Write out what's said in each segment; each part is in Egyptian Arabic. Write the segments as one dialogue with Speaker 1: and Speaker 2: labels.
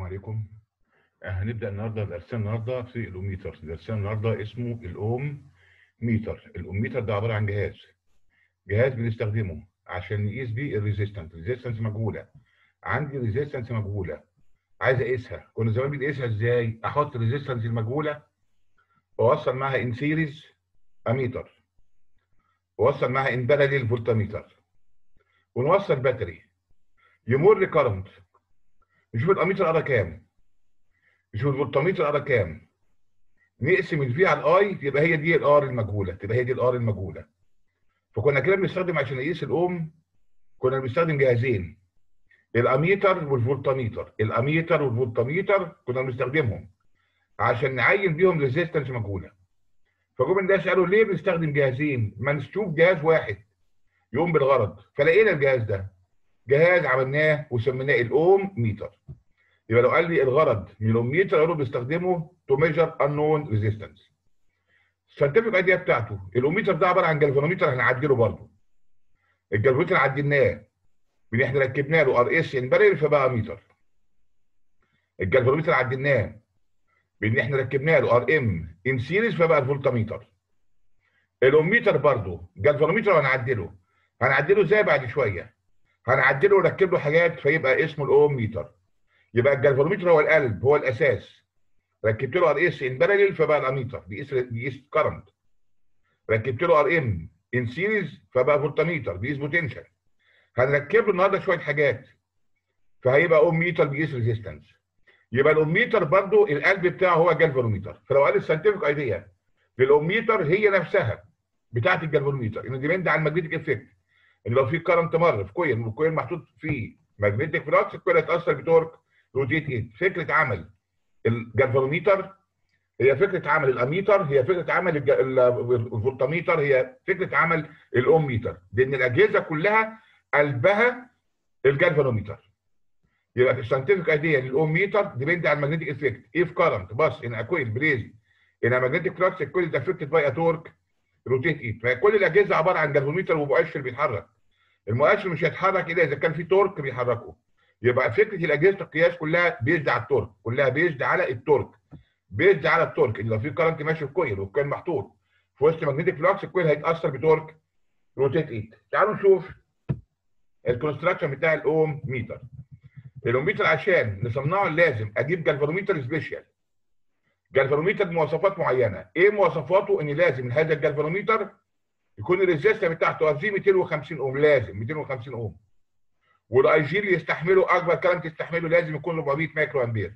Speaker 1: عليكم هنبدا النهارده درسنا النهارده في الاوميتر درسنا النهارده اسمه الاوم ميتر الاوميتر ده عباره عن جهاز جهاز بنستخدمه عشان نقيس بيه الريزيستنس الريزيستنس مجهوله عندي ريزيستنس مجهوله عايز اقيسها كنا زمان بنقيسها ازاي احط الريزيستنس المجهوله واوصل معاها ان سيريز اميتر واوصل معاها ان باراليل فولتميتر ونوصل باتري يمر كارنت نشوف الاميتر قرا كام نشوف الفولتميتر قرا كام نقسم الفي على الاي يبقى هي دي الار المجهوله تبقى هي دي الار المجهوله فكنا كده بنستخدم عشان نقيس الاوم كنا بنستخدم جهازين الاميتر والفولتميتر الاميتر والفولتميتر كنا بنستخدمهم عشان نعين بيهم ريزيستنس مجهوله فجم الناس قالوا ليه بنستخدم جهازين ما نشوف جهاز واحد يقوم بالغرض فلقينا الجهاز ده جهاز عملناه وسميناه الاوم ميتر يبقى لو قال لي الغرض من الاوميتر قالوا بنستخدمه تو ميجر انون ريزيستنس الساينتفك ايديا بتاعته الاوميتر ده عباره عن جلفانوميتر هنعدله برضه الجلفانوميتر عدلناه بان احنا ركبنا له ار اس ان بارل فبقى ميتر الجلفانوميتر عدلناه بان احنا ركبنا له ار ام ان سيريز فبقى الفولتميتر الاوميتر برضه جلفانوميتر هنعدله هنعدله ازاي بعد شويه هنعدله ونركب له حاجات فيبقى اسمه الاوم ميتر يبقى الجلفانوميتر هو القلب هو الاساس ركبت له ار اس ان باراليل فبقى الاميتر بيقيس بيقيس كرنت ركبت له ار ام ان سيريز فبقى فولتميتر بيقيس بوتنشال هنركب له النهارده شويه حاجات فهيبقى اوم ميتر بيقيس ريزيستنس يبقى الاوميتر برضو القلب بتاعه هو جلفانوميتر فلو قال الساينتفك ايديا للاوميتر هي نفسها بتاعت الجلفانوميتر ان ديبند على الماجنتيك افكت ان لو في كرنت مر في كويل والكويل محطوط فيه ماجنتيك فلكس الكويل هيتاثر بتورك روتيت 8 فكره عمل الجلفانوميتر هي فكره عمل الاميتر هي فكره عمل الفولتميتر هي فكره عمل الاوميتر لان الاجهزه كلها قلبها الجلفانوميتر يبقى في الساينتفك ايديا للاوميتر ديبند على الماجنتيك افكت اف كرنت بس ان اكويل بريز ان ماجنتيك فلكس الكويل افكتد باي تورك روتيت 8 فكل الاجهزه عباره عن جلفانوميتر ومؤشر بيتحرك المؤشر مش هيتحرك الا اذا كان في تورك بيحركه يبقى فكره الاجهزه القياس كلها بيزد على التورك كلها بيزد على التورك بيزد على التورك ان لو في كرنت ماشي في كويل والكويل محطوط في وسط ماجنتيك فلكس الكويل هيتاثر بتورك روتيت 8 تعالوا نشوف الكونستراكشن بتاع الاوم ميتر الاوم ميتر عشان نصنعه لازم اجيب جلفانوميتر سبيشال جلفانوميتر بمواصفات معينه ايه مواصفاته ان لازم هذا الجلفانوميتر يكون الريزيستر بتاعته ار 250 اوم لازم 250 اوم والاي جي اللي يستحمله اكبر كرنت يستحمله لازم يكون 400 مايكرو امبير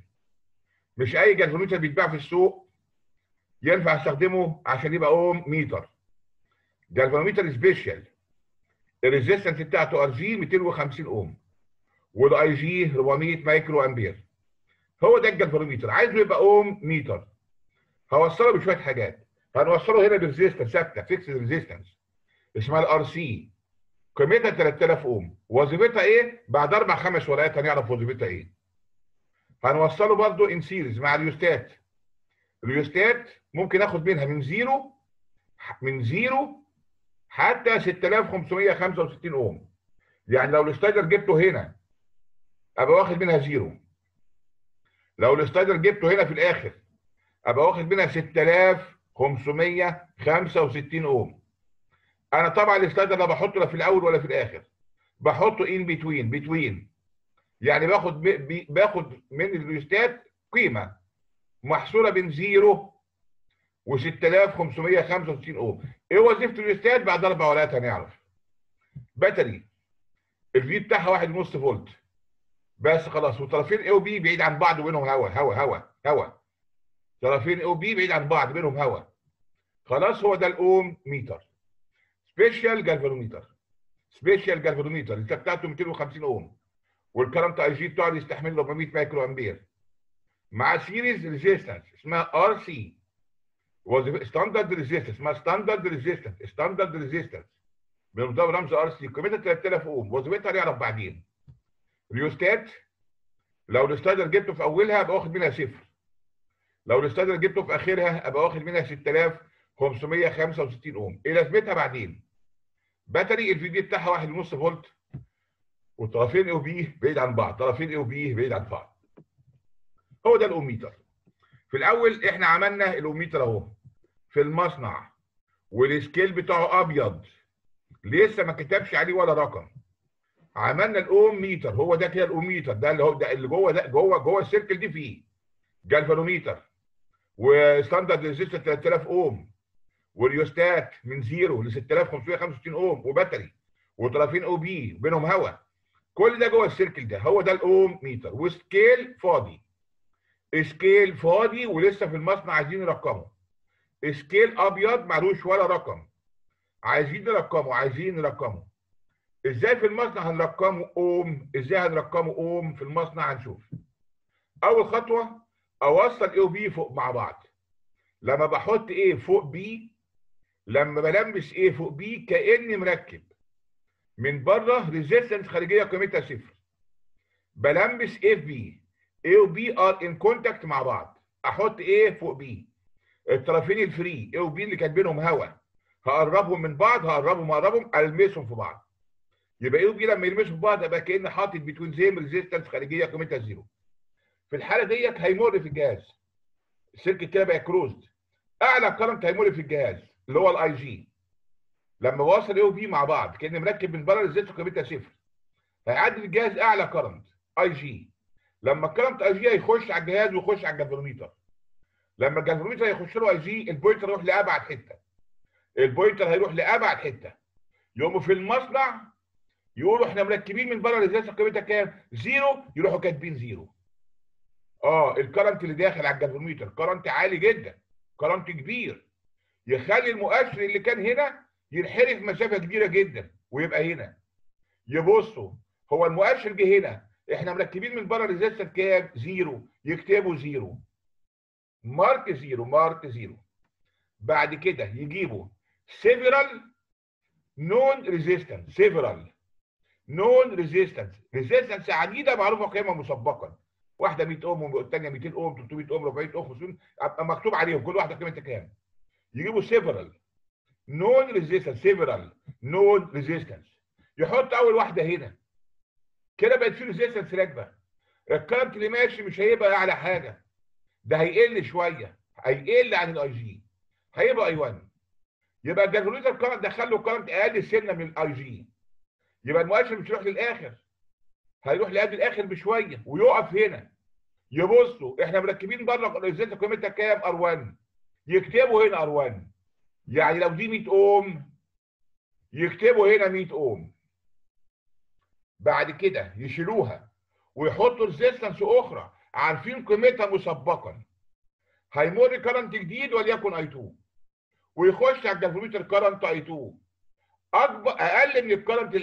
Speaker 1: مش اي جلفانوميتر بيتباع في السوق ينفع استخدمه عشان يبقى اوم ميتر جلفانوميتر سبيشال الريزيستنس بتاعته ار جي 250 اوم والاي جي 400 مايكرو امبير هو ده الجلفانوميتر عايزه يبقى اوم ميتر هوصله بشويه حاجات هنوصله هنا بريزيستنس ثابته فيكس ريزيستنس اسمها الار سي قيمتها 3000 اوم وظيفتها ايه بعد اربع خمس ورقات هنعرف وظيفتها ايه هنوصله برضو ان سيريز مع اليوستات اليوستات ممكن اخد منها من زيرو من زيرو حتى 6565 اوم يعني لو الستايدر جبته هنا ابقى واخد منها زيرو لو الستايدر جبته هنا في الاخر ابقى واخد منها 6565 اوم انا طبعا الستايدر لا بحطه لا في الاول ولا في الاخر بحطه ان بتوين بتوين يعني باخد باخد من الريستات قيمه محصوره بين زيرو و 6565 اوم ايه وظيفه الريستات بعد اربع ورقات هنعرف باتري الفي بتاعها 1.5 فولت بس خلاص وطرفين اي وبي بعيد عن بعض وبينهم هواء هواء هواء هواء طرفين اي وبي بعيد عن بعض بينهم هواء خلاص هو ده الاوم ميتر سبيشال جالفانوميتر سبيشال جالفانوميتر اللي بتاعته 250 اوم والكرنت اي جي بتاعه يستحمل 400 مايكرو امبير مع سيريز ريزيستنس اسمها ار سي ستاندرد ريزيستنس اسمها ستاندرد ريزيستنس ستاندرد ريزيستنس بنضرب رمز ار سي قيمتها 3000 اوم وظيفتها هنعرف بعدين ريوستات لو الستايدر جبته في اولها ابقى واخد منها صفر لو الستايدر جبته في اخرها ابقى واخد منها 6565 اوم ايه لازمتها بعدين باتري الفي دي بتاعها 1.5 فولت والطرفين اي وبي بعيد عن بعض طرفين اي وبي بعيد عن بعض هو ده الاوميتر في الاول احنا عملنا الاوميتر اهو في المصنع والسكيل بتاعه ابيض لسه ما كتبش عليه ولا رقم عملنا الاوم ميتر هو ده كده الاوميتر ده اللي هو ده اللي جوه ده جوه جوه السيركل دي فيه جالفانوميتر وستاندرد ريزيستور 3000 اوم والريوستات من زيرو ل 6565 اوم وباتري وطرفين او بي بينهم هواء كل ده جوه السيركل ده هو ده الاوم ميتر وسكيل فاضي سكيل فاضي ولسه في المصنع عايزين نرقمه سكيل ابيض معلوش ولا رقم عايزين نرقمه عايزين نرقمه ازاي في المصنع هنرقمه اوم ازاي هنرقمه اوم في المصنع هنشوف اول خطوه اوصل اي وبي فوق مع بعض لما بحط ايه فوق بي لما بلمس ايه فوق بي كاني مركب من بره ريزيستنس خارجيه قيمتها صفر بلمس ايه في بي ايه وبي ار ان كونتاكت مع بعض احط ايه فوق بي الطرفين الفري ايه وبي اللي كاتبينهم هوا هقربهم من بعض هقربهم هقربهم المسهم في بعض يبقى ايه وبي لما يلمسوا في بعض ابقى كاني حاطط بتوين زيم ريزيستنس خارجيه قيمتها زيرو في الحاله ديت هيمر في الجهاز السلك كده بقى كروزد اعلى كرنت هيمر في الجهاز اللي هو الاي جي لما بوصل ايه وبي مع بعض كاني مركب من بره ريزيستنس قيمتها صفر هيعدي الجهاز اعلى كرنت اي جي لما الكرنت اي جي هيخش على الجهاز ويخش على الجلفانوميتر لما الجلفانوميتر هيخش له اي جي البوينتر يروح لابعد حته البوينتر هيروح لابعد حته يقوموا في المصنع يقولوا احنا مركبين من بره الازازه قيمتها كام؟ زيرو يروحوا كاتبين زيرو. اه الكرنت اللي داخل على الجلفانوميتر كرنت عالي جدا كرنت كبير يخلي المؤشر اللي كان هنا ينحرف مسافه كبيره جدا ويبقى هنا. يبصوا هو المؤشر جه هنا احنا مركبين من بره الازازه كام؟ زيرو يكتبوا زيرو. مارك زيرو مارك زيرو. بعد كده يجيبوا سيفرال نون ريزيستنس سيفرال نون ريزيستنس ريزيستنس عديده معروفه قيمها مسبقا واحده 100 اوم والثانيه 200 اوم 300 اوم 400 اوم 500 مكتوب عليهم كل واحده قيمتها كام يجيبوا سيفرال نون ريزيستنس سيفرال نون ريزيستنس يحط اول واحده هنا كده بقت في ريزيستنس راكبه الكارت اللي ماشي مش هيبقى اعلى حاجه ده هيقل شويه هيقل عن الاي جي هيبقى اي 1 يبقى الجلفانوميتر كارنت دخل له كارنت اقل سنه من الاي جي يبقى المؤشر مش هيروح للاخر هيروح لقبل الاخر بشويه ويقف هنا يبصوا احنا مركبين بره الزيت قيمتها كام ار 1 يكتبوا هنا ار 1 يعني لو دي 100 اوم يكتبوا هنا 100 اوم بعد كده يشيلوها ويحطوا ريزيستنس اخرى عارفين قيمتها مسبقا هيمر كرنت جديد وليكن اي 2 ويخش على الجلفوميتر كرنت اي 2 اكبر اقل من الكرنت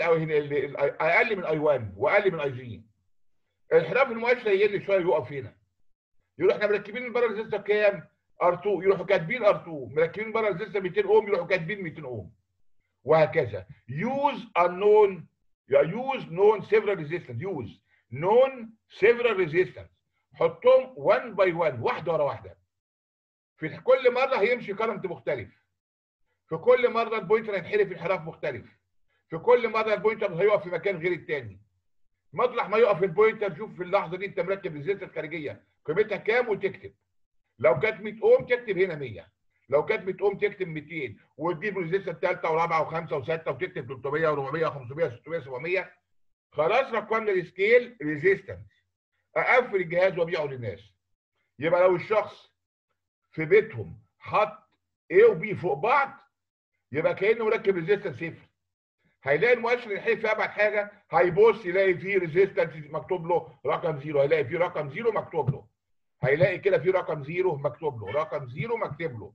Speaker 1: اقل من اي 1 واقل من اي جي انحراف المؤشر يقل شويه يقف هنا يقولوا احنا مركبين من بره الريزستور كام؟ ار 2 يروحوا كاتبين ار 2 مركبين بره الريزستور 200 اوم يروحوا كاتبين 200 اوم وهكذا يوز unknown يوز نون سيفرال ريزيستنس يوز نون سيفرال ريزيستنس حطهم 1 باي 1 واحده ورا واحده في كل مره هيمشي كرنت مختلف في كل مره البوينتر هينحرف انحراف مختلف في كل مره البوينتر هيقف في مكان غير الثاني مطرح ما يقف البوينتر شوف في اللحظه دي انت مركب الزيت الخارجيه قيمتها كام وتكتب لو كانت 100 اوم تكتب هنا 100 لو كانت 100 اوم تكتب 200 وتجيب الريزيستنس الثالثه ورابعه وخمسه وسته وتكتب 300 و400 و500 و600 700 خلاص رقمنا السكيل ريزيستنس اقفل الجهاز وابيعه للناس يبقى لو الشخص في بيتهم حط A وB فوق بعض يبقى كانه مركب ريزيستنس صفر هيلاقي المؤشر ينحرف في ابعد حاجه هيبص يلاقي فيه ريزيستنس مكتوب له رقم زيرو هيلاقي فيه رقم زيرو مكتوب له هيلاقي كده فيه رقم زيرو مكتوب له رقم زيرو مكتوب له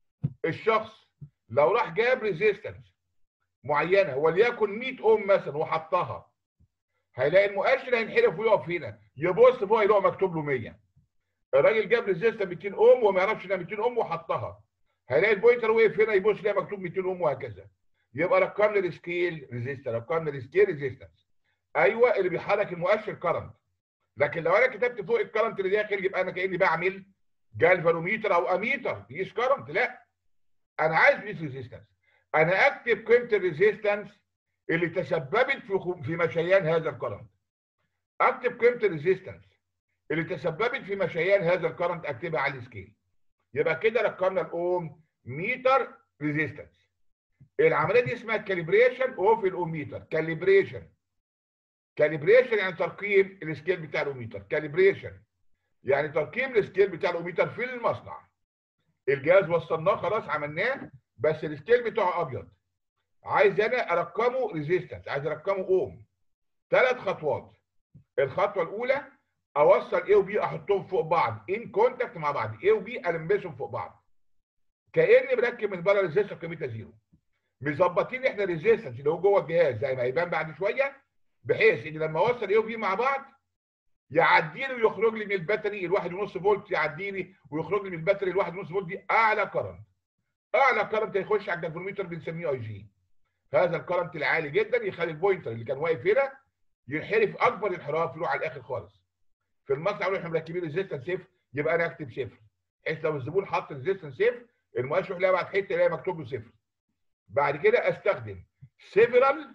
Speaker 1: الشخص لو راح جاب ريزيستنس معينه وليكن 100 اوم مثلا وحطها هيلاقي المؤشر هينحرف ويقف هنا يبص فوق يلاقي مكتوب له 100 الراجل جاب ريزيستنس 200 اوم وما يعرفش انها 200 اوم وحطها هيلاقي البوينتر وقف هنا يبص يلاقي مكتوب 200 اوم وهكذا يبقى رقمنا السكيل ريزيستر رقمنا السكيل ريزيستنس ايوه اللي بيحرك المؤشر كرنت لكن لو انا كتبت فوق الكرنت اللي داخل يبقى انا كاني بعمل جالفانوميتر او اميتر بيقيس كرنت لا انا عايز بيقيس ريزيستنس انا اكتب قيمه الريزيستنس اللي تسببت في في مشيان هذا الكرنت اكتب قيمه الريزيستنس اللي تسببت في مشيان هذا الكرنت اكتبها على السكيل يبقى كده رقمنا الاوم ميتر ريزيستنس العمليه دي اسمها كاليبريشن اوف الاوميتر كاليبريشن كاليبريشن يعني ترقيم السكيل بتاع الاوميتر كاليبريشن يعني ترقيم السكيل بتاع الاوميتر في المصنع الجهاز وصلناه خلاص عملناه بس السكيل بتاعه ابيض عايز انا ارقمه ريزيستنس عايز ارقمه اوم ثلاث خطوات الخطوه الاولى اوصل اي وبي احطهم فوق بعض ان كونتاكت مع بعض اي وبي المسهم فوق بعض كاني مركب من بره ريزيستنس قيمتها زيرو مظبطين احنا ريزيستنس اللي هو جوه الجهاز زي ما هيبان بعد شويه بحيث ان لما اوصل اي وبي مع بعض يعدي لي ويخرج لي من الباتري الواحد ونص فولت يعدي لي ويخرج لي من الباتري الواحد ونص فولت دي اعلى كرنت اعلى كرنت هيخش على الجنفوميتر بنسميه اي جي هذا الكرنت العالي جدا يخلي البوينتر اللي كان واقف هنا ينحرف اكبر انحراف يروح على الاخر خالص في المصنع يقولوا احنا مركبين ريزيستنس صفر يبقى انا اكتب صفر بحيث لو الزبون حط ريزيستنس صفر المؤشر يلاقي بعد حته يلاقي مكتوب له صفر بعد كده استخدم سيفرال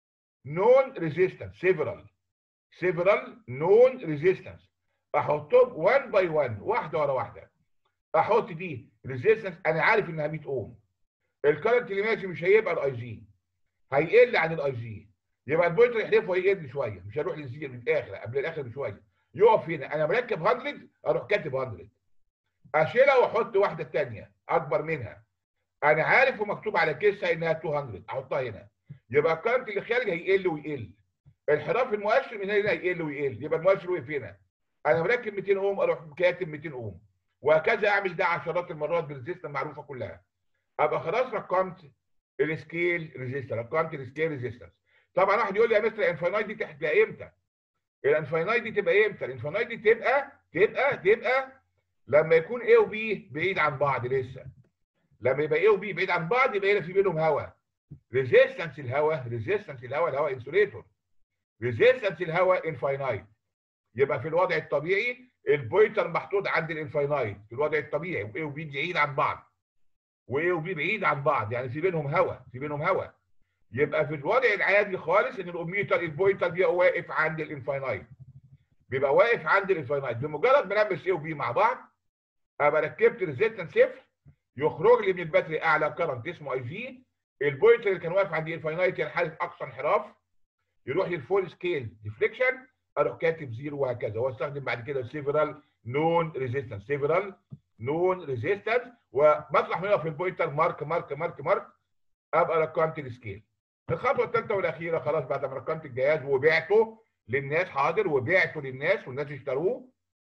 Speaker 1: نون ريزيستنس سيفرال سيفرال نون ريزيستنس احطهم 1 باي 1 واحده ورا واحده احط دي ريزيستنس انا عارف انها 100 اوم الكرنت اللي ماشي مش هيبقى الاي جي هيقل عن الاي جي يبقى البوينتر يحدفه هيقل شويه مش هيروح للزيرو للاخر قبل الاخر بشويه يقف هنا انا مركب 100 اروح كاتب 100 اشيلها واحط واحده ثانيه اكبر منها انا عارف ومكتوب على كيسها انها 200 احطها هنا يبقى الكرنت اللي خارج هيقل ويقل انحراف المؤشر من هنا هيقل ويقل يبقى المؤشر وقف هنا انا مركب 200 اوم اروح كاتب 200 اوم وهكذا اعمل ده عشرات المرات بالريزيستنس المعروفه كلها ابقى خلاص رقمت السكيل ريزيستنس رقمت السكيل ريزيستنس طبعا واحد يقول لي يا مستر الانفاينايت دي تبقى امتى؟ الانفاينايت دي تبقى امتى؟ الانفاينايت دي تبقى تبقى تبقى لما يكون A و B بعيد عن بعض لسه لما يبقى A و B بعيد عن بعض يبقى هنا في بينهم هواء ريزيستنس الهواء ريزيستنس الهواء الهواء انسوليتور ريزيستنس الهواء انفاينايت يبقى في الوضع الطبيعي البوينتر محطوط عند الانفاينايت في الوضع الطبيعي A و B بعيد عن بعض و A و B بعيد عن بعض يعني في بينهم هواء في بينهم هواء يبقى في الوضع العادي خالص ان الاوميتر البوينتر بيبقى واقف عند الانفاينايت بيبقى واقف عند الانفاينايت بمجرد ما نلبس اي وبي مع بعض ابقى ركبت ريزيستنس صفر يخرج لي من الباتري اعلى كرنت اسمه اي جي البوينتر اللي كان واقف عند الانفاينايت ينحرف اقصى انحراف يروح للفول سكيل ديفليكشن اروح كاتب زيرو وهكذا واستخدم بعد كده سيفرال نون ريزيستنس سيفرال نون ريزيستنس ومطرح ما في البوينتر مارك مارك مارك مارك ابقى رقمت السكيل الخطوه الثالثه والاخيره خلاص بعد ما رقمت الجهاز وبعته للناس حاضر وبعته للناس والناس اشتروه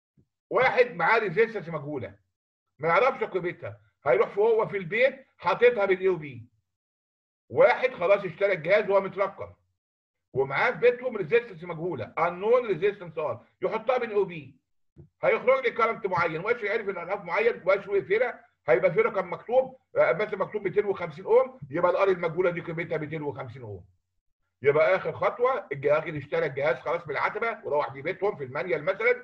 Speaker 1: واحد معاه ريزيستنس مجهوله ما يعرفش قيمتها هيروح هو في البيت حاططها بالاي بي واحد خلاص اشترى الجهاز وهو مترقم ومعاه في بيتهم ريزيستنس مجهوله انون ريزيستنس ار يحطها بالاي بي هيخرج لي كرنت معين مؤشر يعرف ان انحراف معين مؤشر وقف هنا هيبقى في رقم مكتوب مثلا مكتوب 250 اوم يبقى الار المجهوله دي قيمتها 250 اوم يبقى اخر خطوه الجهاز اللي اشترى الجهاز خلاص بالعتبه وروح في بيتهم في المانيال مثلا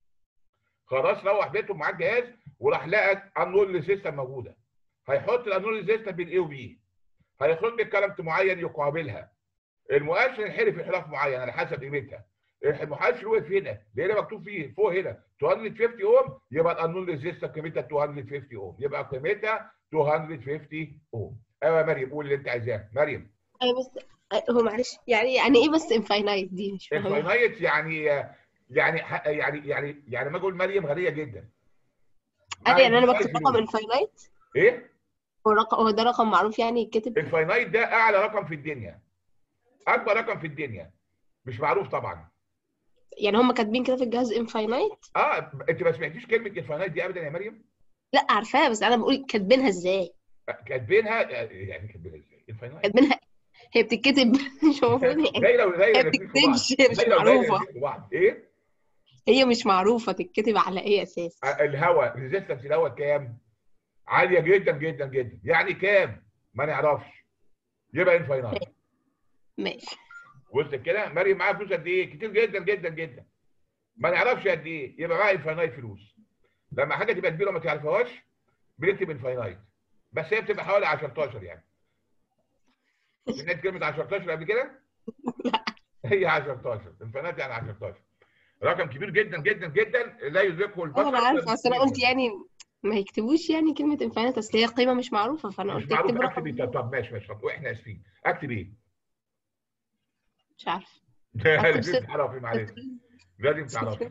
Speaker 1: خلاص روح بيتهم معاه الجهاز وراح لقى انول ريزيستنس موجوده هيحط الانول ريزيستنس بين اي وبي هيخرج لي كرنت معين يقابلها المؤشر ينحرف انحراف معين على حسب قيمتها المؤشر وقف هنا لان مكتوب فيه فوق هنا 250 اوم يبقى الانون ريزيستنس قيمتها 250 اوم يبقى قيمتها 250 اوم ايوه يا مريم قول اللي انت عايزاه مريم
Speaker 2: ايوه بس هو معلش يعني يعني ايه بس انفاينايت دي مش فاهمه
Speaker 1: انفاينايت يعني يعني يعني يعني يعني ما اقول مريم غنيه جدا
Speaker 2: انا يعني انا بكتب رقم انفاينايت
Speaker 1: ايه
Speaker 2: هو رقم هو ده رقم معروف يعني يتكتب
Speaker 1: الفاينايت ده اعلى رقم في الدنيا اكبر رقم في الدنيا مش معروف طبعا
Speaker 2: يعني هم كاتبين كده في الجهاز انفاينايت
Speaker 1: اه انت ما سمعتيش كلمه انفاينايت دي ابدا يا مريم
Speaker 2: لا عارفاها بس انا بقول كاتبينها ازاي
Speaker 1: كاتبينها يعني كاتبينها ازاي انفاينايت
Speaker 2: كاتبينها هي بتتكتب مش المفروض
Speaker 1: دايره
Speaker 2: هي
Speaker 1: ودايره
Speaker 2: بتكتبش مش معروفه
Speaker 1: ايه
Speaker 2: هي مش معروفه تتكتب على اي اساس
Speaker 1: الهواء ريزيستنس الهواء كام عاليه جدا جدا جدا يعني كام ما نعرفش يبقى انفاينايت
Speaker 2: ماشي
Speaker 1: وصلت كده مريم معاها فلوس قد ايه كتير جدا جدا جدا ما نعرفش قد ايه يبقى معاها انفاينايت فلوس لما حاجه تبقى كبيره ما تعرفهاش بنكتب انفاينايت بس هي بتبقى حوالي 10 يعني سمعت كلمه 10 قبل كده
Speaker 2: لا
Speaker 1: هي 10 انفاينايت يعني 10 رقم كبير جدا جدا جدا لا يدركه
Speaker 2: اه
Speaker 1: البشر
Speaker 2: انا عارفه اصل انا قلت
Speaker 1: بالسنين.
Speaker 2: يعني ما يكتبوش يعني كلمه انفاينت اصل هي قيمه مش معروفه فانا
Speaker 1: مش
Speaker 2: قلت
Speaker 1: معروف
Speaker 2: اكتب
Speaker 1: اكتب ايه
Speaker 2: رقم
Speaker 1: طب طب ماشي ماشي طب واحنا اسفين اكتب ايه؟
Speaker 2: مش عارفه اكتب
Speaker 1: لازم
Speaker 2: ست
Speaker 1: تعرفي معلش
Speaker 2: صفر
Speaker 1: لازم
Speaker 2: صفر
Speaker 1: تعرفي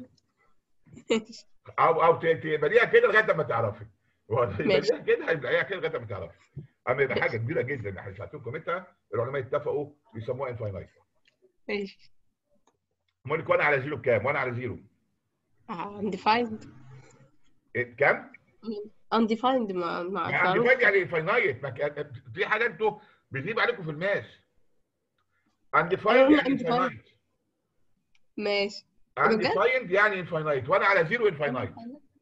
Speaker 1: او او ت- تقبليها كده لغايه ما تعرفي
Speaker 2: ماشي
Speaker 1: تقبليها كده هيبقى كده لغايه ما تعرفي اما يبقى حاجه كبيره جدا احنا ساعتين قيمتها العلماء اتفقوا بيسموها انفاينايت
Speaker 2: ماشي
Speaker 1: امال لك وانا على زيرو بكام؟ وانا على زيرو
Speaker 2: آه، undefined
Speaker 1: إيه، كام؟
Speaker 2: undefined ما ما
Speaker 1: يعني
Speaker 2: معروف
Speaker 1: ديفايد يعني انفاينايت في حاجه انتوا بتجيب عليكم في الماس
Speaker 2: انا
Speaker 1: انديفايند
Speaker 2: قلنا
Speaker 1: يعني
Speaker 2: undefined
Speaker 1: انفاينايت
Speaker 2: ماشي بجد
Speaker 1: انديفايند يعني انفاينايت وانا على زيرو انفاينايت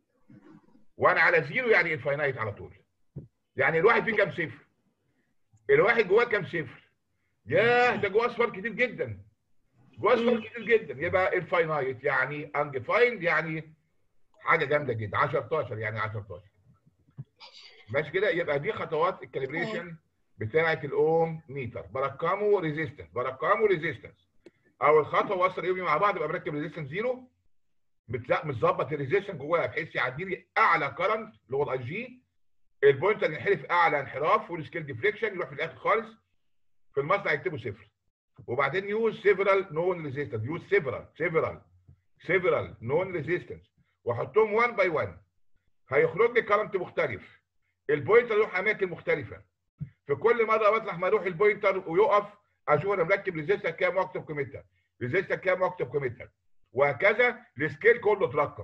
Speaker 1: وانا على زيرو يعني انفاينايت على طول يعني الواحد فيه كام صفر؟ الواحد جواه كام صفر؟ ياه ده جواه اصفار كتير جدا جواه اصفار
Speaker 2: مم.
Speaker 1: كتير جدا يبقى انفاينايت يعني انديفايند يعني حاجه جامده جدا 10 يعني 10 ماشي كده يبقى دي خطوات الكاليبريشن بتاعه الاوم ميتر برقمه ريزيستنس برقمه ريزيستنس اول خطوه وصل يومي مع بعض يبقى بركب ريزيستنس زيرو بتلا- متظبط الريزيستنس جواها بحيث يعدي لي اعلى كرنت اللي هو الاي جي البوينتر ينحرف اعلى انحراف والسكيل ديفليكشن يروح في الاخر خالص في المصنع يكتبوا صفر وبعدين يوز سيفرال نون ريزيستنس يوز سيفرال سيفرال سيفرال نون ريزيستنس واحطهم 1 باي 1 هيخرج لي كرنت مختلف البوينتر يروح اماكن مختلفه في كل مره مطرح ما يروح البوينتر ويقف اشوف انا مركب ريزيستر كام واكتب قيمتها ريزيستر كام واكتب قيمتها وهكذا السكيل كله اترقم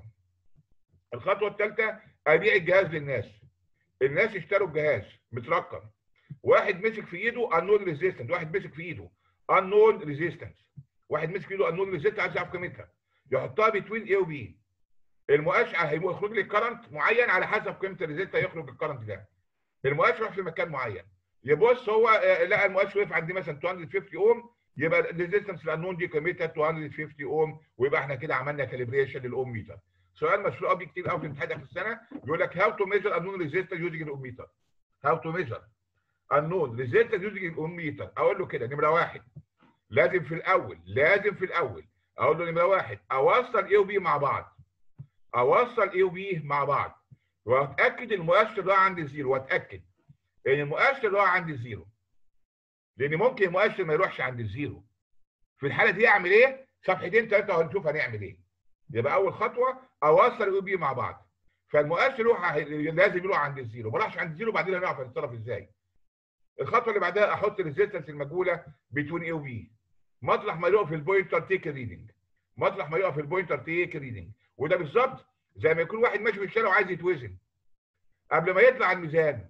Speaker 1: الخطوه الثالثه ابيع الجهاز للناس الناس اشتروا الجهاز مترقم واحد مسك في ايده انون ريزيستنس واحد مسك في ايده انون ريزيستنس واحد مسك في ايده انون ريزيستنس عايز يعرف قيمتها يحطها بتوين اي وبي المؤشر هيخرج لي كرنت معين على حسب قيمه الريزيستر يخرج الكرنت ده المؤشر راح في مكان معين يبص هو آه، لقى المؤشر وقف عندي مثلا 250 اوم يبقى الريزيستنس الانون دي قيمتها 250 اوم ويبقى احنا كده عملنا كاليبريشن للاوم ميتر سؤال مشهور قوي كتير قوي في الامتحانات في السنه يقول لك هاو تو ميجر انون ريزيستنس يوزنج الاوم ميتر هاو تو ميجر النون ريزيستنس يوزنج الاوم ميتر اقول له كده نمره واحد لازم في الاول لازم في الاول اقول له نمره واحد اوصل اي وبي مع بعض اوصل اي وبي مع بعض واتاكد المؤشر ده عندي زيرو واتاكد ان المؤشر ده عندي زيرو لان ممكن المؤشر ما يروحش عند الزيرو في الحاله دي اعمل ايه صفحتين ثلاثه وهنشوف هنعمل ايه يبقى اول خطوه اوصل الاي بي مع بعض فالمؤشر يروح لازم يروح عند الزيرو ما راحش عند الزيرو بعدين هنعرف هنتصرف ازاي الخطوه اللي بعدها احط الريزيستنس المجهوله بين اي وبي مطرح ما يقف البوينتر تيك ريدنج مطرح ما يقف البوينتر تيك ريدنج وده بالظبط زي ما يكون واحد ماشي في الشارع وعايز يتوزن قبل ما يطلع على الميزان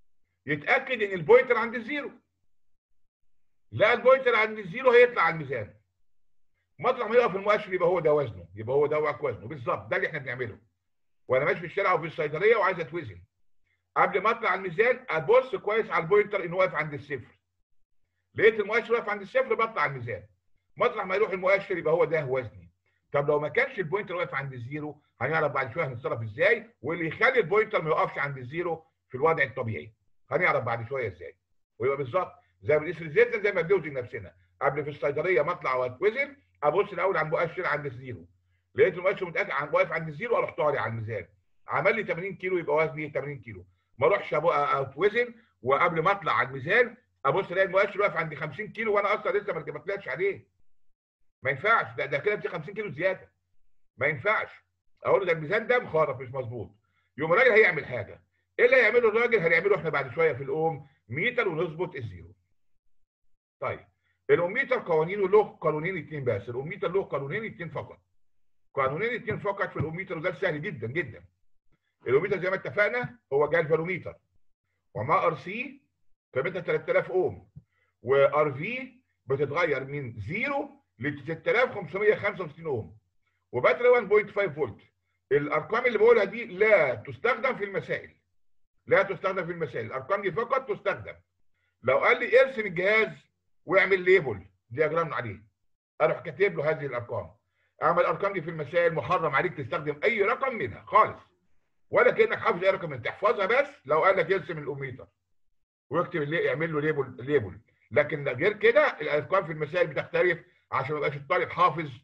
Speaker 1: يتاكد ان البوينتر عند الزيرو لا البوينتر عند الزيرو هيطلع على الميزان مطرح ما يقف المؤشر يبقى هو ده وزنه يبقى هو ده وزنه بالظبط ده اللي احنا بنعمله وانا ماشي في الشارع وفي الصيدليه وعايز اتوزن قبل ما اطلع على الميزان ابص كويس على البوينتر انه واقف عند الصفر لقيت المؤشر واقف عند الصفر بطلع على الميزان مطرح ما يروح المؤشر يبقى هو ده وزني طب لو ما كانش البوينتر واقف عند الزيرو هنعرف بعد شويه هنتصرف ازاي واللي يخلي البوينتر ما يقفش عند الزيرو في الوضع الطبيعي هنعرف بعد شويه ازاي ويبقى بالظبط زي ما بنقيس الزيت زي ما بنوزن نفسنا قبل في الصيدليه ما اطلع واتوزن ابص الاول على المؤشر عند الزيرو لقيت المؤشر متاكد عن واقف عند الزيرو اروح طالع على الميزان عمل لي 80 كيلو يبقى وزني 80 كيلو ما اروحش أبو- اتوزن وقبل ما اطلع على الميزان ابص الاقي المؤشر واقف عند 50 كيلو وانا اصلا لسه ما ما طلعتش عليه ما ينفعش ده, ده كده في 50 كيلو زياده ما ينفعش اقول له ده الميزان ده مخالف مش مظبوط يوم الراجل هيعمل حاجه ايه اللي هيعمله الراجل هنعمله احنا بعد شويه في الاوم ميتر ونظبط الزيرو طيب الاوميتر قوانينه له قانونين اثنين بس الاوميتر له قانونين اثنين فقط قانونين اثنين فقط في الاوميتر وده سهل جدا جدا الاوميتر زي ما اتفقنا هو جالفانوميتر ومع ار سي قيمتها 3000 اوم وار في بتتغير من 0 ل 6565 اوم وباتري 1.5 فولت الارقام اللي بقولها دي لا تستخدم في المسائل لا تستخدم في المسائل الارقام دي فقط تستخدم لو قال لي ارسم الجهاز واعمل ليبل دياجرام عليه اروح كاتب له هذه الارقام اعمل الارقام دي في المسائل محرم عليك تستخدم اي رقم منها خالص ولا كانك حافظ اي رقم منها تحفظها بس لو قال لك ارسم الاوميتر ويكتب اللي يعمل له ليبل ليبل لكن غير كده الارقام في المسائل بتختلف عشان ما يبقاش الطالب حافظ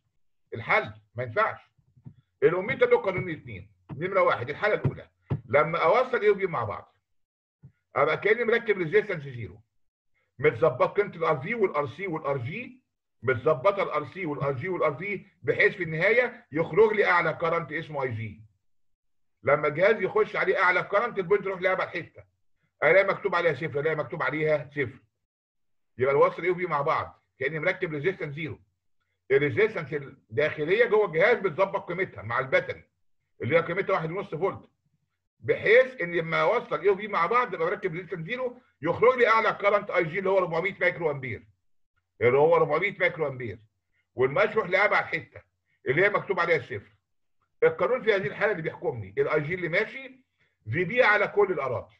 Speaker 1: الحل ما ينفعش الاوميتر له قانونين اثنين نمره واحد الحاله الاولى لما اوصل ايه وبي مع بعض ابقى كاني مركب ريزيستنس زيرو متظبط قيمه الار في والار سي والار جي متظبطه الار سي والار جي والار في بحيث في النهايه يخرج لي اعلى كرنت اسمه اي جي لما الجهاز يخش عليه اعلى كرنت البوينت يروح لابعد حته الاقي مكتوب عليها صفر الاقي مكتوب عليها صفر يبقى الوصل ايه وبي مع بعض كاني مركب ريزيستنس زيرو الريزيستنس الداخليه جوه الجهاز بتظبط قيمتها مع الباتري اللي هي قيمتها 1.5 فولت بحيث ان لما اوصل ايه وبي مع بعض يبقى مركب ريزيستنس زيرو يخرج لي اعلى كرنت اي جي اللي هو 400 مايكرو امبير اللي هو 400 مايكرو امبير والماش يروح لابعد حته اللي هي مكتوب عليها الصفر القانون في هذه الحاله اللي بيحكمني الاي جي اللي ماشي في بي على كل الاراضي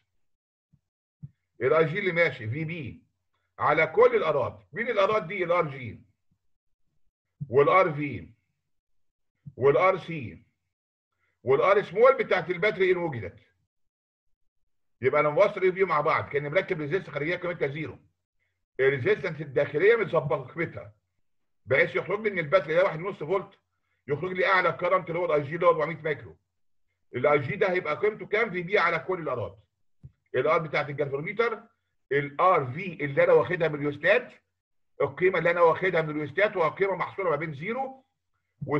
Speaker 1: الاي جي اللي ماشي في بي على كل الاراضي مين الاراضي دي الار جي والار في والار سي والار سمول بتاعت الباتري ان وجدت يبقى انا موصل ايه مع بعض كاني مركب ريزيستنس خارجيه قيمتها زيرو الريزيستنس الداخليه متظبطه قيمتها بحيث يخرج لي ان الباتري ده 1.5 فولت يخرج لي اعلى كرنت اللي هو الاي جي اللي هو 400 مايكرو الاي جي ده هيبقى قيمته كام في بي على كل الاراضي الار بتاعت الجلفروميتر الار في اللي انا واخدها من اليوستات القيمه اللي انا واخدها من اليوستات وهي قيمه محصوره ما بين 0 و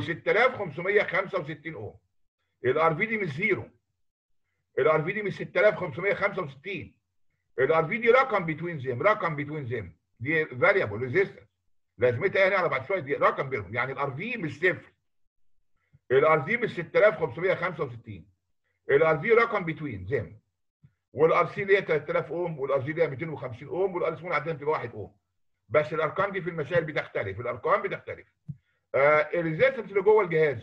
Speaker 1: 6565 اوم الار في دي مش زيرو الار في دي مش 6565 الار في دي رقم بتوين زيم رقم بتوين زيم دي فاريبل ريزيستنس لازمتها يعني على بعد شويه دي رقم بينهم يعني الار في مش صفر الار في مش 6565 الار في رقم بتوين زيم والار سي اللي هي 3000 اوم والار جي اللي هي 250 اوم والار سمول عندنا بتبقى 1 اوم بس الارقام دي في المسائل بتختلف الارقام بتختلف آه الريزيستنس اللي جوه الجهاز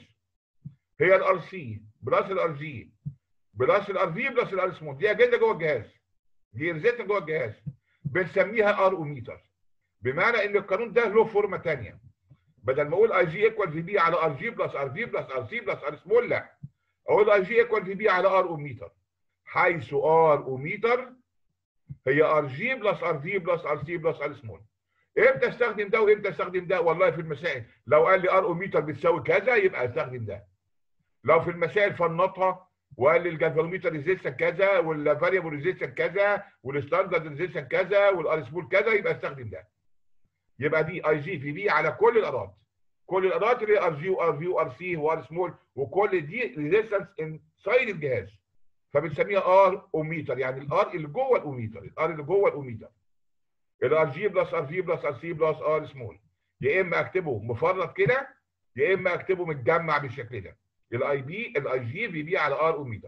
Speaker 1: هي الار سي بلس الار جي بلس الار في بلس الار سمول دي اجهزه جوه الجهاز دي ريزيستنس جوه الجهاز بنسميها ار اوميتر بمعنى ان القانون ده له فورمه ثانيه بدل ما اقول اي جي ايكوال في بي على ار جي بلس ار في بلس ار سي بلس ار سمول لا اقول اي جي ايكوال في بي على ار اوميتر حيث ار اوميتر هي ار جي بلس ار في بلس ار سي بلس ار سمول امتى استخدم ده وامتى استخدم ده والله في المسائل لو قال لي ار اوميتر بتساوي كذا يبقى استخدم ده لو في المسائل فنطها وقال لي الجالفانوميتر ريزيستنس كذا والفاريبل ريزيستنس كذا والستاندرد ريزيستنس كذا والار سمول كذا يبقى استخدم ده يبقى دي اي جي في بي على كل الاراضي كل الاراضي اللي ار جي وار في وار سي وار سمول وكل دي ريزيستنس انسايد الجهاز فبنسميها ار اوميتر يعني الار اللي جوه الاوميتر الار اللي جوه الاوميتر الار جي بلس ار في بلس ار سي بلس ار سمول يا اما اكتبه مفرط كده يا اما اكتبه متجمع بالشكل ده الاي بي الاي جي في بي على ار اوميتر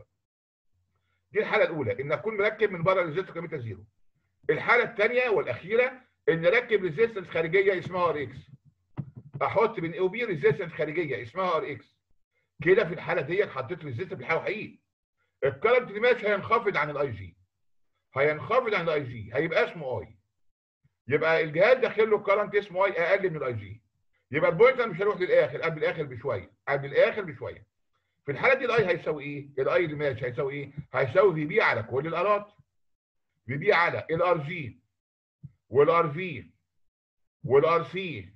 Speaker 1: دي الحاله الاولى ان اكون مركب من بره ريزيستنس قيمتها زيرو الحاله الثانيه والاخيره ان اركب ريزيستنس خارجيه اسمها ار اكس احط بين او بي ريزيستنس خارجيه اسمها ار اكس كده في الحاله ديت حطيت ريزيستنس بالحاجه حقيقي الكرنت اللي ماشي هينخفض عن الاي جي هينخفض عن الاي جي هيبقى اسمه اي يبقى الجهاز داخل له كرنت اسمه اي اقل من الاي جي يبقى البوينتر مش هيروح للاخر قبل الاخر بشويه قبل الاخر بشويه في الحاله دي الاي هيساوي ايه الاي اللي ماشي هيساوي ايه هيساوي في بي على كل الاراضي في بي على الار جي والار في والار سي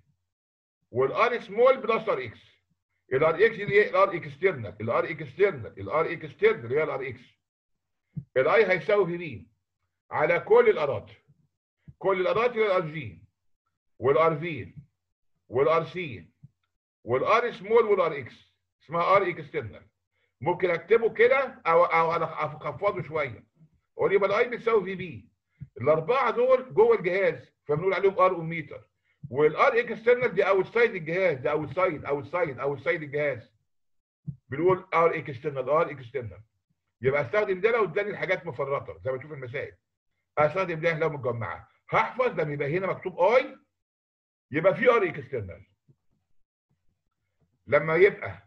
Speaker 1: والار سمول بلس ار اكس الار اكس دي ايه الار اكسترنال الار اكسترنال الار اكسترنال هي الار اكس الاي هيساوي في بي على كل الاراضي كل الاراضي الار جي والار في والار سي والار سمول والار اكس اسمها ار اكسترنال ممكن اكتبه كده او او اخفضه شويه اقول يبقى الاي بتساوي في بي الاربعه دول جوه الجهاز فبنقول عليهم ار اوميتر والار اكسترنال دي اوت سايد الجهاز ده اوت سايد اوت سايد اوت سايد الجهاز بنقول ار اكسترنال ار اكسترنال يبقى استخدم ده لو اداني الحاجات مفرطه زي ما تشوف المسائل استخدم ده لو متجمعه هحفظ لما يبقى هنا مكتوب اي يبقى في ار اكسترنال لما يبقى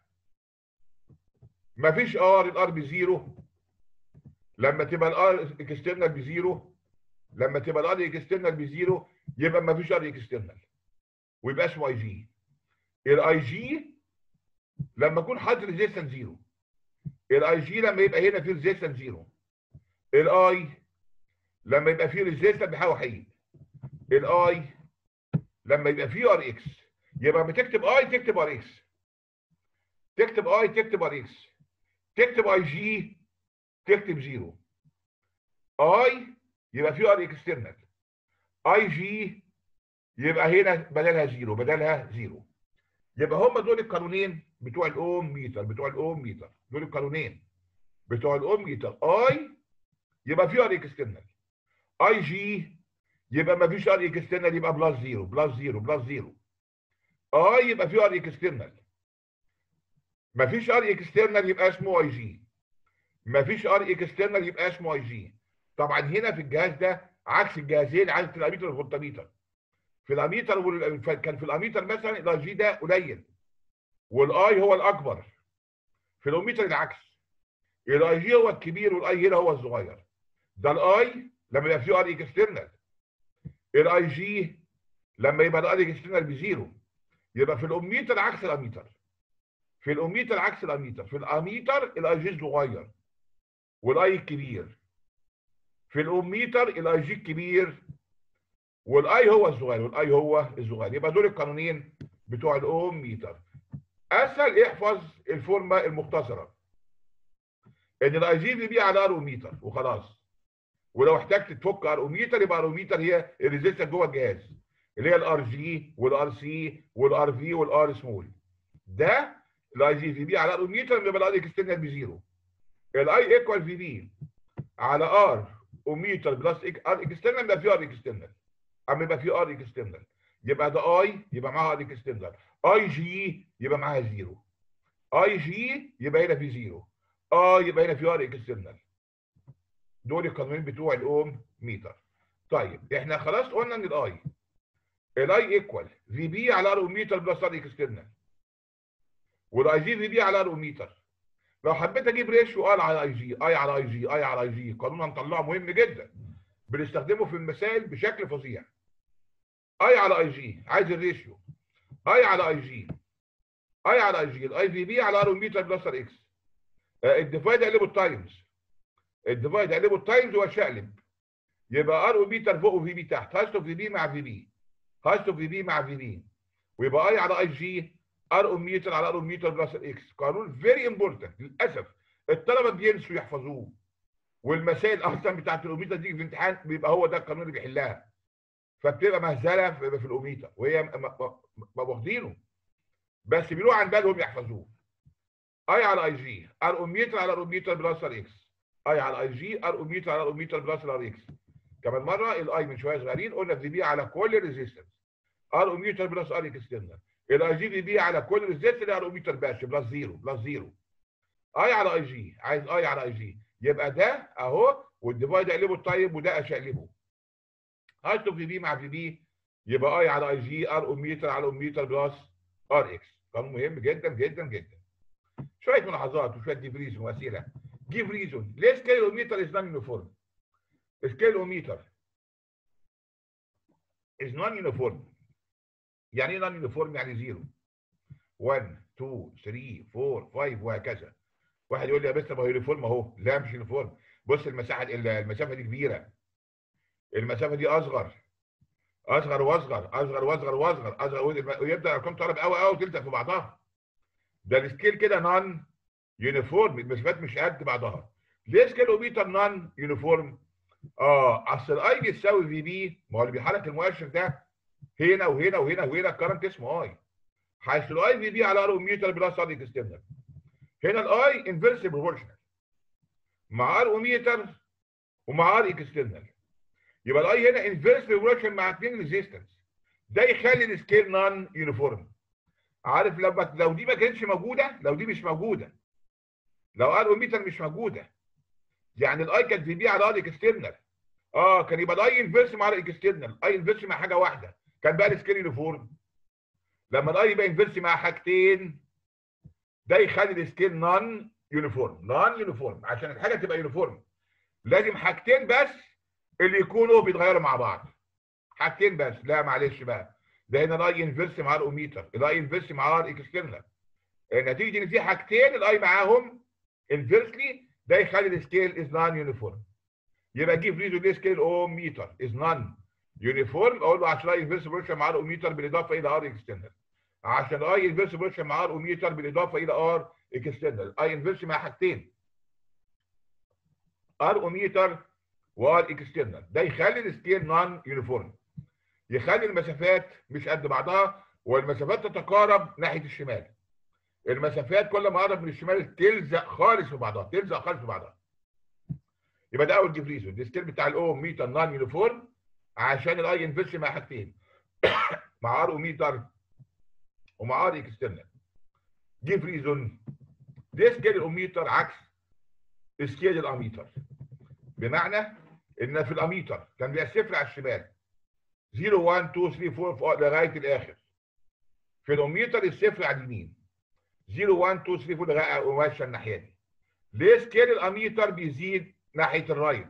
Speaker 1: مفيش ار الار بزيرو لما تبقى الار اكسترنال بزيرو لما تبقى الار اكسترنال بزيرو يبقى مفيش ار اكسترنال ويبقى اسمه اي جي الاي جي لما اكون حاطط ريزيستنس زيرو الاي جي لما يبقى هنا في ريزيستنس زيرو الاي لما يبقى فيه ريزيستنس بحاجه وحيد الاي لما يبقى فيه ار اكس يبقى بتكتب اي تكتب ار اكس تكتب اي تكتب ار اكس تكتب اي جي تكتب زيرو اي يبقى في ار اكسترنال اي جي يبقى هنا بدلها زيرو بدلها زيرو يبقى هم دول القانونين بتوع الاوم ميتر بتوع الاوم ميتر دول القانونين بتوع الاوم ميتر اي يبقى في ار اكسترنال اي جي يبقى ما فيش ار اكسترنال يبقى بلس زيرو بلس زيرو بلس زيرو اي يبقى في ار اكسترنال ما فيش ار اكسترنال يبقى اسمه اي جي ما فيش ار اكسترنال يبقى اسمه اي جي طبعا هنا في الجهاز ده عكس الجهازين عكس الاميتر والفولتميتر في الاميتر وال... كان في الاميتر مثلا الاي جي ده قليل والاي هو الاكبر في الاوميتر العكس الاي جي هو الكبير والاي هنا هو الصغير ده الاي لما يبقى فيه ار اكسترنال الاي جي لما يبقى الار اكسترنال بزيرو يبقى في الاوميتر عكس الاميتر في الاوميتر عكس الاميتر في الاميتر الاي جي صغير والاي الكبير في الاوميتر الاي جي الكبير والاي هو الصغير والاي هو الصغير يبقى دول القانونين بتوع الاوم ميتر اسهل احفظ الفورمه المختصره ان الاي جي في بي على ار ميتر وخلاص ولو احتجت تفك ار ميتر يبقى ار ميتر هي الريزيستنس جوه الجهاز اللي هي الار جي والار سي والار في والار سمول ده الاي جي في بي على ار ميتر يبقى الاي اكسترنال بزيرو الاي ايكوال في بي على ار اوميتر بلس ار اكسترنال يبقى في ار اكسترنال اما يبقى في ار اكسترنال يبقى ده اي يبقى معاها ار اكسترنال اي جي يبقى معاها زيرو اي جي يبقى هنا في زيرو اي يبقى هنا في ار اكسترنال دول القانونين بتوع الاوم ميتر طيب احنا خلاص قلنا ان الاي الاي ايكوال في بي على ار ميتر بلس ار اكسترنال والاي جي في بي على ار ميتر لو حبيت اجيب ريشيو اي على اي جي اي على اي جي اي على اي جي قانون هنطلعه مهم جدا بنستخدمه في المسائل بشكل فظيع اي على اي جي عايز الريشيو اي على اي جي اي على اي جي الاي في بي على ار ميتر بلس ار اكس الديفايد اقلبه التايمز الديفايد اقلبه التايمز واشقلب يبقى ار ميتر فوق وفي بي تحت هاست في بي مع في بي هاست في بي مع في بي ويبقى اي على اي جي ار ميتر على ار ميتر بلس اكس قانون فيري امبورتنت للاسف الطلبه بينسوا يحفظوه والمسائل اصلا بتاعت الاوميتر دي في الامتحان بيبقى هو ده القانون اللي بيحلها فبتبقى مهزله في في الاوميتر وهي ما واخدينه بس بيروح عن بالهم يحفظوه اي على اي جي ار اوميتر على اوميتر بلس ار اكس اي على اي جي ار اوميتر على اوميتر بلس ار اكس كمان مره الاي من شويه صغيرين قلنا في بي على كل الريزيستنس ار اوميتر بلس ار اكسترنال الاي جي في بي على كل الريزيستنس ار اوميتر بس بلس زيرو بلس زيرو اي على اي جي عايز اي على اي جي يبقى ده اهو والديفايد اقلبه الطيب وده اشقلبه هاتوا في بي مع في بي يبقى اي على اي جي ار اوميتر على اوميتر بلس ار اكس قانون مهم جدا جدا جدا شويه ملاحظات وشويه جيف ريزون واسئله جيف ريزون ليه سكيل اوميتر از نون يونيفورم سكيل اوميتر از نون يونيفورم يعني ايه نون يونيفورم يعني زيرو 1 2 3 4 5 وهكذا واحد يقول لي يا مستر ما هو يونيفورم اهو لا مش يونيفورم بص المساحه المسافه دي كبيره المسافه دي اصغر اصغر واصغر اصغر واصغر واصغر اصغر ويبدا ارقام تقرب قوي قوي وتلزق في بعضها ده السكيل كده نون يونيفورم المسافات مش قد بعضها ليه سكيل اوميتر نون يونيفورم اه اصل الاي بيساوي في بي ما هو اللي بيحرك المؤشر ده هنا وهنا وهنا وهنا الكرنت اسمه اي حيث الاي في بي على ار اوميتر بلس ار اكسترنال هنا الاي انفيرس بروبورشنال مع ار اوميتر ومع ار اكسترنال يبقى الاي هنا انفيرس بروبورشن مع اثنين ريزيستنس ده يخلي السكيل نون يونيفورم عارف لو لو دي ما كانتش موجوده لو دي مش موجوده لو ار اوميتر مش موجوده يعني الاي كانت في بي على ار اكسترنال اه كان يبقى الاي انفيرس مع ار اكسترنال اي انفيرس مع حاجه واحده كان بقى السكيل يونيفورم لما الاي يبقى انفيرس مع حاجتين ده يخلي السكيل نون يونيفورم نون يونيفورم عشان الحاجه تبقى يونيفورم لازم حاجتين بس اللي يكونوا بيتغيروا مع بعض حاجتين بس لا معلش بقى ده هنا الاي انفيرس مع الاوميتر الاي انفيرس مع ار اكسترنال نتيجه ان في حاجتين الاي معاهم انفيرسلي ده يخلي السكيل از نون يونيفورم يبقى جيب ريزو ليه سكيل اوميتر از نون يونيفورم اقول له عشان الاي انفيرس بروشن مع الاوميتر بالاضافه الى ار اكسترنال عشان الاي انفيرس بيخش مع ار اوميتر بالاضافه الى ار اكسترنال اي انفيرس مع حاجتين ار اوميتر وار اكسترنال ده يخلي السكيل نون يونيفورم يخلي المسافات مش قد بعضها والمسافات تتقارب ناحيه الشمال المسافات كل ما قرب من الشمال تلزق خالص في بعضها تلزق خالص في بعضها يبقى ده اول ديفريزون السكيل بتاع الاو ميتر نون يونيفورم عشان الاي انفيرس مع حاجتين مع ار اوميتر ومع ار اكسترنال جيف ريزون ده سكيل الاوميتر عكس سكيل الاميتر بمعنى ان في الاميتر كان بيبقى صفر على الشمال 0 1 2 3 4 فوق لغايه الاخر في الاوميتر الصفر على اليمين 0 1 2 3 4 لغايه ماشيه الناحيه دي ليه سكيل الاميتر بيزيد ناحيه الرايت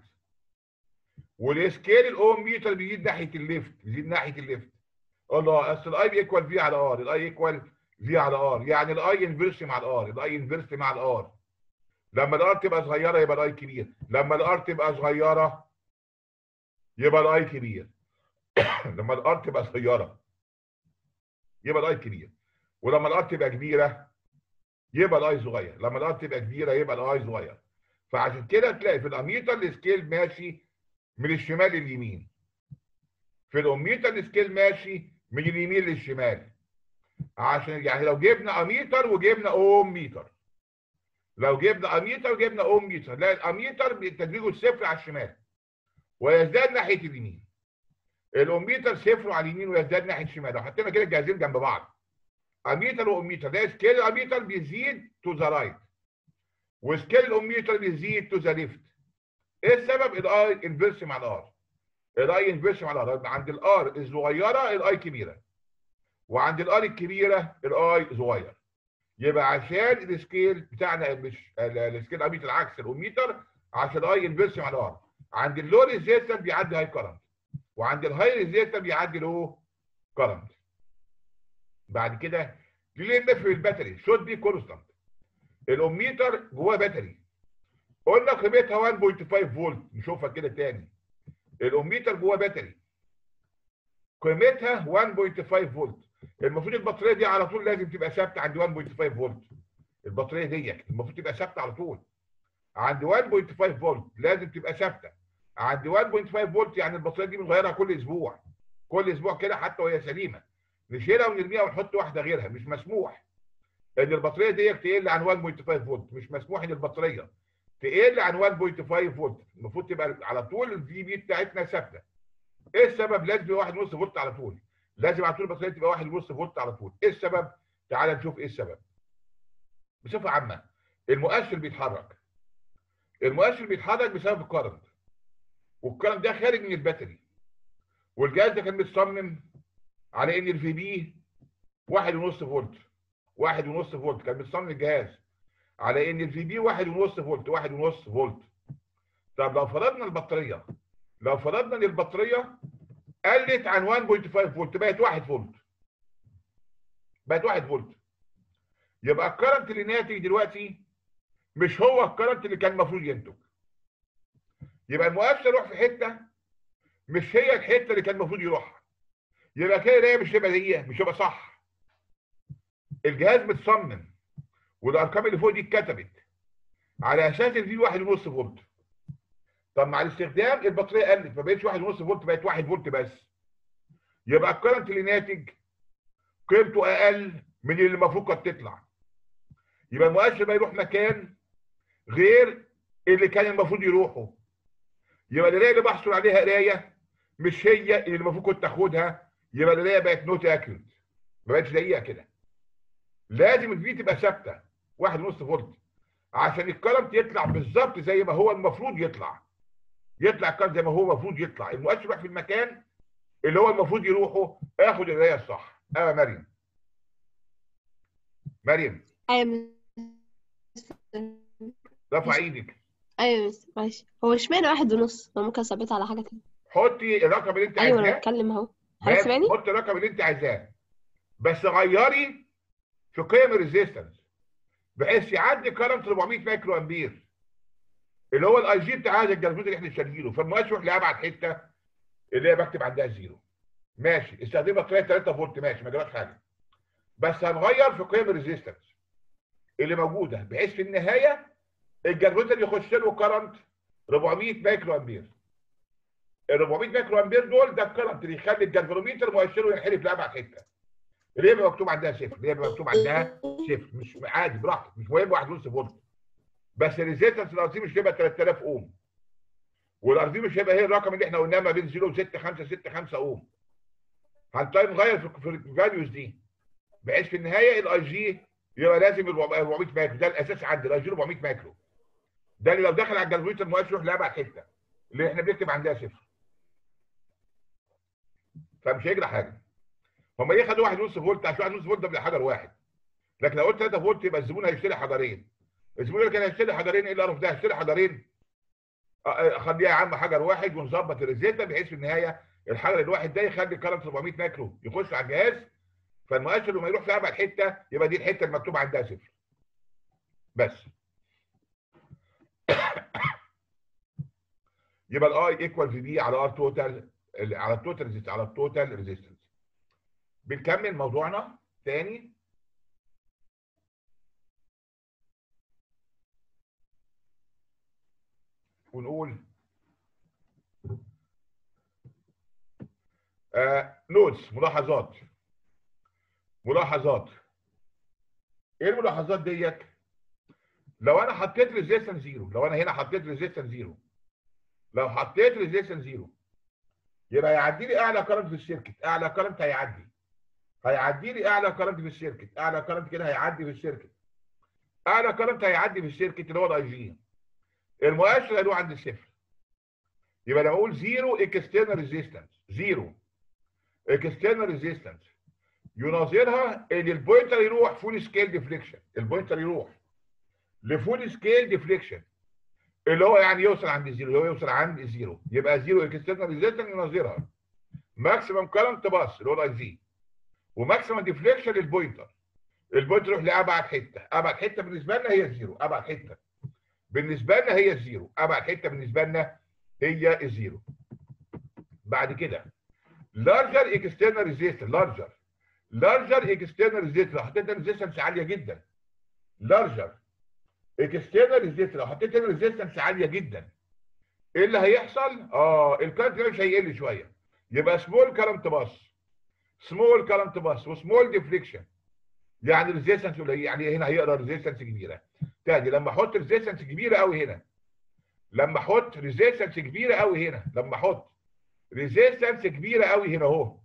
Speaker 1: وليه سكيل الاوميتر بيزيد ناحيه الليفت بيزيد ناحيه الليفت الله اصل الاي ايكوال في على ار الاي ايكوال في على ار يعني الاي انفيرس مع الار الاي انفيرس مع الار لما الار تبقى صغيره يبقى الاي كبير لما الار تبقى صغيره يبقى الاي كبير لما الار تبقى صغيره يبقى الاي كبير ولما الار تبقى كبيره يبقى الاي صغير لما الار تبقى كبيره يبقى الاي صغير فعشان كده تلاقي في الاميتر السكيل ماشي من الشمال لليمين في الاوميتر السكيل ماشي من اليمين للشمال عشان يعني لو جبنا اميتر وجبنا اوم ميتر لو جبنا اميتر وجبنا اوم ميتر لا الاميتر تدريجه الصفر على الشمال ويزداد ناحيه اليمين الاوميتر صفر على اليمين ويزداد ناحيه الشمال لو حطينا كده الجهازين جنب بعض اميتر واوميتر ده سكيل الاميتر بيزيد تو ذا رايت وسكيل الاوميتر بيزيد تو ذا ليفت ايه السبب الاي انفيرس مع الار الاي انفيرس مع الار عند الار الصغيره الاي كبيره وعند الار الكبيره الاي صغير يبقى عشان السكيل بتاعنا مش السكيل اميتر عكس الاوميتر عشان الاي انفيرس مع الار عند اللو ريزيستنس بيعدي هاي كرنت وعند الهاي ريزيستنس بيعدي لو كرنت بعد كده ليه في الباتري شوت بي كونستانت الاوميتر جواه باتري قلنا قيمتها 1.5 فولت نشوفها كده تاني الاوميتر جواه باتري قيمتها 1.5 فولت المفروض البطاريه دي على طول لازم تبقى ثابته عند 1.5 فولت البطاريه ديت المفروض تبقى ثابته على طول عند 1.5 فولت لازم تبقى ثابته عند 1.5 فولت يعني البطاريه دي بنغيرها كل اسبوع كل اسبوع كده حتى وهي سليمه نشيلها ونرميها ونحط واحده غيرها مش مسموح ان البطاريه ديت تقل عن 1.5 فولت مش مسموح ان البطاريه تقل عن 1.5 فولت المفروض تبقى على طول الفي بي بتاعتنا ثابته ايه السبب لازم يبقى 1.5 فولت على طول لازم على طول البطاريه تبقى 1.5 فولت على طول ايه السبب تعال نشوف ايه السبب بصفه عامه المؤشر بيتحرك المؤشر بيتحرك بسبب الكرنت والكرنت ده خارج من الباتري والجهاز ده كان متصمم على ان الفي بي 1.5 فولت 1.5 فولت كان متصمم الجهاز على ان الفي بي 1.5 فولت 1.5 فولت طب لو فرضنا البطاريه لو فرضنا ان البطاريه قلت عن 1.5 فولت بقت 1 فولت بقت 1 فولت يبقى الكرنت اللي ناتج دلوقتي مش هو الكرنت اللي كان المفروض ينتج يبقى المؤشر يروح في حته مش هي الحته اللي كان المفروض يروحها يبقى كده ده مش هيبقى هي مش هيبقى صح الجهاز متصمم والارقام اللي فوق دي اتكتبت على اساس ان دي 1.5 فولت طب مع الاستخدام البطاريه قلت ما بقتش 1.5 فولت بقت 1 فولت بس يبقى الكرنت اللي ناتج قيمته اقل من اللي المفروض كانت تطلع يبقى المؤشر بقى يروح مكان غير اللي كان المفروض يروحه يبقى القرايه اللي بحصل عليها قرايه مش هي اللي المفروض كنت تاخدها يبقى القرايه بقت نوت اكيوريت ما بقتش دقيقه كده لازم الفي تبقى ثابته 1.5 فولت عشان الكرنت يطلع بالظبط زي ما هو المفروض يطلع يطلع الكرنت زي ما هو المفروض يطلع المؤشر يروح في المكان اللي هو المفروض يروحه اخد القرايه الصح اه مريم مريم
Speaker 2: ايوه
Speaker 1: رفع ايدك
Speaker 2: ايوه بس ماشي هو اشمعنى واحد ونص ما ممكن اثبتها على حاجه تانية
Speaker 1: حطي الرقم اللي انت
Speaker 2: ايوه انا
Speaker 1: عايزاه
Speaker 2: بتكلم اهو
Speaker 1: ماشي،
Speaker 2: حضرتك سامعني
Speaker 1: حطي الرقم اللي انت عايزاه بس غيري في قيم الريزيستنس بحيث يعدي كرنت 400 مايكرو امبير اللي هو الاي جي بتاع هذا الجلفوز اللي احنا شاريينه فالمؤشر يروح لابعد حته اللي هي بكتب عندها زيرو ماشي استخدم بطاريه 3 فولت ماشي ما جراش حاجه بس هنغير في قيم الريزيستنس اللي موجوده بحيث في النهايه الجنريتور يخش له كرنت 400 مايكرو امبير ال 400 مايكرو امبير دول ده الكرنت اللي يخلي الجنفروميتر مؤشره ينحرف لابعد حته اللي يبقى مكتوب عندها صفر اللي يبقى مكتوب عندها صفر مش عادي براحتك مش مهم 1.5 فولت بس الريزيستنس الارضي مش هيبقى 3000 اوم والارضي مش هيبقى هي الرقم اللي احنا قلناه ما بين 0 و 6 5 6 5 اوم هنطيب نغير في في الفاليوز دي بحيث في النهايه الاي جي يبقى لازم 400 مايكرو ده الاساس عندي الاي جي 400 مايكرو ده اللي لو دخل على الجنريتور المؤشر يروح لابعد حته اللي احنا بنكتب عندها صفر فمش هيجرى حاجه هم ليه خدوا 1.5 فولت عشان 1.5 فولت ده حجر واحد لكن لو قلت 3 فولت يبقى الزبون هيشتري حجرين الزبون اللي كان هيشتري حجرين ايه القرف ده هيشتري حجرين خليها يا عم حجر واحد ونظبط الريزيتا بحيث في النهايه الحجر الواحد ده يخلي كرنت 400 مايكرو يخش على الجهاز فالمؤشر لما يروح في ابعد حته يبقى دي الحته المكتوب عندها صفر بس يبقى الاي ايكوال في بي على ار توتال على التوتال ريزيست على التوتال ريزيستنس بنكمل موضوعنا تاني ونقول آه نوتس ملاحظات ملاحظات ايه الملاحظات ديت لو انا حطيت ريزيستنس زيرو لو انا هنا حطيت ريزيستنس زيرو لو حطيت ريزيستنس زيرو يبقى هيعدي لي اعلى كرنت في السيركت اعلى كرنت هيعدي هيعدي لي اعلى كرنت في السيركت اعلى كرنت كده هيعدي في السيركت اعلى كرنت هيعدي في السيركت اللي هو الاي جي المؤشر هيروح عند الصفر يبقى لما اقول زيرو اكسترنال ريزيستنس زيرو اكسترنال ريزيستنس يناظرها ان البوينتر يروح فول سكيل ديفليكشن البوينتر يروح لفول سكيل ديفليكشن اللي هو يعني يوصل عند الزيرو اللي هو يوصل عند الزيرو يبقى زيرو اكسترنال ريزيستنس يناظرها ماكسيمم كرنت باس اللي هو الاي زي وماكسيمم ديفليكشن للبوينتر البوينتر يروح لابعد حته ابعد حته بالنسبه لنا هي الزيرو ابعد حته بالنسبه لنا هي الزيرو ابعد حته بالنسبه لنا هي الزيرو بعد كده لارجر اكسترنال ريزيستنس لارجر لارجر اكسترنال ريزيستنس لو حطيت ريزيستنس عاليه جدا لارجر اكسترنال ريزيستنس لو حطيت هنا ريزيستنس عاليه جدا ايه اللي هيحصل؟ اه الكارنت مش هيقل شويه يبقى سمول كارنت باس سمول كارنت باس وسمول ديفليكشن يعني ريزيستنس يعني هنا هيقرا ريزيستنس كبيره تاني لما احط ريزيستنس كبيره قوي هنا لما احط ريزيستنس كبيره قوي هنا لما احط ريزيستنس كبيره قوي هنا اهو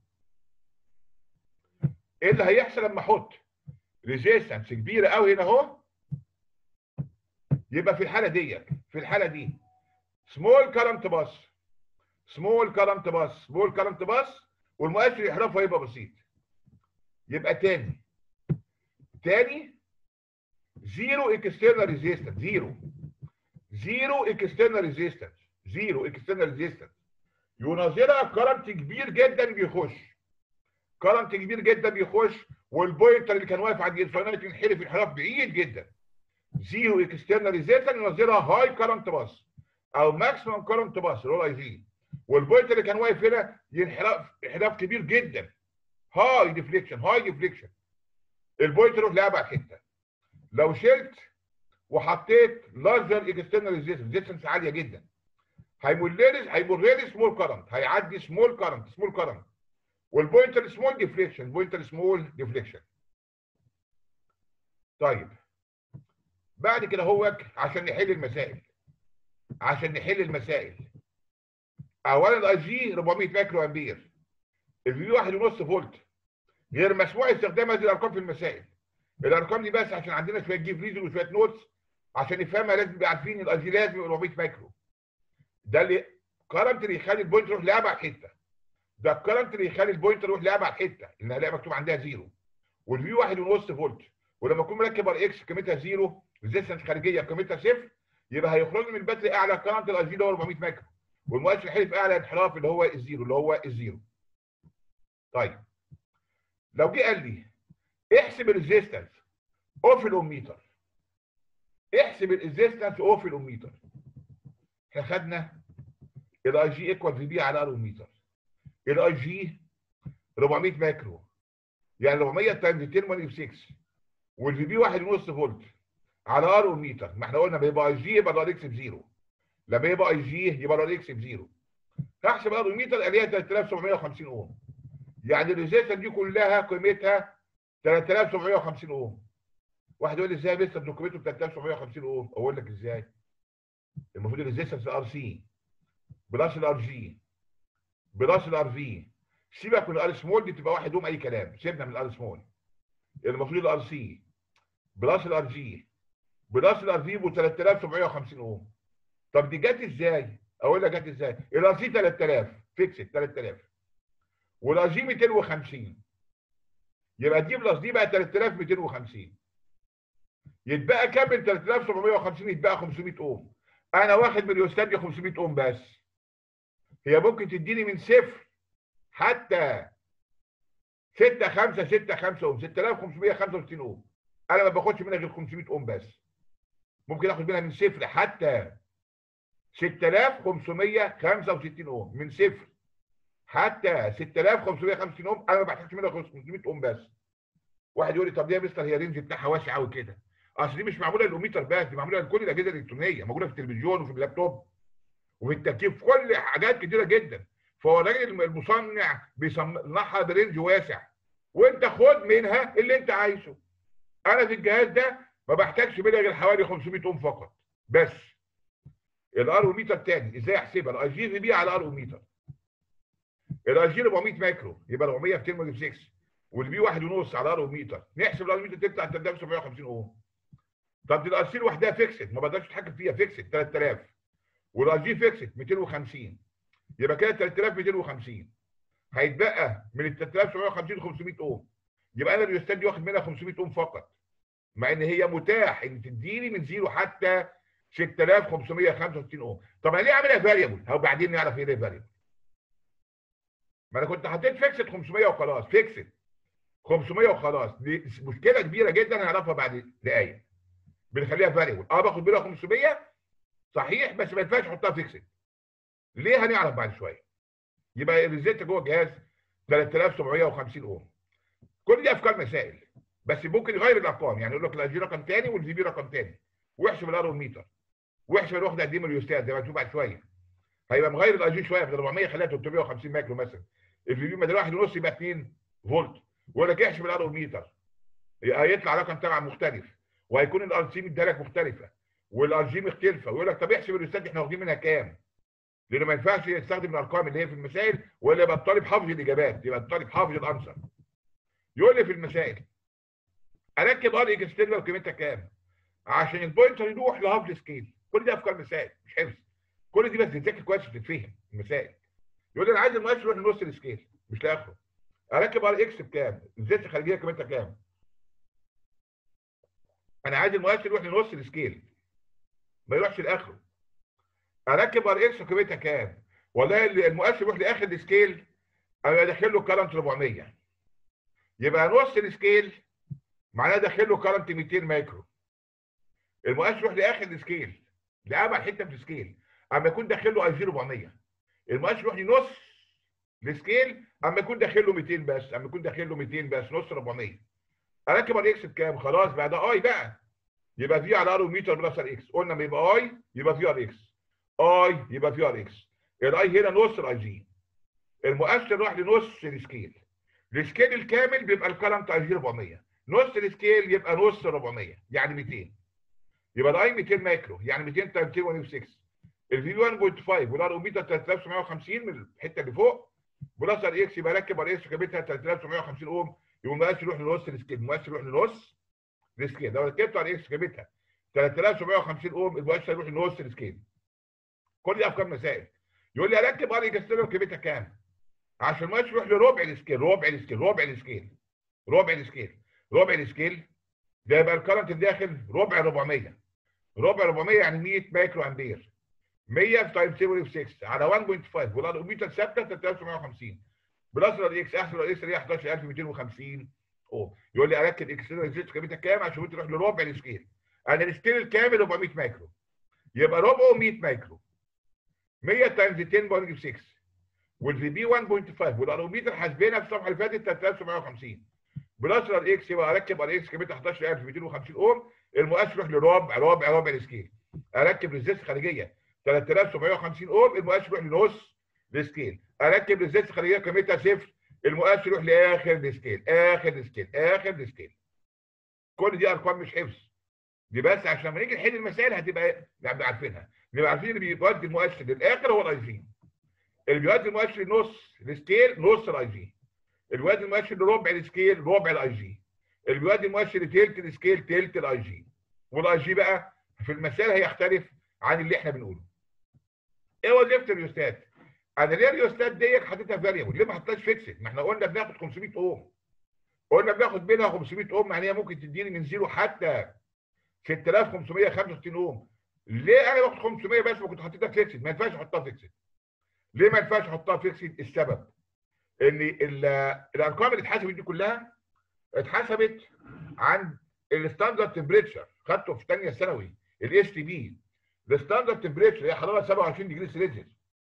Speaker 1: ايه اللي هيحصل لما احط ريزيستنس كبيره قوي هنا اهو يبقى في الحاله ديت في الحاله دي سمول كارنت باس سمول كارنت باس سمول كارنت باس والمؤشر يحرفه هيبقى بسيط يبقى تاني تاني زيرو اكسترنال ريزيستنس زيرو زيرو اكسترنال ريزيستنس زيرو اكسترنال ريزيستنس يناظرها كرنت كبير جدا بيخش كرنت كبير جدا بيخش والبوينتر اللي كان واقف عند الانفينيتي ينحرف انحراف بعيد جدا زيرو اكسترنال ريزيستنس يناظرها هاي كرنت باس او ماكسيمم كرنت باس اللي هو اي جي والبوينتر اللي كان واقف هنا ينحرف انحراف كبير جدا هاي ديفليكشن هاي ديفليكشن البوينتر يروح لابعد حته لو شلت وحطيت لارجر اكسترنال ريزيستنس ريزيستنس عاليه جدا هيمر لي هيمر لي سمول كرنت هيعدي سمول كرنت سمول كرنت والبوينتر سمول ديفليكشن بوينتر سمول ديفليكشن طيب بعد كده هو عشان نحل المسائل عشان نحل المسائل اولا الاي جي 400 مايكرو امبير الفي واحد ونص فولت غير مسموح استخدام هذه الارقام في المسائل الارقام دي بس عشان عندنا شويه جيف ريزون وشويه نوتس عشان نفهمها لازم نبقى عارفين الاي جي لازم يبقى 400 مايكرو ده اللي كرنت اللي يخلي البوينت يروح لابعد حته ده الكرنت اللي يخلي البوينت يروح لابعد حته اللي هلاقي مكتوب عندها زيرو والفي واحد ونص فولت ولما اكون مركب ار اكس قيمتها زيرو ريزيستنس خارجيه قيمتها صفر يبقى هيخرج من الباتري اعلى كرنت الاي جي اللي هو 400 مايكرو والمؤشر حلف اعلى انحراف اللي هو الزيرو اللي هو الزيرو طيب لو جه قال لي احسب الريزيستنس اوف الاوميتر احسب الريزيستنس اوف الاوميتر احنا خدنا الاي جي ايكوال في بي على الاوميتر الاي جي 400 مايكرو يعني 400 تايمز 10 1 6 والفي بي 1.5 فولت على ار وميتر ما احنا قلنا لما يبقى اي جي يبقى الار اكس بزيرو لما يبقى اي جي يبقى الار اكس بزيرو هحسب ار وميتر الاقيها 3750 اوم يعني الريزيستر دي كلها قيمتها 3750 اوم واحد يقول لي ازاي لسه قيمته 3750 اوم اقول لك ازاي المفروض الريزيستنس الار سي بلس الار جي بلس الار في سيبك من الار سمول دي تبقى واحد اوم اي كلام سيبنا من الار سمول المفروض الار سي بلس الار جي بلس الار في ب 3750 اوم طب دي جت ازاي؟ اقول لك جت ازاي؟ الار سي 3000 فيكسد 3000 والار جي 250 يبقى دي بلس دي بقى 3250 يتبقى كام من 3750 يتبقى 500 اوم انا واخد من الاستاذ دي 500 اوم بس هي ممكن تديني من صفر حتى 6 5 6 5 اوم 6565 اوم انا ما باخدش منها غير 500 اوم بس ممكن اخد منها من صفر حتى 6565 اوم من صفر حتى 6565 اوم انا ما بحتاجش منها غير 500 اوم بس واحد يقول لي طب ليه يا مستر هي رينج بتاعها واسع قوي كده اصل دي مش معموله للاوميتر بس دي معموله لكل الاجهزه الالكترونيه موجوده في التلفزيون وفي اللابتوب وفي التركيب في كل حاجات كتيره جدا فهو الراجل المصنع بيصنعها برينج واسع وانت خد منها اللي انت عايزه انا في الجهاز ده ما بحتاجش منها غير حوالي 500 اوم فقط بس الار ميتر تاني ازاي احسبها الاي جي في بي على ار ميتر الاي جي 400 مايكرو يبقى 400 في 10 6 والبي واحد ونص على ار ميتر نحسب الار ميتر تطلع 3750 اوم طب دي الار سي لوحدها فيكسد ما بقدرش اتحكم فيها فيكسد 3000 والار جي فيكسد 250 يبقى كده 3250 هيتبقى من ال 3750 500 اوم يبقى انا الريوستات دي واخد منها 500 اوم فقط مع ان هي متاح ان تديني من زيرو حتى 6565 اوم طب انا ليه عاملها فاريبل اهو بعدين نعرف ايه ده فاريبل ما انا كنت حطيت فيكسد 500 وخلاص فيكسد 500 وخلاص دي مشكله كبيره جدا هنعرفها بعد دقايق بنخليها فاريبل اه باخد منها 500 صحيح بس ما ينفعش احطها فيكسد ليه هنعرف بعد شويه يبقى الريزيت جوه الجهاز 3750 اوم كل دي افكار مسائل بس ممكن يغير الارقام يعني يقول لك الاجي رقم ثاني والفي بي رقم ثاني واحسب الار والميتر واحسب الوحده قد ايه من اليوستات زي ما هنشوف بعد شويه هيبقى مغير الاجي شويه من 400 خليها 350 مايكرو مثلا الفي بي بدل واحد ونص يبقى 2 فولت ويقول لك احسب الار والميتر هيطلع رقم طبعا مختلف وهيكون الار سي مديلك مختلفه والار جي مختلفه ويقول لك طب احسب اليوستات احنا واخدين منها كام؟ لانه ما ينفعش يستخدم الارقام اللي هي في المسائل ولا يبقى الطالب حافظ الاجابات يبقى الطالب حافظ الانسر يقول لي في المسائل اركب ار اكسترنال قيمتها كام عشان البوينتر يروح لهاف سكيل كل دي افكار مسائل مش حفظ كل دي بس تذاكر كويس وتتفهم المسائل يقول لي انا عايز المؤشر يروح لنص السكيل مش لاخره اركب ار اكس بكام الزيت الخارجيه قيمتها كام انا عايز المؤشر يروح لنص السكيل ما يروحش لاخره اركب ار اكس قيمتها كام والله المؤشر يروح لاخر السكيل انا ادخل له كرنت 400 يبقى نص السكيل معناه داخل له كرنت 200 مايكرو المؤشر يروح لاخر السكيل لابعد حته في السكيل اما يكون داخل له اي جي 400 المؤشر يروح لنص السكيل اما يكون داخل له 200 بس اما يكون داخل له 200 بس نص 400 اركب ار اكس بكام خلاص بقى ده اي بقى يبقى في على ار متر بلس ار اكس قلنا لما يبقى اي يبقى في ار اكس اي يبقى في ار اكس الاي هنا نص الاي جي المؤشر راح لنص السكيل السكيل الكامل بيبقى الكرنت اي جي 400 نص السكيل يبقى نص 400 يعني 200 يبقى الاي 200 مايكرو يعني 200 تايمز 206 الفي 1.5 والار اوميتر 3750 من الحته اللي فوق بلس ار اكس يبقى ركب ار اكس قيمتها 3750 اوم يبقى المؤشر يروح لنص السكيل المؤشر يروح لنص السكيل لو ركبت ار اكس قيمتها 3750 اوم المؤشر يروح لنص السكيل كل دي افكار مسائل يقول لي اركب ار اكس قيمتها كام؟ عشان المؤشر يروح لربع السكيل ربع السكيل ربع السكيل ربع السكيل ربع السكيل ده يبقى الكرنت الداخل ربع 400 ربع 400 يعني 100 مايكرو امبير 100 في تايم 6 على 1.5 والارقام ثابته 3750 بلس الار اكس احسن الار اكس اللي هي 11250 اوم يقول لي اركب اكسترنال ريزيست قيمتها كام عشان تروح لربع السكيل انا السكيل الكامل 400 مايكرو يبقى ربعه 100 مايكرو 100 تايمز 10.6 والفي بي 1.5 والاروميتر حاسبينها في الصفحه اللي فاتت 3750 بلس ار اكس يبقى اركب ار اكس كميه 11250 اوم المؤشر يروح لربع ربع ربع السكيل اركب ريزيست خارجيه 3750 اوم المؤشر يروح لنص السكيل اركب ريزيست خارجيه قيمتها صفر المؤشر يروح لاخر السكيل اخر السكيل اخر السكيل كل دي ارقام مش حفظ دي بس عشان لما نيجي نحل المسائل هتبقى نبقى عارفينها نبقى عارفين اللي بيودي المؤشر للاخر هو الاي جي اللي بيودي المؤشر لنص السكيل نص الاي جي اللي بيودي المؤشر لربع السكيل ربع الاي جي اللي بيودي المؤشر لتلت السكيل تلت الاي جي والاي جي بقى في المسائل هيختلف عن اللي احنا بنقوله ايه وظيفه الريوستات؟ انا ليه الريوستات ديت حطيتها فاريبل؟ ليه ما حطيتهاش فيكسد؟ ما احنا قلنا بناخد 500 اوم قلنا بناخد منها 500 اوم يعني هي ممكن تديني من زيرو حتى 6565 اوم ليه انا باخد 500 بس وكنت حطيتها فيكسد؟ ما ينفعش احطها فيكسد ليه ما ينفعش احطها فيكسد؟ السبب ان الارقام اللي اتحسبت دي كلها اتحسبت عن الستاندرد تمبريتشر خدته في ثانيه ثانوي الاس تي بي الستاندرد تمبريتشر هي حراره 27 ديجري سيلسيوس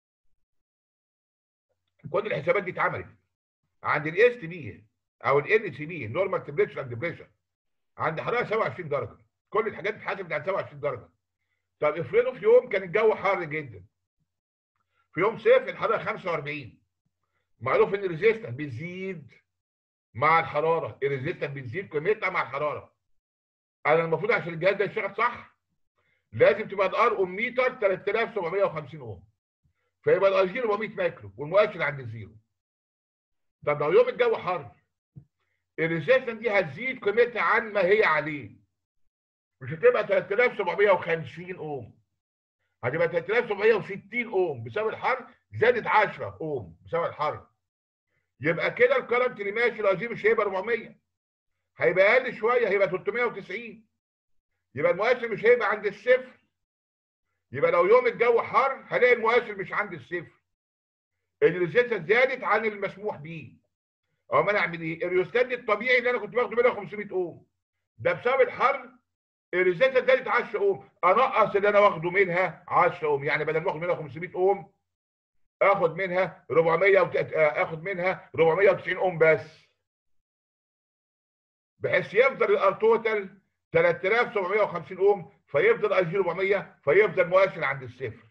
Speaker 1: كل الحسابات دي اتعملت عند الاس تي بي او الان سي بي نورمال تمبريتشر اند بريشر عند حراره 27 درجه كل الحاجات اتحسبت عند 27 درجه طب افرضوا في يوم كان الجو حار جدا في يوم صيف الحراره 45 معروف ان الريزيستنس بتزيد مع الحراره الريزيستنس بتزيد قيمتها مع الحراره انا المفروض عشان الجهاز ده يشتغل صح لازم تبقى الار اوم متر 3750 اوم فيبقى الاي جي 400 مايكرو والمؤشر عند الزيرو طب لو يوم الجو حر الريزيستنس دي هتزيد قيمتها عن ما هي عليه مش هتبقى 3750 اوم هتبقى 3760 اوم بسبب الحر زادت 10 اوم بسبب الحر يبقى كده الكرنت اللي ماشي الاي جي مش هيبقى 400 هيبقى اقل شويه هيبقى 390 يبقى المؤشر مش هيبقى عند الصفر يبقى لو يوم الجو حر هلاقي المؤشر مش عند الصفر الريزيستنس زادت عن المسموح بيه او ما انا اعمل ايه الريوستات الطبيعي اللي انا كنت باخده منها 500 اوم ده بسبب الحر الريزيستنس زادت 10 اوم انقص اللي انا واخده منها 10 اوم يعني بدل ما اخد منها 500 اوم اخد منها 400 وت... اخد منها 490 اوم بس بحيث يفضل الار توتال 3750 اوم فيفضل اي جي 400 فيفضل مؤشر عند الصفر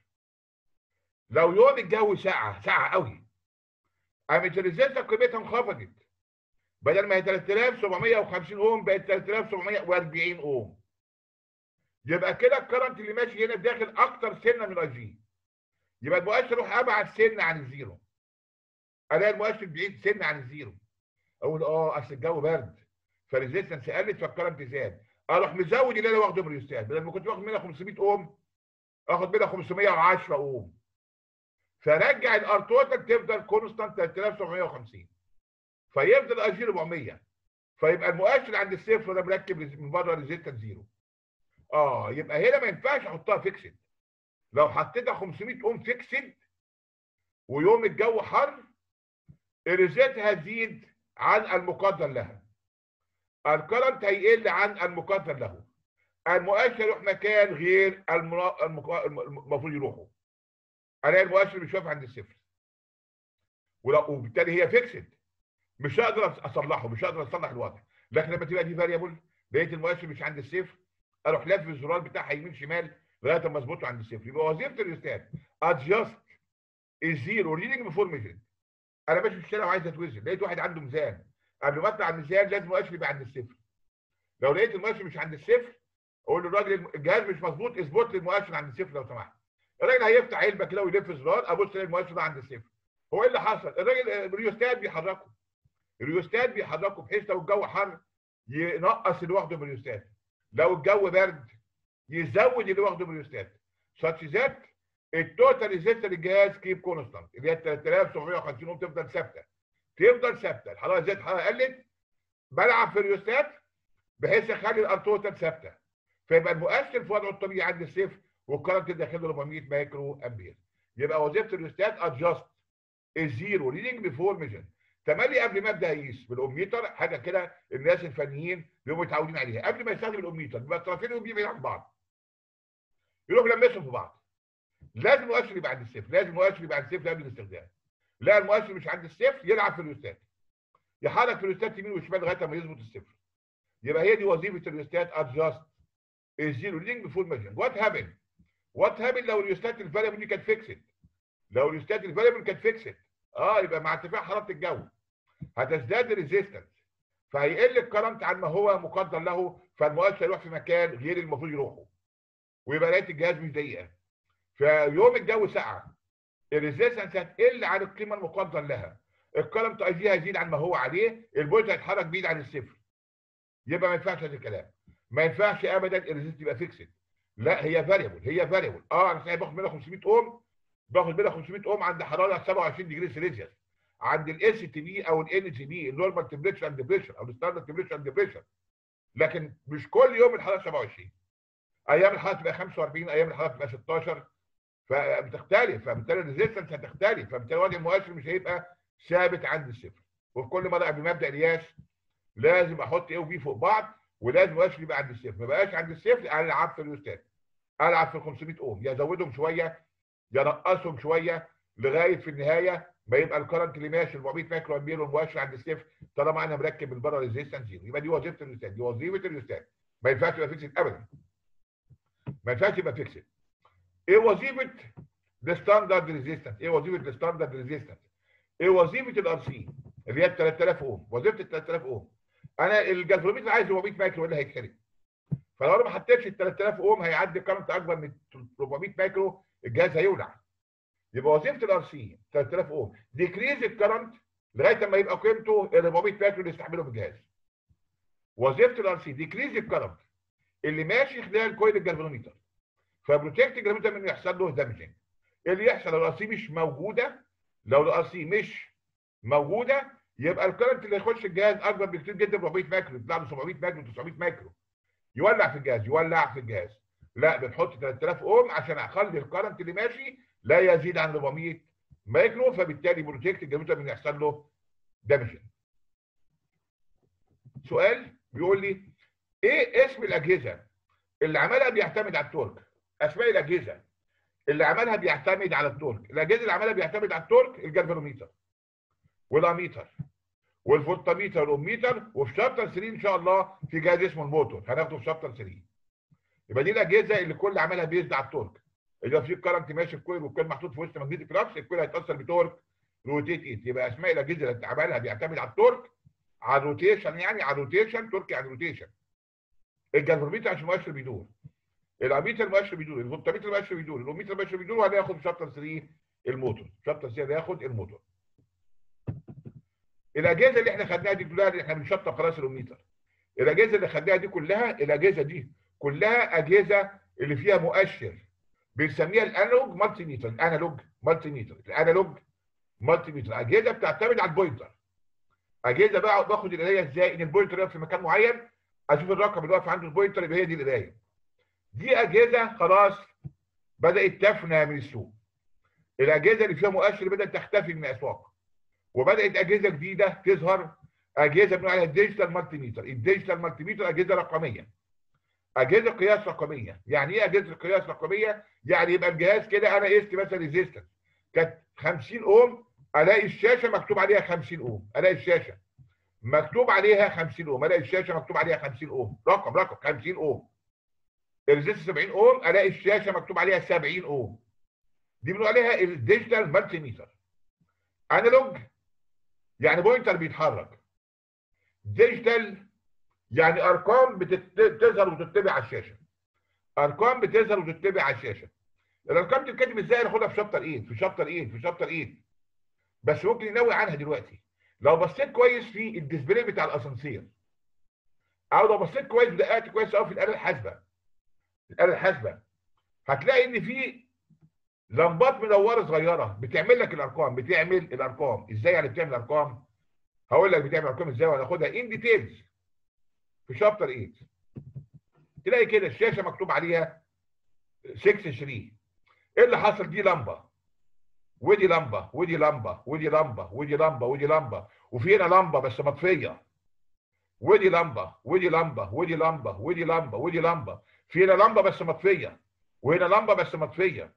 Speaker 1: لو يوم الجو ساقعه ساقعه قوي قامت الريزيستنس قيمتها انخفضت بدل ما هي 3750 اوم بقت 3740 اوم يبقى كده الكرنت اللي ماشي هنا داخل اكتر سنه من الاي جي يبقى المؤشر يروح ابعد سنه عن الزيرو الاقي المؤشر بعيد سنه عن الزيرو اقول اه اصل الجو برد فالريزيستنس قلت فالكرنت زاد اروح مزود اللي انا واخده من الريستات بدل ما كنت واخد منها 500 اوم اخد منها 510 اوم فرجع الار توتال تفضل كونستانت 3750 فيفضل اجي 400 فيبقى المؤشر عند الصفر ده مركب من بره ريزيستنس زيرو اه يبقى هنا ما ينفعش احطها فيكسد لو حطيتها 500 اوم فيكسد ويوم الجو حر الريزيت هتزيد عن المقدر لها الكرنت هيقل عن المقدر له المؤشر يروح مكان غير المنا... المك... المفروض يروحه الاقي المؤشر مش واقف عند الصفر ولو وبالتالي هي فيكسد مش هقدر اصلحه مش هقدر اصلح الوضع لكن لما تبقى دي فاريبل لقيت المؤشر مش عند الصفر اروح لف الزرار بتاعها يمين شمال لغايه ما اظبطه عند الصفر يبقى وظيفه الريستات ادجست الزيرو ريدنج بفور ميجر انا ماشي في الشارع وعايز اتوزن لقيت واحد عنده ميزان قبل ما اطلع الميزان لازم المؤشر يبقى عند الصفر لو لقيت المؤشر مش عند الصفر اقول للراجل الجهاز مش مظبوط اظبط لي المؤشر عند الصفر لو سمحت الراجل هيفتح علبه كده ويلف زرار ابص الاقي المؤشر ده عند الصفر هو ايه اللي حصل الراجل الريوستات بيحركه الريوستات بيحركه بحيث لو الجو حر ينقص اللي واخده من الريوستات لو الجو برد يزود اللي واخده من الريوستات such that التوتال ريزيستر الجهاز كيب كونستانت اللي هي 3750 اوم تفضل ثابته تفضل ثابته الحراره زادت الحراره قلت بلعب في الريوستات بحيث اخلي الار توتال ثابته فيبقى المؤثر في وضعه الطبيعي عند الصفر والكرنت داخل 400 مايكرو امبير يبقى وظيفه الريوستات ادجست الزيرو ريدنج بيفور ميجر تملي قبل ما ابدا اقيس بالاوميتر حاجه كده الناس الفنيين بيبقوا متعودين عليها قبل ما يستخدم الاوميتر بيبقى الطرفين يبقوا بعيد عن بعض يروح لمسهم في بعض لازم المؤشر يبقى عند الصفر لازم المؤشر يبقى عند الصفر قبل الاستخدام لا المؤشر مش عند الصفر يلعب في الريوستات يحرك في الريستات يمين وشمال لغايه ما يظبط الصفر يبقى هي دي وظيفه الريستات ادجاست الزيرو ريدنج بفول ماشين وات هابن وات هابن لو الريستات الفاريبل دي كانت فيكسد لو الريستات الفاريبل كانت فيكسد اه يبقى مع ارتفاع حراره الجو هتزداد الريزيستنس فهيقل الكرنت عن ما هو مقدر له فالمؤشر يروح في مكان غير المفروض يروحه ويبقى لقيت الجهاز مش ضيقه فيوم الجو سقع الريزيستنس هتقل عن القيمه المقدر لها الكرنت اي جي هيزيد عن ما هو عليه البوينت هيتحرك بعيد عن الصفر يبقى ما ينفعش هذا الكلام ما ينفعش ابدا الريزيست يبقى فيكسد لا هي فاريبل هي فاريبل اه انا صحيح باخد منها 500 اوم باخد منها 500 اوم عند حراره 27 دجري سيليزيوس عند الاس تي بي او الان تي بي النورمال تمبريتشر اند بريشر او الستاندرد تمبريتشر اند بريشر لكن مش كل يوم الحراره 27 ايام الحراره تبقى 45 ايام الحراره تبقى 16 فبتختلف فبالتالي الريزيستنس هتختلف فبالتالي وجه المؤشر مش هيبقى ثابت عند الصفر وفي كل مره قبل ما ابدا القياس لازم احط ايه وبي فوق بعض ولازم المؤشر يبقى عند الصفر ما بقاش عند الصفر العب في الريستات العب في 500 اوم يا ازودهم شويه يا انقصهم شويه لغايه في النهايه ما يبقى الكرنت اللي ماشي 400 مايكرو امبير والمؤشر عند الصفر طالما انا مركب من بره ريزيستنس زيرو يبقى دي وظيفه الريستات دي وظيفه الريستات ما ينفعش يبقى فيكسد ابدا ما ينفعش يبقى فيكسد ايه وظيفه الستاندرد ريزيستنس ايه وظيفه الستاندرد ريزيستنس ايه وظيفه الار سي اللي هي 3000 اوم وظيفه ال 3000 اوم انا الجلفروميتر عايز 400 مايكرو ولا هيتحرق فلو انا ما حطيتش ال 3000 اوم هيعدي كارنت اكبر من 400 مايكرو الجهاز هيولع يبقى وظيفه الار سي 3000 اوم ديكريز الكرنت لغايه ما يبقى قيمته ال 400 مايكرو اللي يستحمله في الجهاز وظيفه الار سي ديكريز الكرنت اللي ماشي خلال كويل الجلفروميتر فبروتكت الجلفروميتر من يحصل له دامجنج اللي يحصل لو الار سي مش موجوده لو الار سي مش موجوده يبقى الكرنت اللي يخش الجهاز اكبر بكتير جدا من 400 مايكرو يطلع له 700 مايكرو 900 مايكرو يولع في الجهاز يولع في الجهاز لا بنحط 3000 اوم عشان اخلي الكرنت اللي ماشي لا يزيد عن 400 مايكرو فبالتالي بروتكت الجلوتر من يحصل له دامج سؤال بيقول لي ايه اسم الاجهزه اللي عملها بيعتمد على التورك اسماء الاجهزه اللي عملها بيعتمد على التورك الاجهزه اللي عملها بيعتمد على التورك الجلفانوميتر والاميتر والفولتميتر والاميتر وفي شابتر 3 ان شاء الله في جهاز اسمه الموتور هناخده في شابتر 3 يبقى دي الاجهزه اللي كل عملها بيزد على التورك اللي في كرنت ماشي في كويل والكويل محطوط في وسط ماجنتيك فلكس الكويل هيتاثر بتورك روتيت ايت يبقى اسماء الاجهزه اللي عملها بيعتمد على التورك على الروتيشن يعني على الروتيشن تورك يعني روتيشن الجلفروميتر عشان المؤشر بيدور الاميتر المؤشر بيدور الفولتميتر المؤشر بيدور الاميتر المؤشر بيدور وهناخد في شابتر 3 الموتور شابتر 3 هناخد الموتور الاجهزه اللي احنا خدناها دي كلها اللي احنا بنشطب خلاص الاميتر الاجهزه اللي خدناها دي كلها الاجهزه دي كلها اجهزه اللي فيها مؤشر بنسميها الانالوج مالتي ميتر الانالوج مالتي ميتر الانالوج مالتي ميتر اجهزه بتعتمد على البوينتر اجهزه بقى باخد القرايه ازاي ان البوينتر يقف في مكان معين اشوف الرقم اللي واقف عند البوينتر يبقى هي دي القرايه دي اجهزه خلاص بدات تفنى من السوق الاجهزه اللي فيها مؤشر بدات تختفي من الاسواق وبدات اجهزه جديده تظهر اجهزه بنقول عليها الديجيتال مالتي ميتر الديجيتال مالتي ميتر اجهزه رقميه اجهزه قياس رقميه يعني ايه اجهزه قياس رقميه يعني يبقى الجهاز كده انا قست مثلا ريزيستنس كانت 50 اوم الاقي الشاشه مكتوب عليها 50 اوم الاقي الشاشه مكتوب عليها 50 اوم الاقي الشاشه مكتوب عليها 50 اوم رقم رقم 50 اوم الريزيستنس 70 اوم الاقي الشاشه مكتوب عليها 70 اوم دي بنقول عليها الديجيتال مالتي ميتر انالوج يعني بوينتر بيتحرك ديجيتال يعني ارقام بتظهر وتتبع على الشاشه ارقام بتظهر وتتبع على الشاشه الارقام دي بتتكتب ازاي ناخدها في شابتر 8 في شابتر 8 في شابتر 8 بس ممكن ننوي عنها دلوقتي لو بصيت كويس في الديسبلاي بتاع الاسانسير او لو بصيت كويس ودققت كويس قوي في الاله الحاسبه الاله الحاسبه هتلاقي ان في لمبات منوره صغيره بتعمل لك الارقام بتعمل الارقام ازاي يعني بتعمل ارقام هقول لك بتعمل ارقام ازاي وهناخدها ان ديتيلز في شابتر 8 تلاقي كده الشاشه مكتوب عليها 6 3 ايه اللي حصل دي لمبه ودي لمبه ودي لمبه ودي لمبه ودي لمبه ودي لمبه وفي هنا لمبه بس مطفيه ودي لمبه ودي لمبه ودي لمبه ودي لمبه ودي لمبه في هنا لمبه بس مطفيه وهنا لمبه بس مطفيه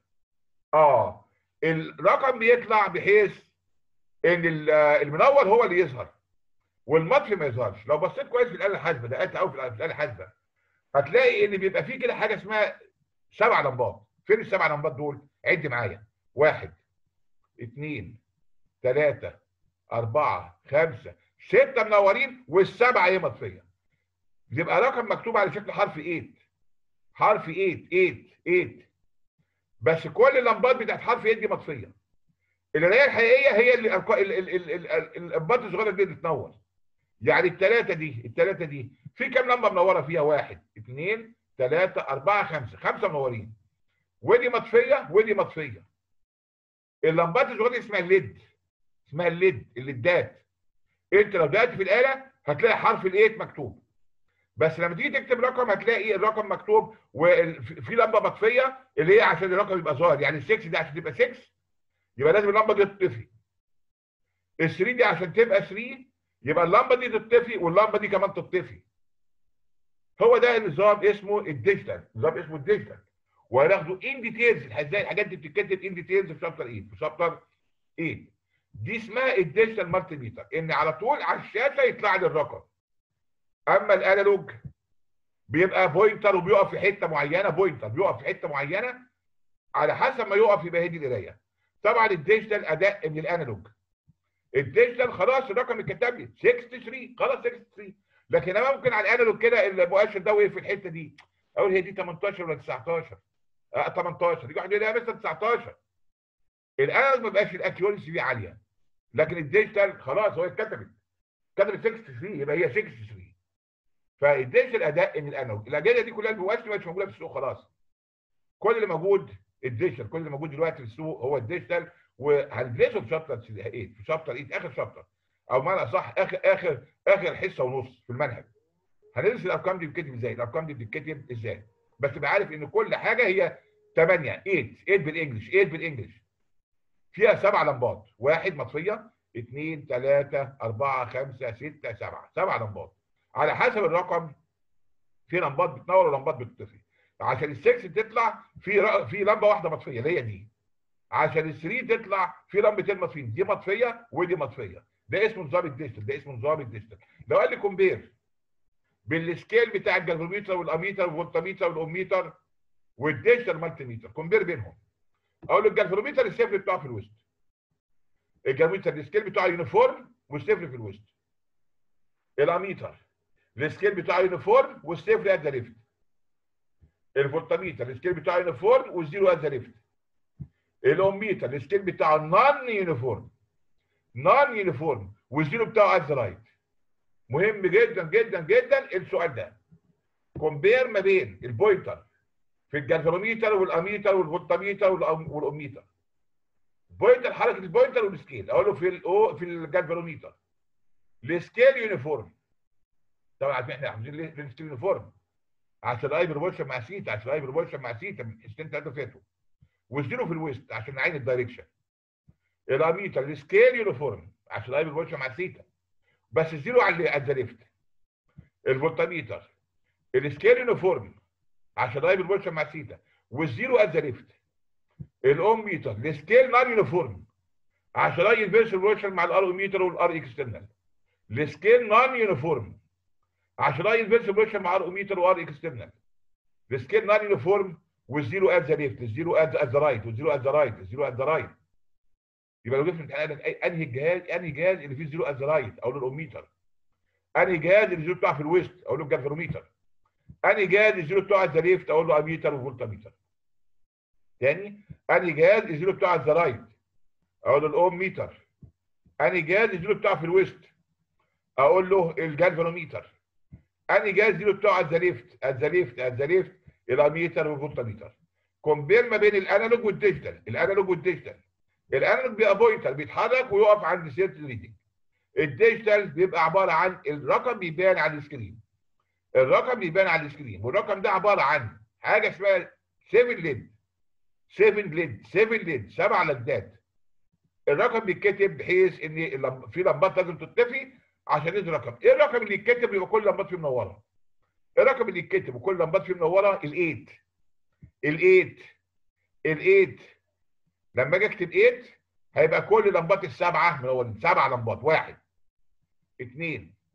Speaker 1: اه الرقم بيطلع بحيث ان المنور هو اللي يظهر والمطفي ما يظهرش لو بصيت كويس في الاله الحاسبه دققت قوي في الاله الحاسبه هتلاقي ان بيبقى فيه كده حاجه اسمها سبع لمبات فين السبع لمبات دول عد معايا واحد اثنين ثلاثة أربعة خمسة ستة منورين والسبعة هي مطفية يبقى رقم مكتوب على شكل حرف 8 حرف 8 8 8 بس كل اللمبات بتاعت حرف 8 دي مطفيه القرايه الحقيقيه هي اللي الأرقا- ال- ال- ال- ال- ال- اللمبات الصغيره دي اللي بتنور يعني الثلاثه دي الثلاثه دي في كام لمبه منوره فيها واحد اثنين ثلاثه اربعه خمسه خمسه منورين ودي مطفيه ودي مطفيه اللمبات الصغيره دي اسمها الليد اسمها الليد الليدات انت لو دققت في الاله هتلاقي حرف الايت مكتوب بس لما تيجي تكتب رقم هتلاقي الرقم مكتوب وفي لمبه مطفيه اللي هي عشان الرقم يبقى ظاهر يعني ال 6 دي عشان تبقى 6 يبقى لازم اللمبه دي تطفي ال 3 دي عشان تبقى 3 يبقى اللمبه دي تطفي واللمبه دي كمان تطفي هو ده نظام اسمه الديجيتال نظام اسمه الديجيتال وهناخده ان ديتيلز ازاي الحاجات دي بتتكتب ان ديتيلز في شابتر 8 في شابتر 8 دي اسمها الديجيتال مالتي ميتر ان على طول على الشاشه يطلع لي الرقم اما الانالوج بيبقى بوينتر وبيقف في حته معينه بوينتر بيقف في حته معينه على حسب ما يقف يبقى هي دي القرايه طبعا الديجيتال اداء من الانالوج الديجيتال خلاص الرقم اتكتب لي 63 خلاص 63 لكن انا ممكن على الانالوج كده المؤشر ده وقف في الحته دي اقول هي دي 18 ولا 19 اه 18 يجي واحد يقول لي يا مستر 19 الانالوج ما بقاش الاكيورسي فيه عاليه لكن الديجيتال خلاص هو اتكتبت كتبت 63 يبقى هي 63 فالديجيتال اداء من الانالوج الاجهزه دي كلها المؤشر مش موجوده في السوق خلاص كل اللي موجود الديجيتال كل اللي موجود دلوقتي في السوق هو الديجيتال وهندرسه في شابتر 8 في شابتر 8 اخر شابتر او معنى اصح اخر اخر اخر حصه ونص في المنهج هندرس الارقام دي بتتكتب ازاي الارقام دي بتتكتب ازاي بس تبقى عارف ان كل حاجه هي 8 8 8 بالانجلش 8 بالانجلش فيها سبع لمبات واحد مطفيه اثنين ثلاثة أربعة خمسة ستة سبعة سبع لمبات على حسب الرقم في لمبات بتنور ولمبات بتطفي عشان السكس تطلع في ر- في لمبه واحده مطفيه اللي هي دي عشان الثري تطلع في لمبتين مطفيين دي مطفيه ودي مطفيه ده اسمه نظام الديجيتال ده اسمه نظام الديجيتال لو قال لي كومبير بالسكيل بتاع الجلفوميتر والاميتر والفولتميتر والاوميتر والديجيتال مالتي ميتر كومبير بينهم اقول له الجلفوميتر الصفر بتاعه في الوسط الجلفوميتر السكيل بتاعه يونيفورم والصفر في الوسط الاميتر السكيل بتاعه يونيفورم والصفر ات ذا ليفت الفولتميتر السكيل بتاعه يونيفورم والزيرو ات ذا ليفت الاوميتر السكيل بتاعه نون يونيفورم نون يونيفورم والزيرو بتاعه ات ذا رايت مهم جدا جدا جدا السؤال ده كومبير ما بين البوينتر في الجلفروميتر والاميتر والفولتميتر والأم- والاوميتر بوينتر حركه البوينتر والسكيل اقول له في الاو في الجلفروميتر السكيل يونيفورم طبعا عارفين احنا عايزين ليه ليه السكيل يونيفورم عشان الاي بروبورشن مع سيتا عشان الاي بروبورشن مع سيتا من السنين ثلاثه فاتوا والزيرو في الويست عشان نعين الدايركشن الاميتر السكيل يونيفورم عشان الاي بروبورشن مع سيتا بس الزيرو على ذا ليفت الفولتميتر السكيل يونيفورم عشان الاي بروبورشن مع سيتا والزيرو ات ذا ليفت الاوميتر السكيل نون يونيفورم عشان اي انفيرس بروبورشن مع الار اوميتر والار اكسترنال السكيل نون يونيفورم عشان اي انفيرس بروبورشن مع ار اوميتر وار اكسترنال السكيل نون يونيفورم والزيرو ات ذا ليفت الزيرو ات ذا رايت والزيرو ات ذا رايت الزيرو ات ذا رايت يبقى لو جبت في الامتحان قال لك أي- انهي جهاز انهي جهاز اللي فيه زيرو ات ذا رايت اقول له الاوميتر انهي جهاز اللي الزيرو بتاعه في الويست اقول له الجلفروميتر انهي جهاز الزيرو بتاعه ات ذا ليفت اقول له اميتر وفولتميتر تاني انهي جهاز الزيرو بتاعه ات ذا رايت اقول له الاوم ميتر انهي جهاز الزيرو بتاعه في الويست اقول له الجالفانوميتر انهي جهاز الزيرو بتاعه ات ذا ليفت ات ذا ليفت ات ذا ليفت الاميتر والفولتميتر كومبير ما بين الانالوج والديجيتال الانالوج والديجيتال الانالوج بيبقى بوينتر بيتحرك ويقف عند سيرت ريدنج الديجيتال بيبقى عباره عن الرقم بيبان على السكرين الرقم بيبان على السكرين والرقم ده عباره عن حاجه اسمها 7 ليد 7 ليد 7 ليد سبع لدات الرقم بيتكتب بحيث ان اللم- في لمبات لازم تطفي عشان ينزل رقم ايه الرقم اللي يتكتب يبقى كل لمبات فيه منوره الرقم اللي يتكتب وكل لمبات فيه منوره ال8 ال8 ال8 لما اجي اكتب 8 هيبقى كل لمبات السبعه منورين سبع لمبات واحد اثنين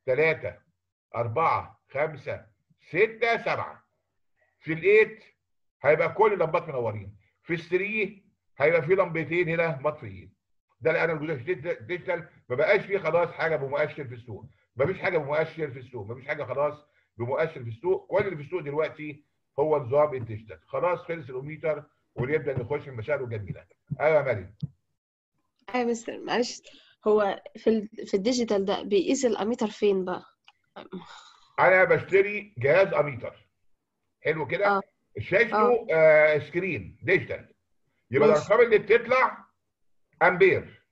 Speaker 1: 3 4 5 6 7 في الايت هيبقى كل اللمبات منورين في الثري هيبقى في لمبتين هنا مطفيين ده اللي انا الجزء ديجيتال ما بقاش فيه خلاص حاجه بمؤشر في السوق مفيش حاجه بمؤشر في السوق مفيش حاجه خلاص بمؤشر في السوق كل اللي في السوق دلوقتي هو نظام الديجيتال خلاص خلص الاوميتر ونبدا نخش في المسائل الجميله ايوه يا مريم
Speaker 2: ايوه بس معلش هو في ال... في الديجيتال ده بيقيس الاميتر فين بقى
Speaker 1: انا بشتري جهاز اميتر حلو كده
Speaker 2: اه
Speaker 1: شاشته آه سكرين ديجيتال يبقى
Speaker 2: ماشي.
Speaker 1: الارقام اللي بتطلع امبير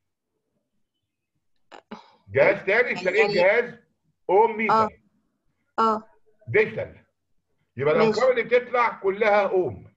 Speaker 1: جهاز تاني اشتريت
Speaker 2: يعني-
Speaker 1: جهاز اوم
Speaker 2: اه
Speaker 1: ميتر
Speaker 2: اه
Speaker 1: ديجيتال يبقى
Speaker 2: ماشي.
Speaker 1: الارقام اللي بتطلع كلها اوم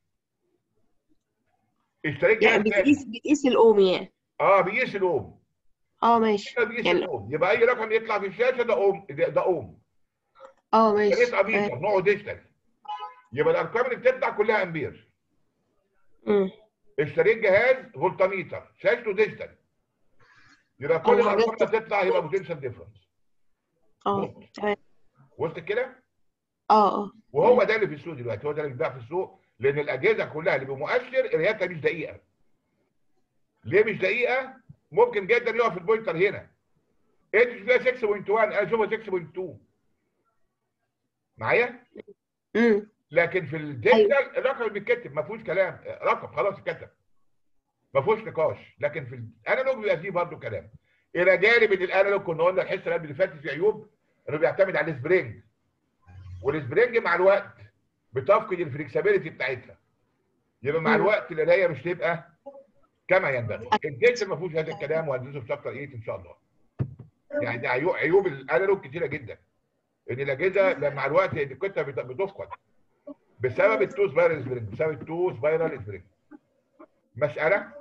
Speaker 1: اشتريت
Speaker 2: يعني
Speaker 1: جهاز تاني
Speaker 2: بيقيس بيقيس الاوم يعني
Speaker 1: اه بيقيس الاوم
Speaker 2: اه ماشي
Speaker 1: كده بيقيس
Speaker 2: يعني
Speaker 1: الاوم يبقى اي رقم يطلع في الشاشه ده اوم ده, ده اوم
Speaker 2: اه ماشي
Speaker 1: اشتريت
Speaker 2: آه.
Speaker 1: اميتر نوعه ديجيتال يبقى الارقام اللي بتطلع كلها امبير
Speaker 2: امم
Speaker 1: اشتريت جهاز فولتميتر شاشته ديجيتال يبقى كل
Speaker 2: اه
Speaker 1: الارقام
Speaker 2: حاجات
Speaker 1: اللي تطلع يبقى بوتنشال ديفرنس
Speaker 2: اه تمام
Speaker 1: وصلت كده
Speaker 2: اه اه
Speaker 1: وهو ده اللي في السوق دلوقتي هو ده اللي بيتباع في السوق لان الاجهزه كلها اللي بمؤشر قرايتها مش دقيقه ليه مش دقيقه ممكن جدا يقف البوينتر هنا انت فيها 6.1 انا اشوفها 6.2 معايا
Speaker 2: امم
Speaker 1: لكن في الديجيتال الرقم اللي بيتكتب ما فيهوش كلام رقم خلاص اتكتب ما فيهوش نقاش لكن في الانالوج بيبقى فيه برضه كلام الى جانب ان الانالوج كنا قلنا الحصه اللي قبل اللي فاتت في عيوب انه بيعتمد على السبرينج والسبرينج مع الوقت بتفقد الفلكسبيليتي بتاعتها يبقى مع
Speaker 2: مم.
Speaker 1: الوقت القرايه مش تبقى كما ينبغي الديجيتال ما فيهوش هذا الكلام وهندرسه في شابتر 8 ان شاء الله يعني ده عيوب عيوب الانالوج كتيره جدا ان الاجهزه لما مع الوقت دقتها بت- بتفقد بسبب التو سبايرال سبرينج بسبب التو سبايرال سبرينج مساله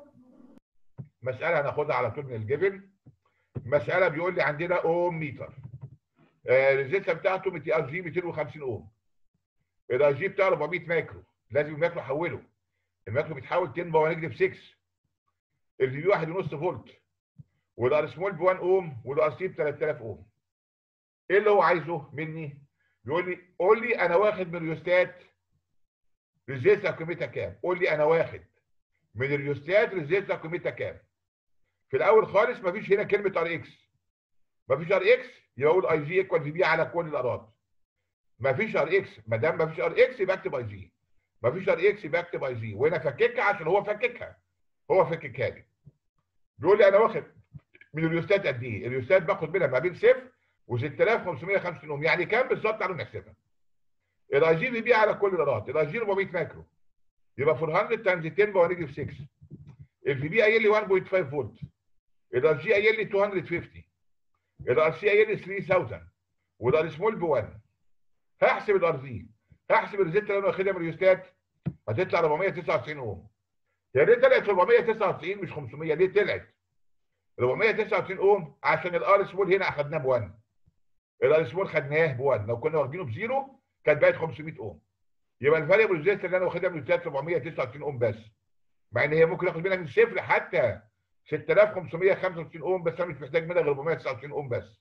Speaker 1: مساله هناخدها على طول من الجبل مساله بيقول لي عندنا اوم ميتر آه، الريزيستنس بتاعته متي ار جي 250 اوم الار جي بتاعه 400 مايكرو لازم المايكرو احوله المايكرو بيتحول 10 باور نيجاتيف 6 الفي بي 1.5 فولت والار سمول ب 1 اوم والار سي ب 3000 اوم ايه اللي هو عايزه مني؟ بيقول لي قول لي انا واخد من الريوستات ريزيستنس قيمتها كام؟ قول لي انا واخد من الريوستات ريزيستنس قيمتها كام؟ في الاول خالص مفيش هنا كلمه ار اكس مفيش ار اكس يبقى اقول اي جي ايكوال في بي على كل الاراضي مفيش ار اكس ما دام مفيش ار اكس يبقى اكتب اي جي مفيش ار اكس يبقى اكتب اي جي وهنا فككها عشان هو فككها هو فككها لي بيقول لي انا واخد من الريوستات قد ايه؟ الريوستات باخد منها ما بين صفر و 6550 اوم يعني كام بالظبط تعالوا نحسبها الاي جي في بي على كل الاراضي الاي جي 400 مايكرو يبقى 400 تايمز 10 باور نيجاتيف 6 الفي بي قايل لي 1.5 فولت الار جي قايل لي 250 الار سي قايل لي 3000 والار سمول ب 1 هحسب الار زي هحسب الريزيت اللي انا واخدها من الريوستات هتطلع 499 اوم هي ليه طلعت 499 مش 500 ليه طلعت 499 اوم عشان الار سمول هنا اخدناه ب 1 الار سمول خدناه ب 1 لو كنا واخدينه بزيرو كانت بقت 500 اوم يبقى الفاريبل ريزيست اللي انا واخدها من الريوستات 499 اوم بس مع ان هي ممكن اخد منها من صفر حتى 6565 اوم بس انا مش محتاج منها غير 499 اوم بس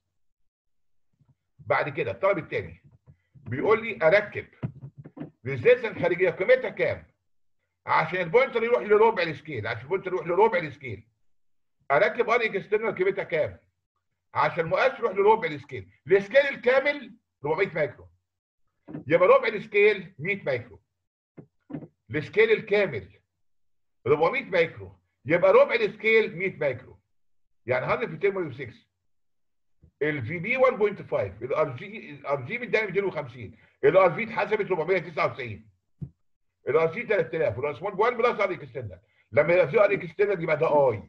Speaker 1: بعد كده الطلب الثاني بيقول لي اركب ريزيستنس خارجيه قيمتها كام عشان البوينتر يروح لربع السكيل عشان البوينتر يروح لربع السكيل اركب ار اكسترنال قيمتها كام عشان المؤشر يروح لربع السكيل السكيل الكامل 400 مايكرو يبقى ربع السكيل 100 مايكرو السكيل الكامل 400 مايكرو يبقى ربع السكيل 100 مايكرو يعني 100 في 10 6 الفي بي 1.5 الار جي الار جي مداني 250 الار في اتحسبت 499 الار سي 3000 والار سمول 1 بلس ار اكسترنال لما يبقى في ار اكسترنال يبقى ده اي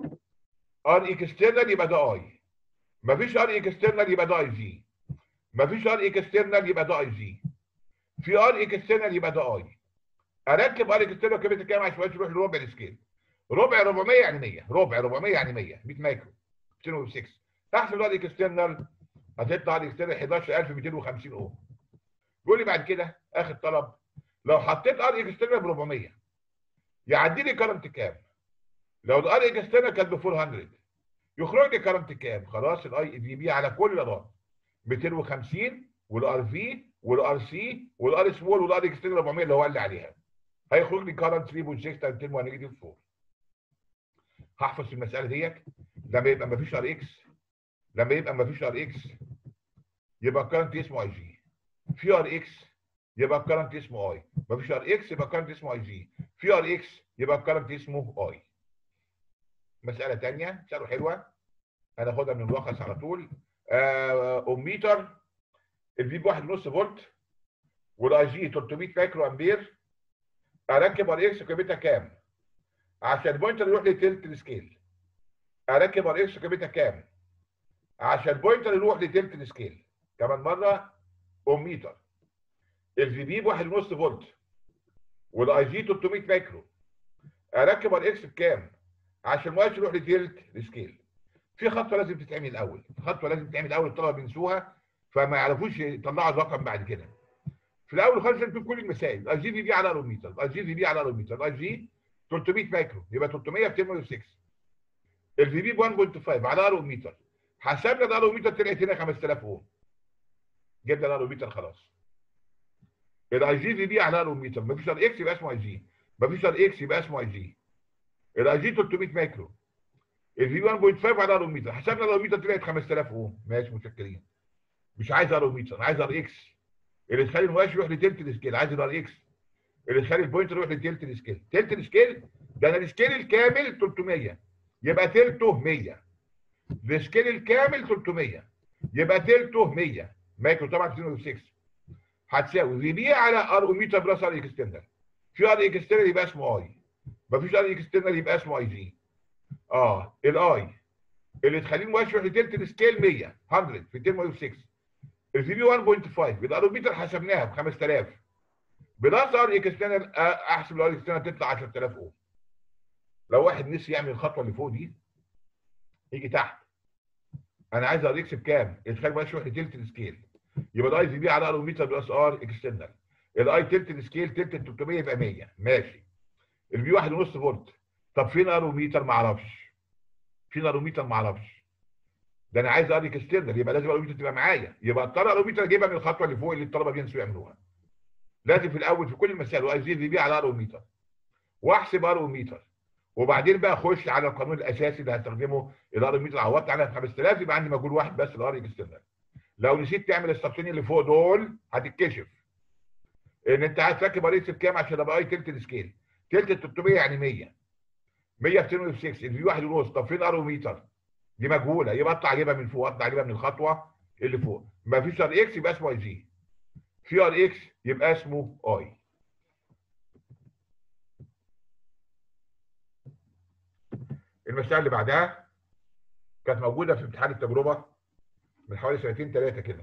Speaker 1: ار اكسترنال يبقى ده اي مفيش ار اكسترنال يبقى ده اي جي مفيش ار اكسترنال يبقى ده اي جي في ار اكسترنال يبقى ده اي اركب ار اكسترنال قيمتها كام عشان يروح لربع السكيل ربع 400 يعني 100 ربع 400 يعني 100 100 مايكرو 206 تحسب الار اكسترنال هتطلع ار اكسترنال 11250 اوم بيقول لي بعد كده اخر طلب لو حطيت ار اكسترنال ب 400 يعدي لي كرنت كام؟ لو الار اكسترنال كانت ب 400 يخرج لي كرنت كام؟ خلاص الاي في بي على كل الاضرار 250 والار في والار سي والار سمول والار اكسترنال 400 اللي هو قال لي عليها هيخرج لي كارنت 3.6 تايم 10 نيجاتيف 4 هحفظ في المساله ديت لما يبقى مفيش ار اكس لما يبقى مفيش ار اكس يبقى الكرنت اسمه اي جي في ار اكس يبقى الكرنت اسمه اي مفيش ار اكس يبقى الكرنت اسمه اي جي في ار اكس يبقى الكرنت اسمه اي مساله ثانيه مساله حلوه هناخدها من الملخص على طول آه اميتر الفي ب 1.5 فولت والاي جي 300 مايكرو امبير اركب ار اكس قيمتها كام؟ عشان البوينتر يروح لتلت السكيل اركب ار اكس قيمتها كام؟ عشان البوينتر يروح لتلت السكيل كمان مره اميتر الفي بي ب 1.5 فولت والاي جي 300 مايكرو اركب ار اكس بكام؟ عشان المؤشر يروح لتلت السكيل في خطوه لازم تتعمل الاول خطوه لازم تتعمل الاول الطلبه بينسوها فما يعرفوش يطلعوا الرقم بعد كده في الاول خالص في كل المسائل الاي جي في بي على اروميتر الاي جي في بي على اروميتر الاي جي 300 مايكرو يبقى 300 في 10 الفي بي 1.5 على اروميتر حسبنا الاروميتر طلعت هنا 5000 اوم جبنا الاروميتر خلاص الاي جي في بي على اروميتر مفيش ار اكس يبقى اسمه اي جي مفيش ار اكس يبقى اسمه اي جي الاي جي 300 مايكرو الفي 1.5 على اروميتر حسبنا الاروميتر طلعت 5000 اوم ماشي متشكرين مش عايز اروميتر عايز ار اكس اللي تخلي المؤشر يروح لتلت السكيل عايز الار اكس اللي تخلي البوينتر يروح لتلت السكيل تلت السكيل ده انا السكيل الكامل 300 يبقى تلته 100 السكيل الكامل 300 يبقى تلته 100 مايكرو طبعا 206 هتساوي في بي على ار اوميتر بلس ار اكسترنال في ار اكسترنال يبقى اسمه اي مفيش ار اكسترنال يبقى اسمه اي جي اه الاي اللي تخليه المؤشر يروح لتلت السكيل 100 100 في 206 الفي بي 1.5 يبقى الاروميتر حسبناها ب 5000 بلس ار اكسترنال احسب الار اكسترنال تطلع 10000 اوم لو واحد نسي يعمل الخطوه اللي فوق دي يجي تحت انا عايز ار اكس بكام؟ اتخيل بقى يروح لتلت السكيل يبقى الاي في بي على اروميتر بلس ار اكسترنال الاي تلت السكيل تلت ال 300 يبقى 100 ماشي الفي 1.5 فولت طب فين اروميتر ما اعرفش فين اروميتر ما اعرفش ده انا عايز ار اكسترنال يبقى لازم اروميتر تبقى معايا يبقى اضطر اروميتر اجيبها من الخطوه اللي فوق اللي الطلبه بينسوا يعملوها لازم في الاول في كل المسائل واي زي في بي على اروميتر واحسب اروميتر وبعدين بقى اخش على القانون الاساسي اللي هستخدمه الاروميتر عوضت عنها ب 5000 يبقى عندي مجهول واحد بس الار اكسترنال لو نسيت تعمل السبسين اللي فوق دول هتتكشف ان انت عايز تركب ار اكس بكام عشان ابقى اي تلت السكيل تلت ال 300 يعني 100 100 في 2 في 6 الفي 1 ونص طب فين اروميتر؟ دي مجهوله يبقى اطلع اجيبها من فوق اطلع اجيبها من الخطوه اللي فوق ما فيش ار اكس يبقى اسمه اي جي في ار اكس يبقى اسمه اي المساله اللي بعدها كانت موجوده في امتحان التجربه من حوالي سنتين ثلاثه كده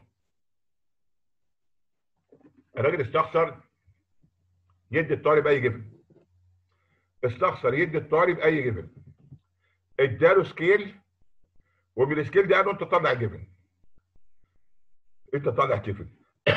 Speaker 1: الراجل استخسر يدي الطالب اي جبن استخسر يدي الطالب اي جبن اداله سكيل ومن السكيل ده قال له انت طلع جبن انت طالع جبن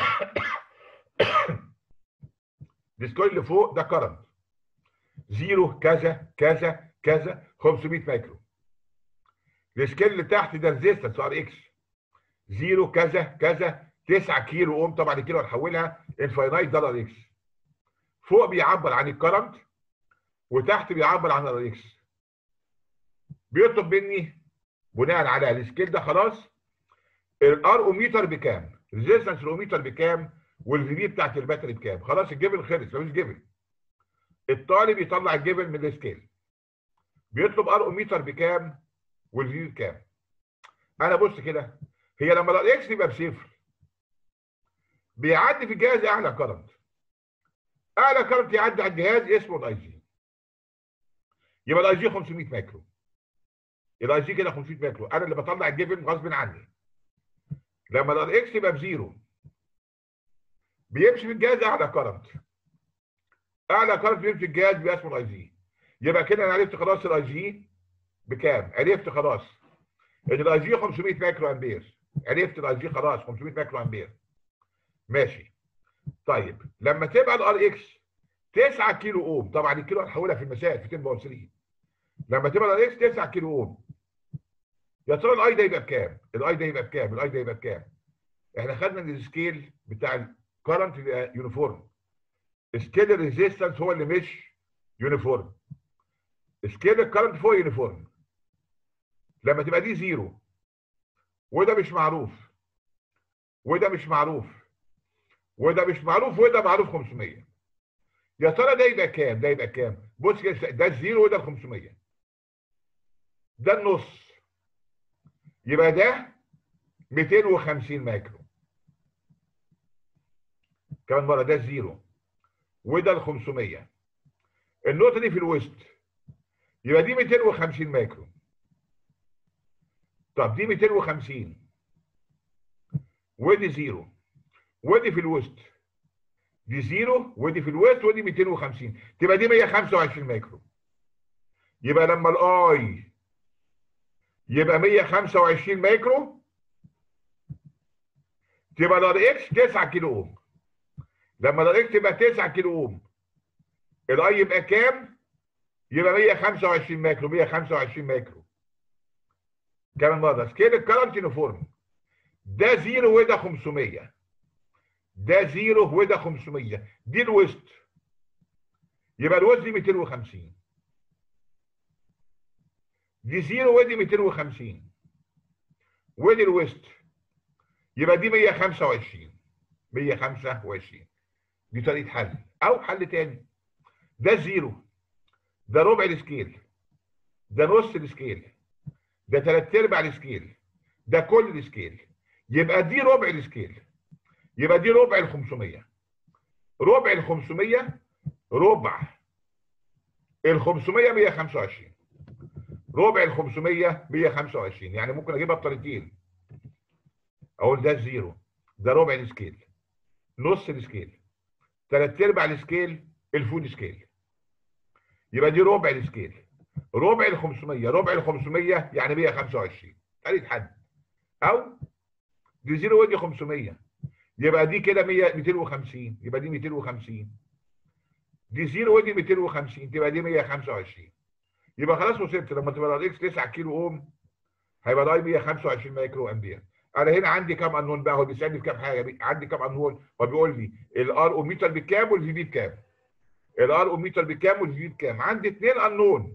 Speaker 1: السكيل اللي فوق ده كرنت زيرو كذا كذا كذا 500 مايكرو السكيل اللي تحت ده ريزيستنس ار اكس زيرو كذا كذا 9 كيلو اوم طبعا الكيلو هنحولها انفاينايت دولار اكس فوق بيعبر عن الكرنت وتحت بيعبر عن الار اكس بيطلب مني بناء على السكيل ده خلاص الار اوميتر بكام ريزيستنس الاوميتر بكام والفي بي بتاعت الباتري بكام خلاص الجبل خلص مفيش جبل الطالب يطلع الجبل من السكيل بيطلب ار اوميتر بكام والفي بي بكام انا بص كده هي لما الار اكس يبقى بصفر بيعدي في الجهاز اعلى كرنت اعلى كرنت يعدي على الجهاز اسمه الاي جي يبقى الاي جي 500 مايكرو الاي جي كده 500 مايكرو انا اللي بطلع الجبن غصب عني لما الار اكس يبقى بزيرو بيمشي في الجهاز اعلى كرنت اعلى كرنت بيمشي في الجهاز بيبقى اسمه الاي جي يبقى كده انا عرفت خلاص الاي جي بكام عرفت خلاص ان الاي جي 500 مايكرو امبير عرفت الاي جي خلاص 500 مايكرو امبير ماشي طيب لما تبقى الار اكس 9 كيلو اوم طبعا الكيلو هنحولها في المسائل في 10 باور 3 لما تبقى الار اكس 9 كيلو اوم يا ترى الاي ده يبقى بكام؟ الاي ده يبقى بكام؟ الاي ده يبقى بكام؟ احنا خدنا ان السكيل بتاع الكرنت يونيفورم سكيل الريزيستنس هو اللي مش يونيفورم سكيل الكرنت فوق يونيفورم لما تبقى دي زيرو وده مش معروف وده مش معروف وده مش معروف وده معروف 500 يا ترى ده يبقى كام ده يبقى كام بص كده ده الزيرو وده ال 500 ده النص يبقى ده 250 مايكرو كمان مره ده الزيرو وده ال 500 النقطه دي في الوسط يبقى دي 250 مايكرو طب دي 250 ودي زيرو ودي في الوسط دي زيرو ودي في الوسط ودي 250 تبقى دي 125 مايكرو يبقى لما الاي يبقى 125 مايكرو تبقى الار اكس 9 كيلو اوم لما الار اكس تبقى 9 كيلو اوم الاي يبقى كام؟ يبقى 125 مايكرو 125 مايكرو كمان مره سكيل الكرنت يونيفورم ده زيرو وده 500 ده زيرو وده 500 دي الوسط يبقى الوسط دي 250 دي زيرو ودي 250 ودي الوسط يبقى دي 125 125 دي طريقه حل او حل تاني ده زيرو ده ربع السكيل ده نص السكيل ده ثلاث ارباع السكيل ده كل السكيل يبقى دي ربع السكيل يبقى دي ربع ال 500 ربع ال 500 ربع ال 500 125 ربع ال 500 125 يعني ممكن اجيبها بطريقتين اقول ده الزيرو ده ربع السكيل نص السكيل ثلاث ارباع السكيل الفول سكيل يبقى دي ربع السكيل ربع ال 500 ربع ال 500 يعني 125 طريقه حد او دي زيرو ودي 500 يبقى دي كده 100 250 يبقى دي 250 دي زيرو ودي 250 تبقى دي 125 يبقى خلاص وصلت لما تبقى الاكس 9 كيلو اوم هيبقى ده 125 مايكرو امبير انا هنا عندي كام انون بقى هو بيسالني في كام حاجه عندي كام انون هو بيقول لي الار اوميتر بكام والفي بي بكام الار اوميتر بكام والفي بي بكام عندي اثنين انون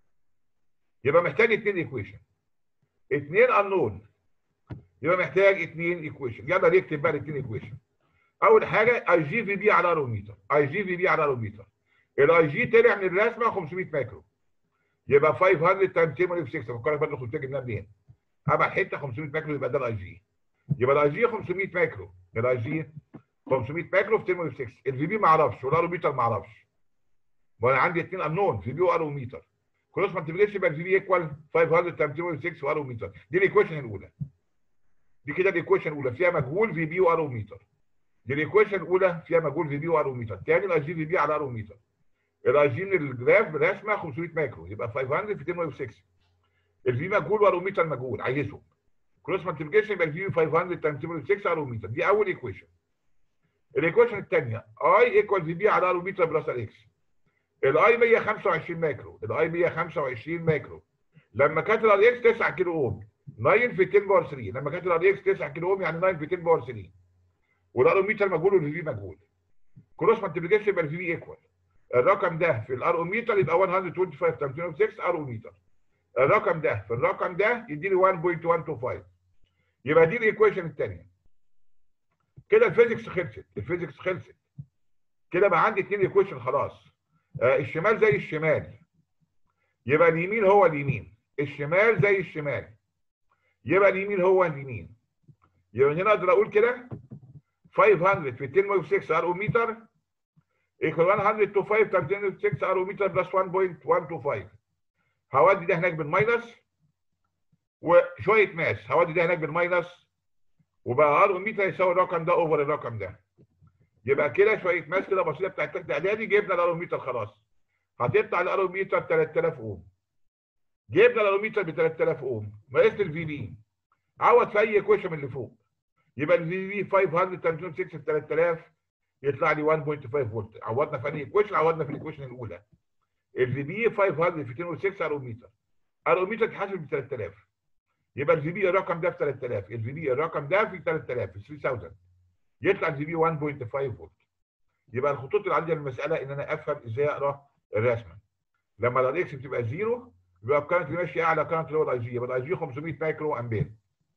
Speaker 1: يبقى محتاج اثنين ايكويشن اثنين انون يبقى محتاج اثنين ايكويشن يلا نكتب بقى الاثنين ايكويشن اول حاجه اي جي في بي على اروميتر اي جي في بي على اروميتر الاي جي طلع من الرسمه 500 مايكرو يبقى 500 تايم 10 في 6 فكرك بقى 500 جبناها منين ابعد حته 500 مايكرو يبقى ده الاي جي يبقى الاي جي 500 مايكرو الاي جي 500 مايكرو في 10 في 6 الفي بي ما اعرفش والاروميتر ما اعرفش وانا عندي اثنين انون في بي واروميتر كروس مالتيبليكيشن يبقى الفي بي ايكوال 500 تايم 10 في 6 واروميتر دي الايكويشن الاولى دي كده الايكويشن الاولى فيها مجهول في بي واروميتر دي الايكويشن الاولى فيها مجهول في بي واروميتر تاني الاي جي في بي على اروميتر الاي جي من الجراف رسمه 500 مايكرو يبقى 500 في 10 في 6 الفي مجهول واروميتر مجهول عايزهم كروس مالتيبليكيشن يبقى الفي 500 تايم 10 في 6 اروميتر دي اول ايكويشن الايكويشن الثانيه اي ايكوال في بي على اروميتر بلس الاكس الاي 125 مايكرو الاي 125 مايكرو لما كانت الار اكس 9 كيلو اوم 9 في 10 باور 3 لما كانت الار اكس 9 كيلو اوم يعني 9 في 10 باور 3 والاروميتر مجهول والفي بي مجهول كروس مالتيبليكيشن يبقى الفي بي ايكوال الرقم ده في الاروميتر يبقى 125 تايمز 6 اروميتر الرقم ده في الرقم ده يديني 1.125 يبقى دي الايكويشن الثانيه كده الفيزيكس خلصت الفيزيكس خلصت كده بقى عندي اثنين ايكويشن خلاص آه الشمال زي الشمال يبقى اليمين هو اليمين الشمال زي الشمال يبقى اليمين هو اليمين يبقى هنا اقدر اقول كده 500 في 10 في 6 اروميتر ايكوال 105 تايمز 10 في 6 اروميتر بلس 1.125 هودي ده هناك بالماينس وشويه ماس هودي ده هناك بالماينس وبقى اروميتر يساوي الرقم ده اوفر الرقم ده يبقى كده شويه ماس كده بسيطه بتاعت ثالثه اعدادي جبنا الاروميتر خلاص هتطلع الاروميتر 3000 اوم جبنا الاروميتر ب 3000 اوم مقاس الفي بي عوض في اي ايكويشن من اللي فوق يبقى الفي بي 500 تايمز 6 في 3000 يطلع لي 1.5 فولت عوضنا في انهي ايكويشن عوضنا في الايكويشن الاولى الفي بي 500 في 206 اروميتر اروميتر تحاسب ب 3000 يبقى الفي بي الرقم ده في 3000 الفي بي الرقم ده في 3000 في 3000 يطلع الفي بي 1.5 فولت يبقى الخطوط اللي عندي في المساله ان انا افهم ازاي اقرا الرسمه لما الار اكس بتبقى زيرو يبقى الكرنت ماشي اعلى كرنت اللي هو الاي جي يبقى الاي جي 500 مايكرو امبير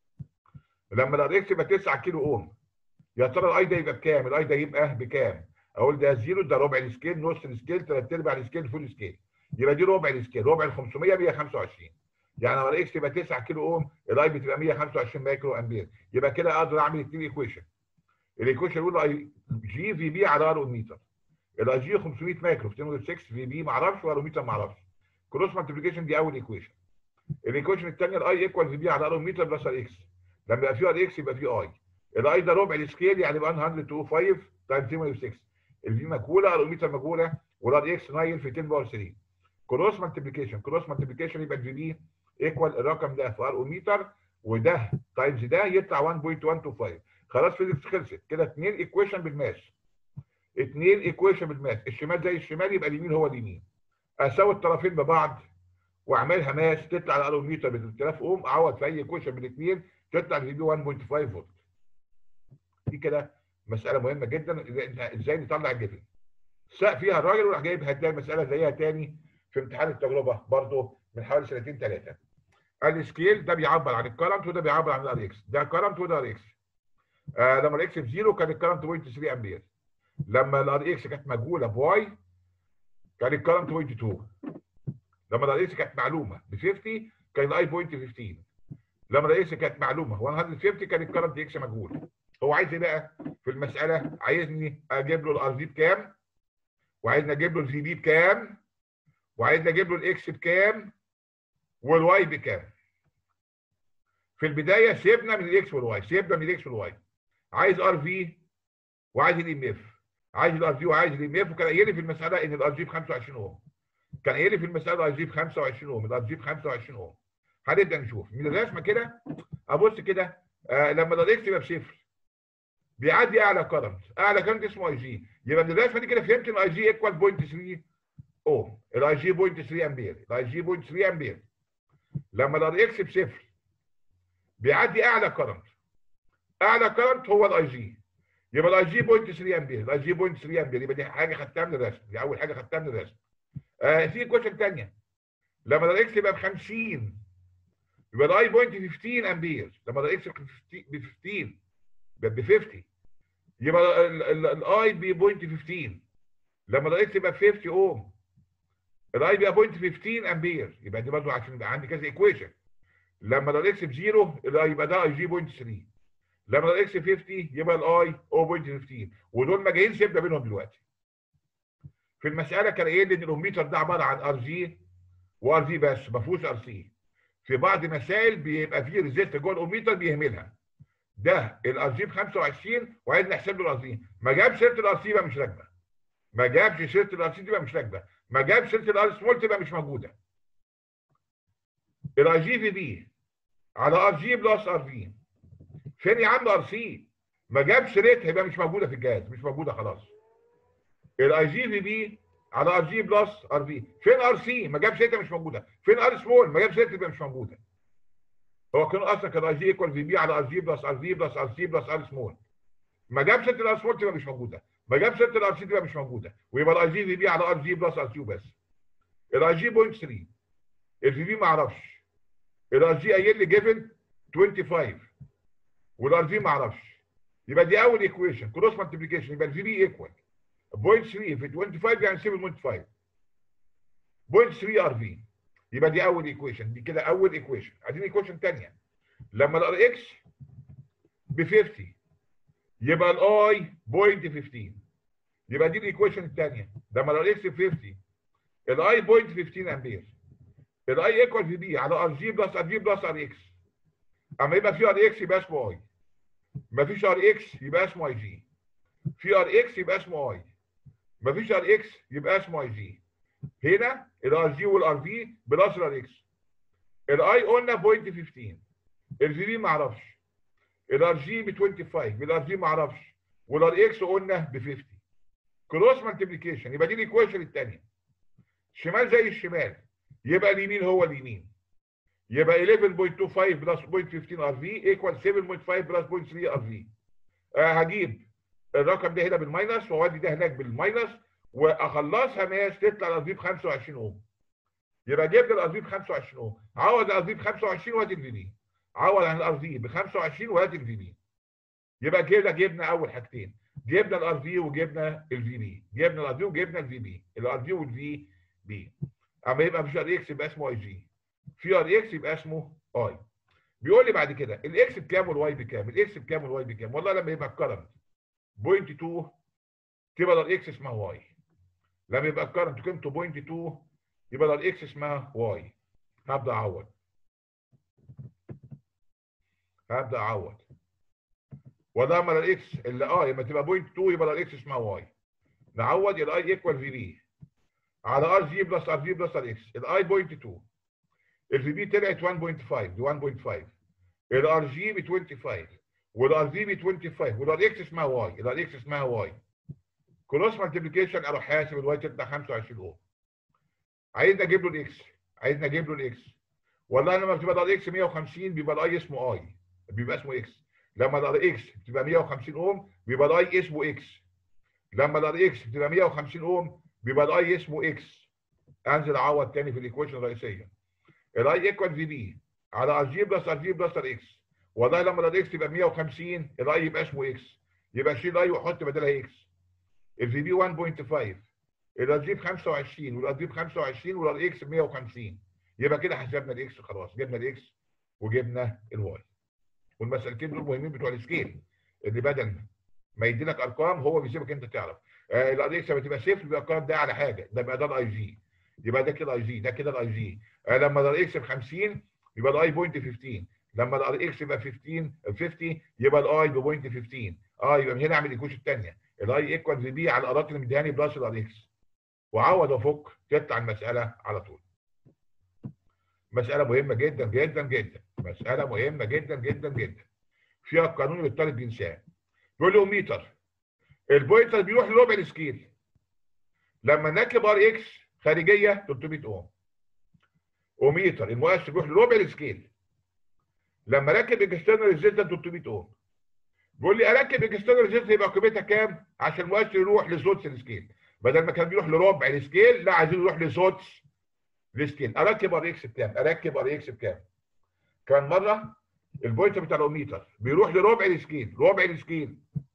Speaker 1: لما الار اكس يبقى 9 كيلو اوم يا ترى الاي ده يبقى بكام؟ الاي ده يبقى بكام؟ اقول ده زيرو ده ربع السكيل نص السكيل ثلاث ارباع السكيل فول سكيل يبقى دي ربع السكيل ربع ال 500 125 يعني لما الاكس يبقى 9 كيلو اوم الاي بتبقى 125 مايكرو امبير يبقى كده اقدر اعمل اثنين ايكويشن الايكويشن الاولى اي جي في بي على ار متر الاي جي 500 مايكرو في 6 في بي ما اعرفش وار متر ما اعرفش كروس مالتيبيكيشن دي اول ايكويشن الايكويشن الثانيه الاي ايكوال في بي على ار متر بلس ار اكس لما يبقى في ار اكس يبقى في اي الاي ده ربع السكيل يعني يبقى 125 تايمز 6 الفي مجهوله ار متر مجهوله والار اكس 9 في 10 باور 3 كروس مالتيبيكيشن كروس مالتيبيكيشن يبقى الفي بي ايكوال الرقم ده في ار متر وده تايمز ده يطلع 1.125 خلاص فيزيكس خلصت كده اثنين ايكويشن بالماس اثنين ايكويشن بالماس الشمال زي الشمال يبقى اليمين هو اليمين اساوي الطرفين ببعض واعملها ماس تطلع على ار متر ب 3000 اوم اعوض في اي ايكويشن من الاثنين تطلع الفي بي 1.5 فولت دي كده مساله مهمه جدا ازاي نطلع الجيفن ساق فيها الراجل وراح جايب هتلاقي مساله زيها تاني في امتحان التجربه برضه من حوالي سنتين ثلاثه السكيل ده بيعبر عن الكرنت وده بيعبر عن الار اكس ده كرنت وده ار اكس آه لما الاكس بزيرو كان الكرنت 0.3 امبير لما الار اكس كانت مجهوله بواي كان الكرنت 0.2 لما الار اكس كانت معلومه ب 50 كان الاي 0.15 لما الار اكس كانت معلومه 150 كان الكرنت اكس مجهول هو عايز ايه بقى في المساله عايزني اجيب له الار في بكام وعايزني اجيب له الفي بي بكام وعايزني اجيب له الاكس بكام والواي بكام في البدايه سيبنا من الاكس والواي سيبنا من الاكس والواي عايز ار في وعايز الام اف عايز الار في وعايز الام اف وكان قايل لي في المساله ان الار جي ب 25 اوم كان قايل لي في المساله الار جي ب 25 اوم الار جي ب 25 اوم هنبدا نشوف من الرسمه كده ابص كده آه لما الاكس يبقى بصفر بيعدي اعلى كرنت اعلى كرنت اسمه اي جي يبقى من الرسمه دي كده فهمت ان الاي جي ايكوال 0.3 اوم الاي جي 0.3 امبير الاي جي 0.3 امبير لما الار اكس بصفر بيعدي اعلى كرنت اعلى كرنت هو الاي جي يبقى الاي جي 0.3 امبير الاي جي 0.3 امبير يبقى دي حاجه خدتها من الرسم دي اول حاجه خدتها من الرسم آه في كويشن ثانيه لما الار اكس يبقى ب 50 يبقى الاي 0.15 امبير لما الار اكس ب 15 ب 50 يبقى الاي ب 0.15 لما الار اكس يبقى ب 50 اوم الاي بيبقى 0.15 امبير يبقى دي برضه عشان يبقى عندي كذا ايكويشن لما الاكس بزيرو يبقى ده اي جي 0.3 لما الاكس 50 يبقى الاي 0.15 ودول مجاهيل سيبنا بينهم دلوقتي في المساله كان قايل لي ان الاوميتر ده عباره عن ار جي وار في بس ما فيهوش ار سي في بعض مسائل بيبقى فيه ريزيست جوه الاوميتر بيهملها ده الار جي ب 25 وعايز نحسب له الار سي ما جابش سيره الار سي يبقى مش راكبه ما جابش سيره الار سي تبقى مش راكبه ما جابش سيره الار سمول تبقى مش موجوده الاي جي في بي على ار جي بلس ار في فين يا عم ار سي ما جابش ريت يبقى مش موجوده في الجهاز مش موجوده خلاص الاي جي في بي على ار جي بلس ار في فين ار سي ما جابش ريت مش موجوده فين ار سمول ما جابش ريت يبقى مش موجوده هو كان اصلا كان اي جي ايكوال في بي على ار جي بلس ار في بلس ار سي بلس ار سمول ما جابش ريت الار سمول تبقى مش موجوده ما جابش ريت الار سي تبقى مش موجوده ويبقى الاي جي في بي على ار جي بلس ار سي بس الاي جي 0.3 الفي بي ما اعرفش الار جي قايل لي جيفن 25 والار في ما اعرفش يبقى دي اول ايكويشن كروس مالتيبيكيشن يبقى الفي بي ايكوال 0.3 في 25 يعني 7.5 0.3 ار في يبقى دي اول ايكويشن دي كده اول ايكويشن عايزين ايكويشن ثانيه لما الار اكس ب 50 يبقى الاي 0.15 يبقى دي الايكويشن الثانيه لما الار اكس ب 50 الاي 0.15 امبير الاي ايكوال في بي على ار جي بلس ار جي بلس ار اكس اما يبقى في ار اكس يبقى اسمه اي ما فيش ار اكس يبقى اسمه اي جي في ار اكس يبقى اسمه اي ما فيش ار اكس يبقى اسمه اي جي هنا الار جي والار في بلس الار اكس الاي قلنا 0.15 الفي بي ما اعرفش الار جي ب 25 الار جي ما اعرفش والار اكس قلنا ب 50 كروس مالتيبيكيشن يبقى دي الايكويشن الثانيه شمال زي الشمال يبقى اليمين هو اليمين يبقى 11.25 بلس 0.15 ار في ايكوال 7.5 بلس 0.3 ار في هجيب الرقم ده هنا بالماينس واودي ده هناك بالماينس واخلصها ماس تطلع الار في ب 25 اوم يبقى جبنا الار في ب 25 اوم عوض الار في ب 25 وادي الفي بي عوض عن الار في ب 25 وادي الفي بي يبقى كده جبنا اول حاجتين جبنا الار في وجبنا الفي بي جبنا الار في وجبنا الفي بي الار في والفي بي اما يبقى مش ار اكس يبقى اسمه اي جي في ار اكس يبقى اسمه اي بيقول لي بعد كده الاكس بكام والواي بكام الاكس بكام والواي بكام والله لما يبقى الكرنت بوينت 2 تبقى الار اكس اسمها واي لما يبقى الكرنت قيمته بوينت 2 يبقى الار اكس اسمها واي هبدا اعوض هبدا اعوض ولما الاكس اللي اه لما تبقى بوينت 2 يبقى الاكس اسمها واي نعوض الاي ايكوال في بي على ار جي بلس ار جي بلس ار اكس الاي بوينت 2 الفي بي طلعت 1.5 دي 1.5 الار جي ب 25 والار في ب 25 والار اكس اسمها واي الار اكس اسمها واي كروس مالتيبليكيشن اروح حاسب الواي تطلع 25 اوم عايزني اجيب له الاكس عايزني اجيب له الاكس والله لما بتبقى الار اكس 150 بيبقى الاي اسمه اي بيبقى اسمه اكس لما الار اكس بتبقى 150 اوم بيبقى الاي اسمه اكس لما الار اكس بتبقى 150 اوم بيبقى الاي اسمه اكس انزل اعوض تاني في الايكويشن الرئيسيه الاي ايكوال في بي على ار جي بلس ار جي بلس ار اكس والله لما الار اكس يبقى 150 الاي يبقى اسمه اكس يبقى شيل اي وحط بدلها اكس الفي بي 1.5 الار جي ب 25 والار جي ب 25 والار اكس ب 150 يبقى كده حسبنا الاكس خلاص جبنا الاكس وجبنا الواي والمسالتين دول مهمين بتوع السكيل اللي بدل ما يدي لك ارقام هو بيسيبك انت تعرف آه الار اكس لما تبقى صفر يبقى الارقام ده على حاجه ده يبقى ده الاي جي يبقى ده كده اي جي ده كده الاي جي آه لما الار اكس ب 50 يبقى الاي بوينت 15 لما الار اكس يبقى 15 50 يبقى الاي بوينت 15 اه يبقى من هنا اعمل الايكويشن الثانيه الاي ايكوال في بي على الارات اللي مديهاني بلس الار اكس وعوض وفك تطلع المساله على طول مساله مهمه جدا جدا جدا مساله مهمه جدا جدا جدا فيها القانون اللي الطالب بينساه بيقول له ميتر البوينتر بيروح لربع السكيل لما نركب ار اكس خارجيه 300 اوم وميتر المؤشر بيروح لربع السكيل لما ركب اكسترنال ريزيستنس 300 اوم بيقول لي اركب اكسترنال ريزيستنس يبقى قيمتها كام عشان المؤشر يروح لسدس السكيل بدل ما كان بيروح لربع السكيل لا عايزين يروح لسدس السكيل اركب ار اكس بكام اركب ار اكس بكام كان مره البوينتر بتاع الاوميتر بيروح لربع السكيل ربع السكيل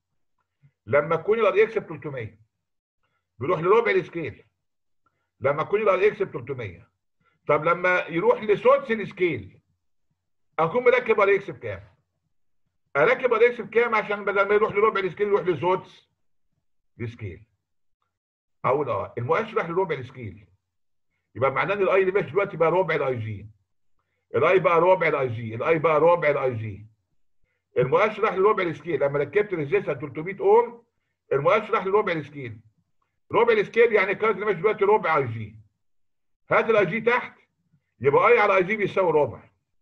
Speaker 1: لما تكون الار اكس ب 300 بيروح لربع السكيل لما تكون الار اكس ب 300 طب لما يروح لسدس السكيل اكون مركب ار اكس بكام؟ اركب ار اكس بكام عشان بدل ما يروح لربع السكيل يروح لسدس السكيل اقول اه المؤشر راح لربع السكيل يبقى معناه ان الاي اللي ماشي دلوقتي بقى ربع الاي جي الاي بقى ربع الاي جي الاي بقى ربع الاي جي المؤشر راح لربع السكيل لما ركبت ريزيستر 300 اوم المؤشر راح لربع السكيل ربع السكيل يعني الكارت اللي ماشي دلوقتي ربع اي جي هات الاي جي تحت يبقى اي على اي جي بيساوي ربع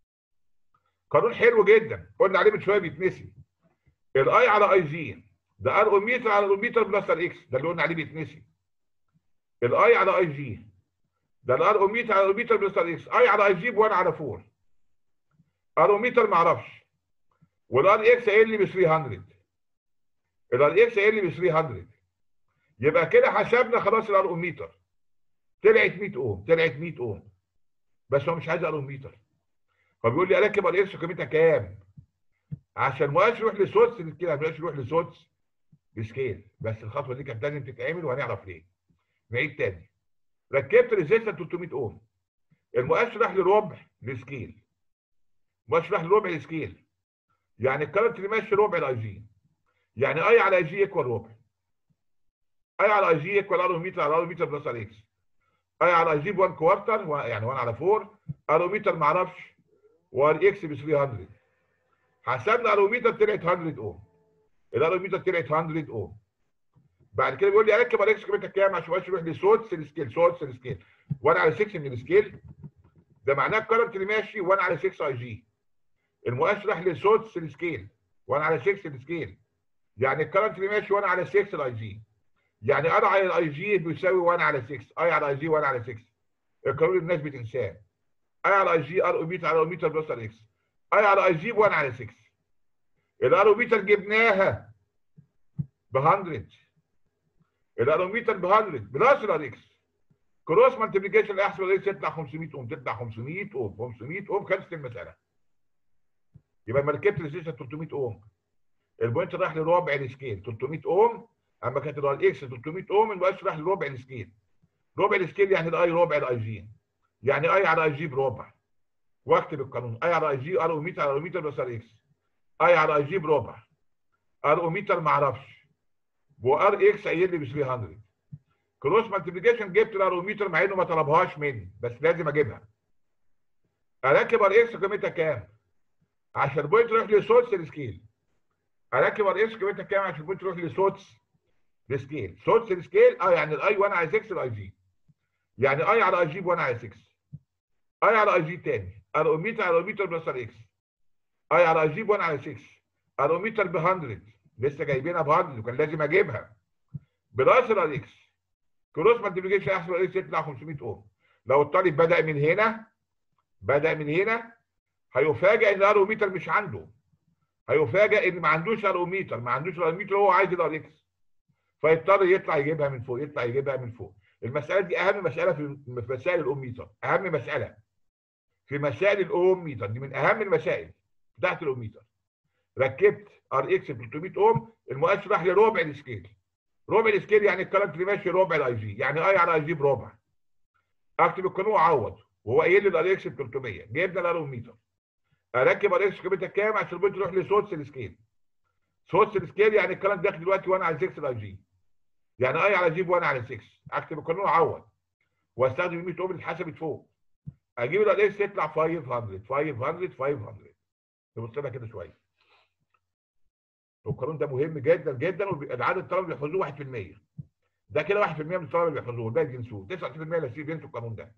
Speaker 1: قانون حلو جدا قلنا عليه من شويه بيتنسي الاي على اي جي ده ار اوميتر على اوميتر بلس ار اكس ده اللي قلنا عليه بيتنسي الاي على اي جي ده الار اوميتر على اوميتر بلس ار اكس اي على اي جي ب 1 على 4 ار اوميتر ما اعرفش والار اكس قايل لي ب 300 الار اكس قايل لي ب 300 يبقى كده حسبنا خلاص الار اوميتر طلعت 100 اوم طلعت 100 اوم بس هو مش عايز ار اوميتر فبيقول لي اركب ار اكس قيمتها كام؟ عشان المؤشر يروح لسدس كده المؤشر يروح لسدس بسكيل بس الخطوه دي كانت لازم تتعمل وهنعرف ليه. نعيد تاني. ركبت ريزيستر 300 اوم. المؤشر راح لربع السكيل. المؤشر راح لربع السكيل. يعني الكرنت اللي ماشي ربع الاي جي. يعني اي على اي جي يكوال ربع. اي على اي جي يكوال ار متر على ار متر بلس ار اكس. اي على اي جي ب 1 كوارتر يعني 1 على 4 اروميتر ما اعرفش وار اكس ب 300 حسبنا اروميتر طلعت 100 اوم الاروميتر طلعت 100 اوم بعد كده بيقول لي اركب ار اكس قيمتها كام عشان يروح لصوت السكيل صوت السكيل 1 على 6 من السكيل ده معناه الكرنت اللي ماشي 1 على 6 اي جي المؤشر راح لصوت السكيل 1 على 6 السكيل يعني الكرنت اللي ماشي 1 على 6 الاي جي يعني ار على الاي جي بيساوي 1 على 6 اي على اي جي 1 على 6 القانون الناس بتنساه اي على اي جي ار اوميتر على اوميتر بلس ار اكس اي على اي جي ب 1 على 6 الار اوميتر جبناها ب 100 الاروميتر ب 100 بلس الار اكس كروس مالتيبيكيشن احسب الار اكس يطلع 500 اوم تطلع 500 اوم 500 اوم خلصت المساله يبقى مركبت ريزيستنس 300 اوم البوينت راح لربع السكيل 300 اوم اما كانت الار اكس 300 اوم البوينت راح لربع السكيل ربع السكيل يعني الاي ربع الاي جي يعني اي على اي جي بربع واكتب القانون اي على اي جي ار اوميتر على اوميتر بلس ار اكس اي على اي جي بربع ار اوميتر ما اعرفش وار اكس قايل لي ب 300 كروس مالتيبيكيشن جبت الاروميتر مع انه ما طلبهاش مني بس لازم اجيبها اركب ار اكس قيمتها كام؟ عشان البوينت يروح لصوتس السكيل اركب ار اكس قيمتها كام عشان البوينت يروح لصوتس السكيل صوتس السكيل اه يعني الاي 1 على 6 الاي جي يعني اي على اي جي ب 1 على 6 اي على اي جي تاني اروميتر على اوميتر بلس ار اكس اي على اي جي ب 1 على 6 اروميتر ب 100 لسه جايبينها ب 100 وكان لازم اجيبها بلس الار اكس كروس مالتيبيكيشن احسب الار اكس يطلع 500 اوم لو الطالب بدا من هنا بدا من هنا هيفاجئ ان الاروميتر مش عنده هيفاجئ ان ما عندوش اروميتر ما عندوش اروميتر هو عايز الار اكس فيضطر يطلع يجيبها من فوق يطلع يجيبها من فوق المساله دي اهم مساله في مسائل الاوميتر اهم مساله في مسائل الاوميتر دي من اهم المسائل بتاعت الاوميتر ركبت ار اكس ب 300 اوم المؤشر راح لربع السكيل ربع السكيل يعني الكرنت اللي ماشي ربع الاي جي يعني اي على اي جي بربع اكتب القانون واعوض وهو قايل لي الار اكس ب 300 جبنا الاروميتر اركب ار اكس قيمتها كام عشان البوينت يروح لصوتس السكيل صوتس السكيل يعني الكرنت داخل دلوقتي 1 على 6 الاي جي يعني اي على جي ب 1 على 6 اكتب القانون واعوض واستخدم 100 اوم اللي اتحسبت فوق اجيب الار اكس يطلع 500 500 500 نبص لها كده شويه القانون ده مهم جدا جدا والعدد الطلبه اللي بيحفظوه 1% ده كده 1% من الطلبه اللي بيحفظوه الباقي بينسوه 99% اللي بينسوا القانون ده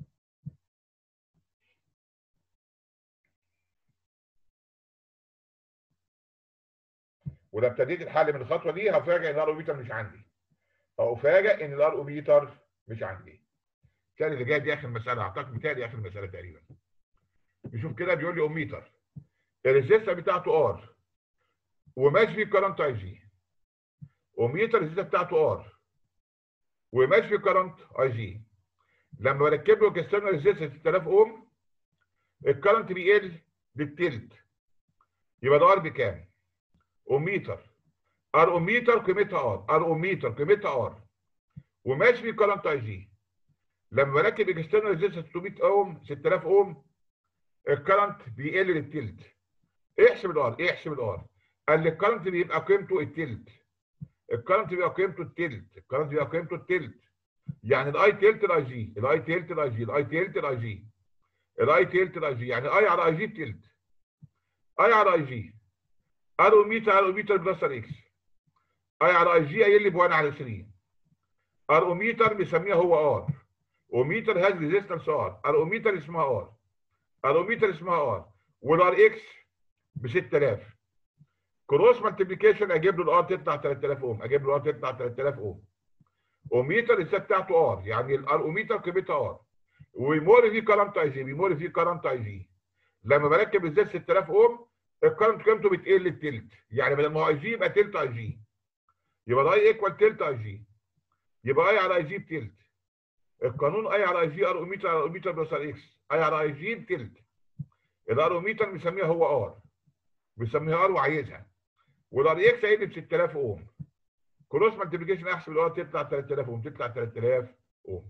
Speaker 1: ولو ابتديت الحل من الخطوه دي هفاجئ ان الاروميتر مش عندي او افاجئ ان الاروميتر مش عندي كان اللي جاي دي اخر مساله اعتقد بتاعي اخر مساله تقريبا نشوف كده بيقول لي اوميتر الريزيستر بتاعته ار وماشي فيه كرنت اي جي اوميتر الريزيستر بتاعته ار وماشي فيه كرنت اي جي لما بركب له اكسترنال ريزيستر 6000 اوم الكرنت بيقل بالتلت يبقى ده ار بكام؟ اوميتر ار اوميتر قيمتها ار ار اوميتر قيمتها ار وماشي فيه كرنت اي جي لما بركب اكسترنال ريزيستر 600 اوم 6000 اوم الكرنت بيقل للتلت احسب الار احسب الار قال لي الكرنت بيبقى قيمته التلت الكرنت بيبقى قيمته التلت الكرنت بيبقى قيمته التلت يعني الاي تلت الاي جي الاي تلت الاي جي الاي تلت الاي جي الاي تلت الاي جي يعني اي على اي جي تلت اي على اي جي اروميتر على اوميتر بلس ار اكس اي على اي جي قايل لي ب 1 على 3 اروميتر مسميها هو ار اوميتر هاز ريزيستنس ار اروميتر اسمها ار اروميتر اسمها ار والار اكس ب 6000 كروس مالتيبيكيشن اجيب له الار تطلع 3000 اوم اجيب له الار تطلع 3000 اوم اوميتر الريزيستنس بتاعته ار يعني الار اوميتر قيمتها ار ويمر فيه كرنت اي جي بيمر فيه كرنت اي جي لما بركب الزيت 6000 اوم الكرنت قيمته بتقل التلت يعني بدل ما هو اي جي يبقى تلت اي جي يبقى ده اي ايكوال تلت اي جي يبقى اي على اي جي بتلت القانون اي على اي جي ار اوميتر على اوميتر بلس ار اكس اي على اي جي بتلت الار اوميتر مسميها هو ار بيسميها ار وعايزها والار اكس قايل لي ب 6000 اوم كروس مالتيبيكيشن احسب الار تطلع 3000 اوم تطلع 3000 اوم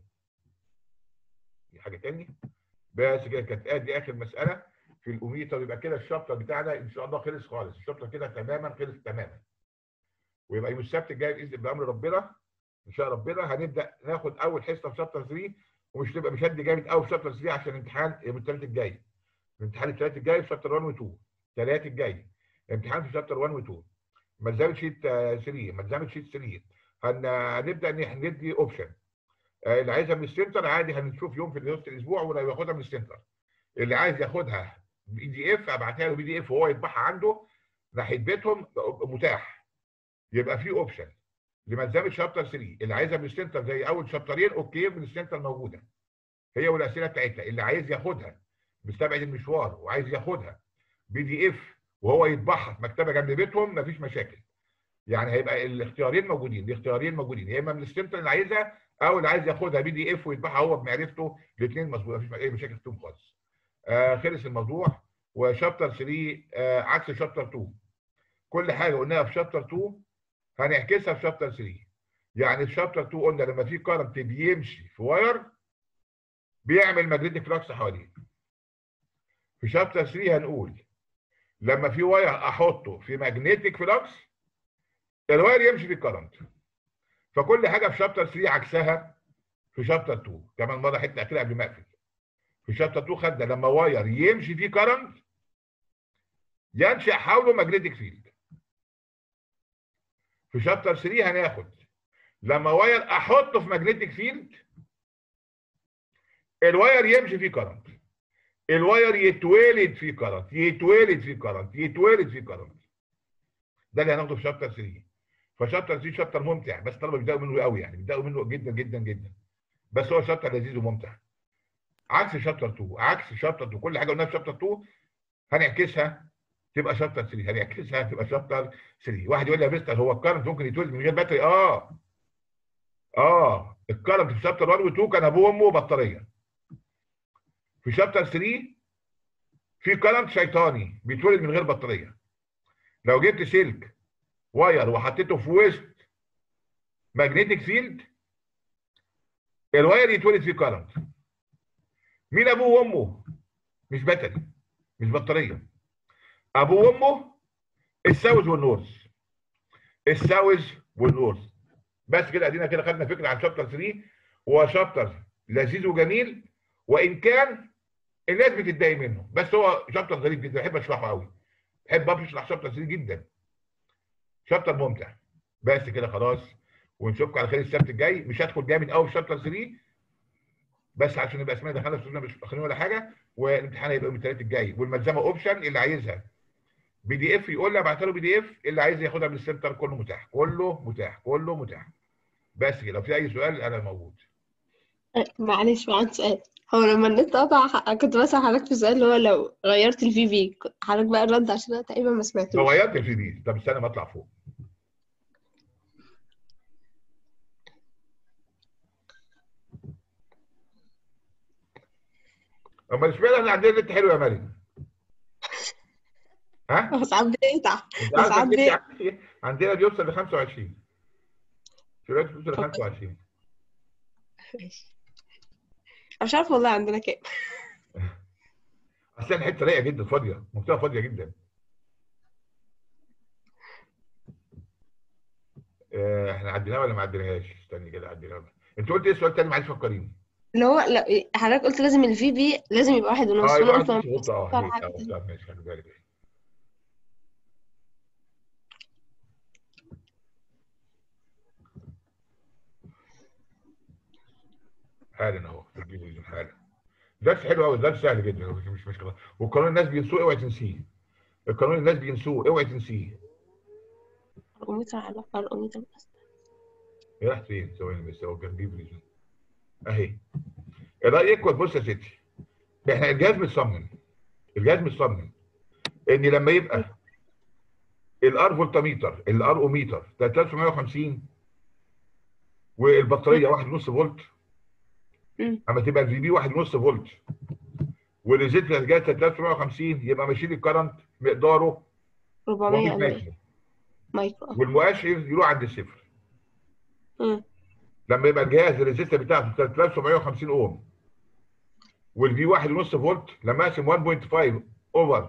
Speaker 1: دي حاجه تاني بس كده كانت ادي اخر مساله في الاوميتر يبقى كده الشابتر بتاعنا ان شاء الله خلص خالص الشابتر كده تماما خلص تماما ويبقى يوم السبت الجاي باذن بامر ربنا ان شاء ربنا هنبدا ناخد اول حصه في شابتر 3 ومش تبقى مشد جامد قوي في شابتر 3 عشان الامتحان يوم الثلاث الجاي الامتحان الثلاث الجاي في شابتر 1 و 2 الثلاث الجاي امتحان في شابتر 1 و 2 ملزمه شيت 3 ملزمه شيت 3 هنبدا ان احنا ندي اوبشن اللي عايزها من السنتر عادي هنشوف يوم في وسط الاسبوع ولا ياخدها من السنتر اللي عايز ياخدها بي دي اف ابعتها له بي دي اف وهو يطبعها عنده ناحيه بيتهم متاح يبقى في اوبشن لملزمه شابتر 3 اللي عايزها من السنتر زي اول شابترين اوكي من السنتر موجوده هي والاسئله بتاعتها اللي عايز ياخدها مستبعد المشوار وعايز ياخدها بي دي اف وهو يطبعها في مكتبه جنب بيتهم مفيش مشاكل يعني هيبقى الاختيارين موجودين الاختيارين موجودين يا اما من السنتر اللي عايزها او اللي عايز ياخدها بي دي اف ويطبعها هو بمعرفته الاثنين مظبوط مفيش اي مشاكل فيهم خالص آه خلص الموضوع وشابتر 3 آه عكس شابتر 2 كل حاجه قلناها في شابتر 2 هنعكسها في شابتر 3 يعني في شابتر 2 قلنا لما في كارنت بيمشي في واير بيعمل ماجنتيك فلكس حواليه في شابتر 3 هنقول لما في واير احطه في ماجنتيك فلكس الواير يمشي في الكرنت فكل حاجه في شابتر 3 عكسها في شابتر 2 كمان مره حته كده قبل ما اقفل في شابتر 2 خدنا لما واير يمشي فيه كرنت ينشا حوله ماجنتيك فيلد في شابتر 3 هناخد لما واير احطه في ماجنتيك فيلد الواير يمشي فيه كرنت الواير يتولد فيه كرنت يتولد فيه كرنت يتولد فيه كرنت ده اللي هناخده في شابتر 3 فشابتر 3 شابتر ممتع بس الطلبه بيبداوا منه قوي يعني بيبداوا منه جدا جدا جدا بس هو شابتر لذيذ وممتع عكس شابتر 2 عكس شابتر 2 كل حاجه قلناها في شابتر 2 هنعكسها تبقى شابتر 3 هنعكسها تبقى شابتر 3 واحد يقول لي يا مستر هو الكرنت ممكن يتولد من غير باتري اه اه الكرنت في شابتر 1 و 2 كان ابوه وامه بطاريه في شابتر 3 في كرنت شيطاني بيتولد من غير بطاريه لو جبت سلك واير وحطيته في وسط ماجنتيك فيلد الواير يتولد فيه كرنت مين ابوه وامه مش باتري مش بطاريه ابوه وامه الساوث والنورث الساوث والنورث بس كده ادينا كده خدنا فكره عن شابتر 3 هو شابتر لذيذ وجميل وان كان الناس بتتضايق منه بس هو شابتر ظريف جدا بحب اشرحه قوي بحب اشرح شابتر 3 جدا شابتر ممتع بس كده خلاص ونشوفكم على خير السبت الجاي مش هدخل جامد قوي في شابتر 3 بس عشان نبقى اسمنا دخلنا في مش متاخرين ولا حاجه والامتحان هيبقى يوم الثلاث الجاي والملزمه اوبشن اللي عايزها بي دي اف يقول لي ابعت له بي دي اف اللي عايز ياخدها من السنتر كله متاح كله متاح كله متاح بس كده لو في اي سؤال انا موجود
Speaker 2: معلش ما عندي سؤال هو لما النت قطع كنت بسأل حضرتك في سؤال اللي هو لو غيرت الفي في حضرتك بقى الرد عشان انا تقريبا ما سمعتوش
Speaker 1: لو غيرت الفي دي طب استنى ما اطلع فوق امال اشمعنى احنا عندنا نت حلو يا مريم؟ ها؟
Speaker 2: هو ساعات بيقطع
Speaker 1: انت
Speaker 2: بس
Speaker 1: عارف
Speaker 2: عندي-
Speaker 1: النت عندي- عندنا بيوصل ل 25 دلوقتي بيوصل ل 25
Speaker 2: ماشي أنا مش عارفة والله عندنا كام
Speaker 1: اصل احنا حته رايقه جدا فاضيه منطقه فاضيه جدا آه، احنا عديناها ولا ما عديناهاش؟ استني كده عديناها ولا- انت قلت ايه السؤال تاني معلش فكريني
Speaker 2: اللي هو لا حضرتك قلت لازم الفي بي لازم يبقى واحد ونص
Speaker 1: اه
Speaker 2: وانا
Speaker 1: يبقى
Speaker 2: قلت
Speaker 1: واحد
Speaker 2: ما
Speaker 1: نص غلطه اه
Speaker 2: بختار
Speaker 1: هيك
Speaker 2: حاجة
Speaker 1: اه
Speaker 2: تانية.
Speaker 1: طب ماشي خلي بالك حالا اهو تجيب حالا درس حلو قوي درس سهل جدا مش مش مشكله والقانون الناس بينسوه اوعي تنسيه القانون الناس بينسوه اوعي تنسيه
Speaker 2: أرقومتر على أرقومتر بس
Speaker 1: هي راحت فين؟ ثواني بس هو كان جيب ريزون اهي الراي ايكوال بص يا ستي احنا الجهاز متصمم الجهاز متصمم ان لما يبقى الار فولتميتر الار اوميتر 3950 والبطاريه 1.5 فولت
Speaker 2: مم.
Speaker 1: اما تبقى الفي بي 1.5 فولت والريزيستنس جايه 3950 يبقى ماشيين الكرنت مقداره
Speaker 2: 400
Speaker 1: 100
Speaker 2: قد إيه؟
Speaker 1: مايكرو
Speaker 2: مايكرو آه.
Speaker 1: والمؤشر يروح عند الصفر
Speaker 2: مم.
Speaker 1: لما يبقى الجهاز الريزيستر بتاعته 3750 اوم والفي 1.5 فولت لما اقسم 1.5 اوفر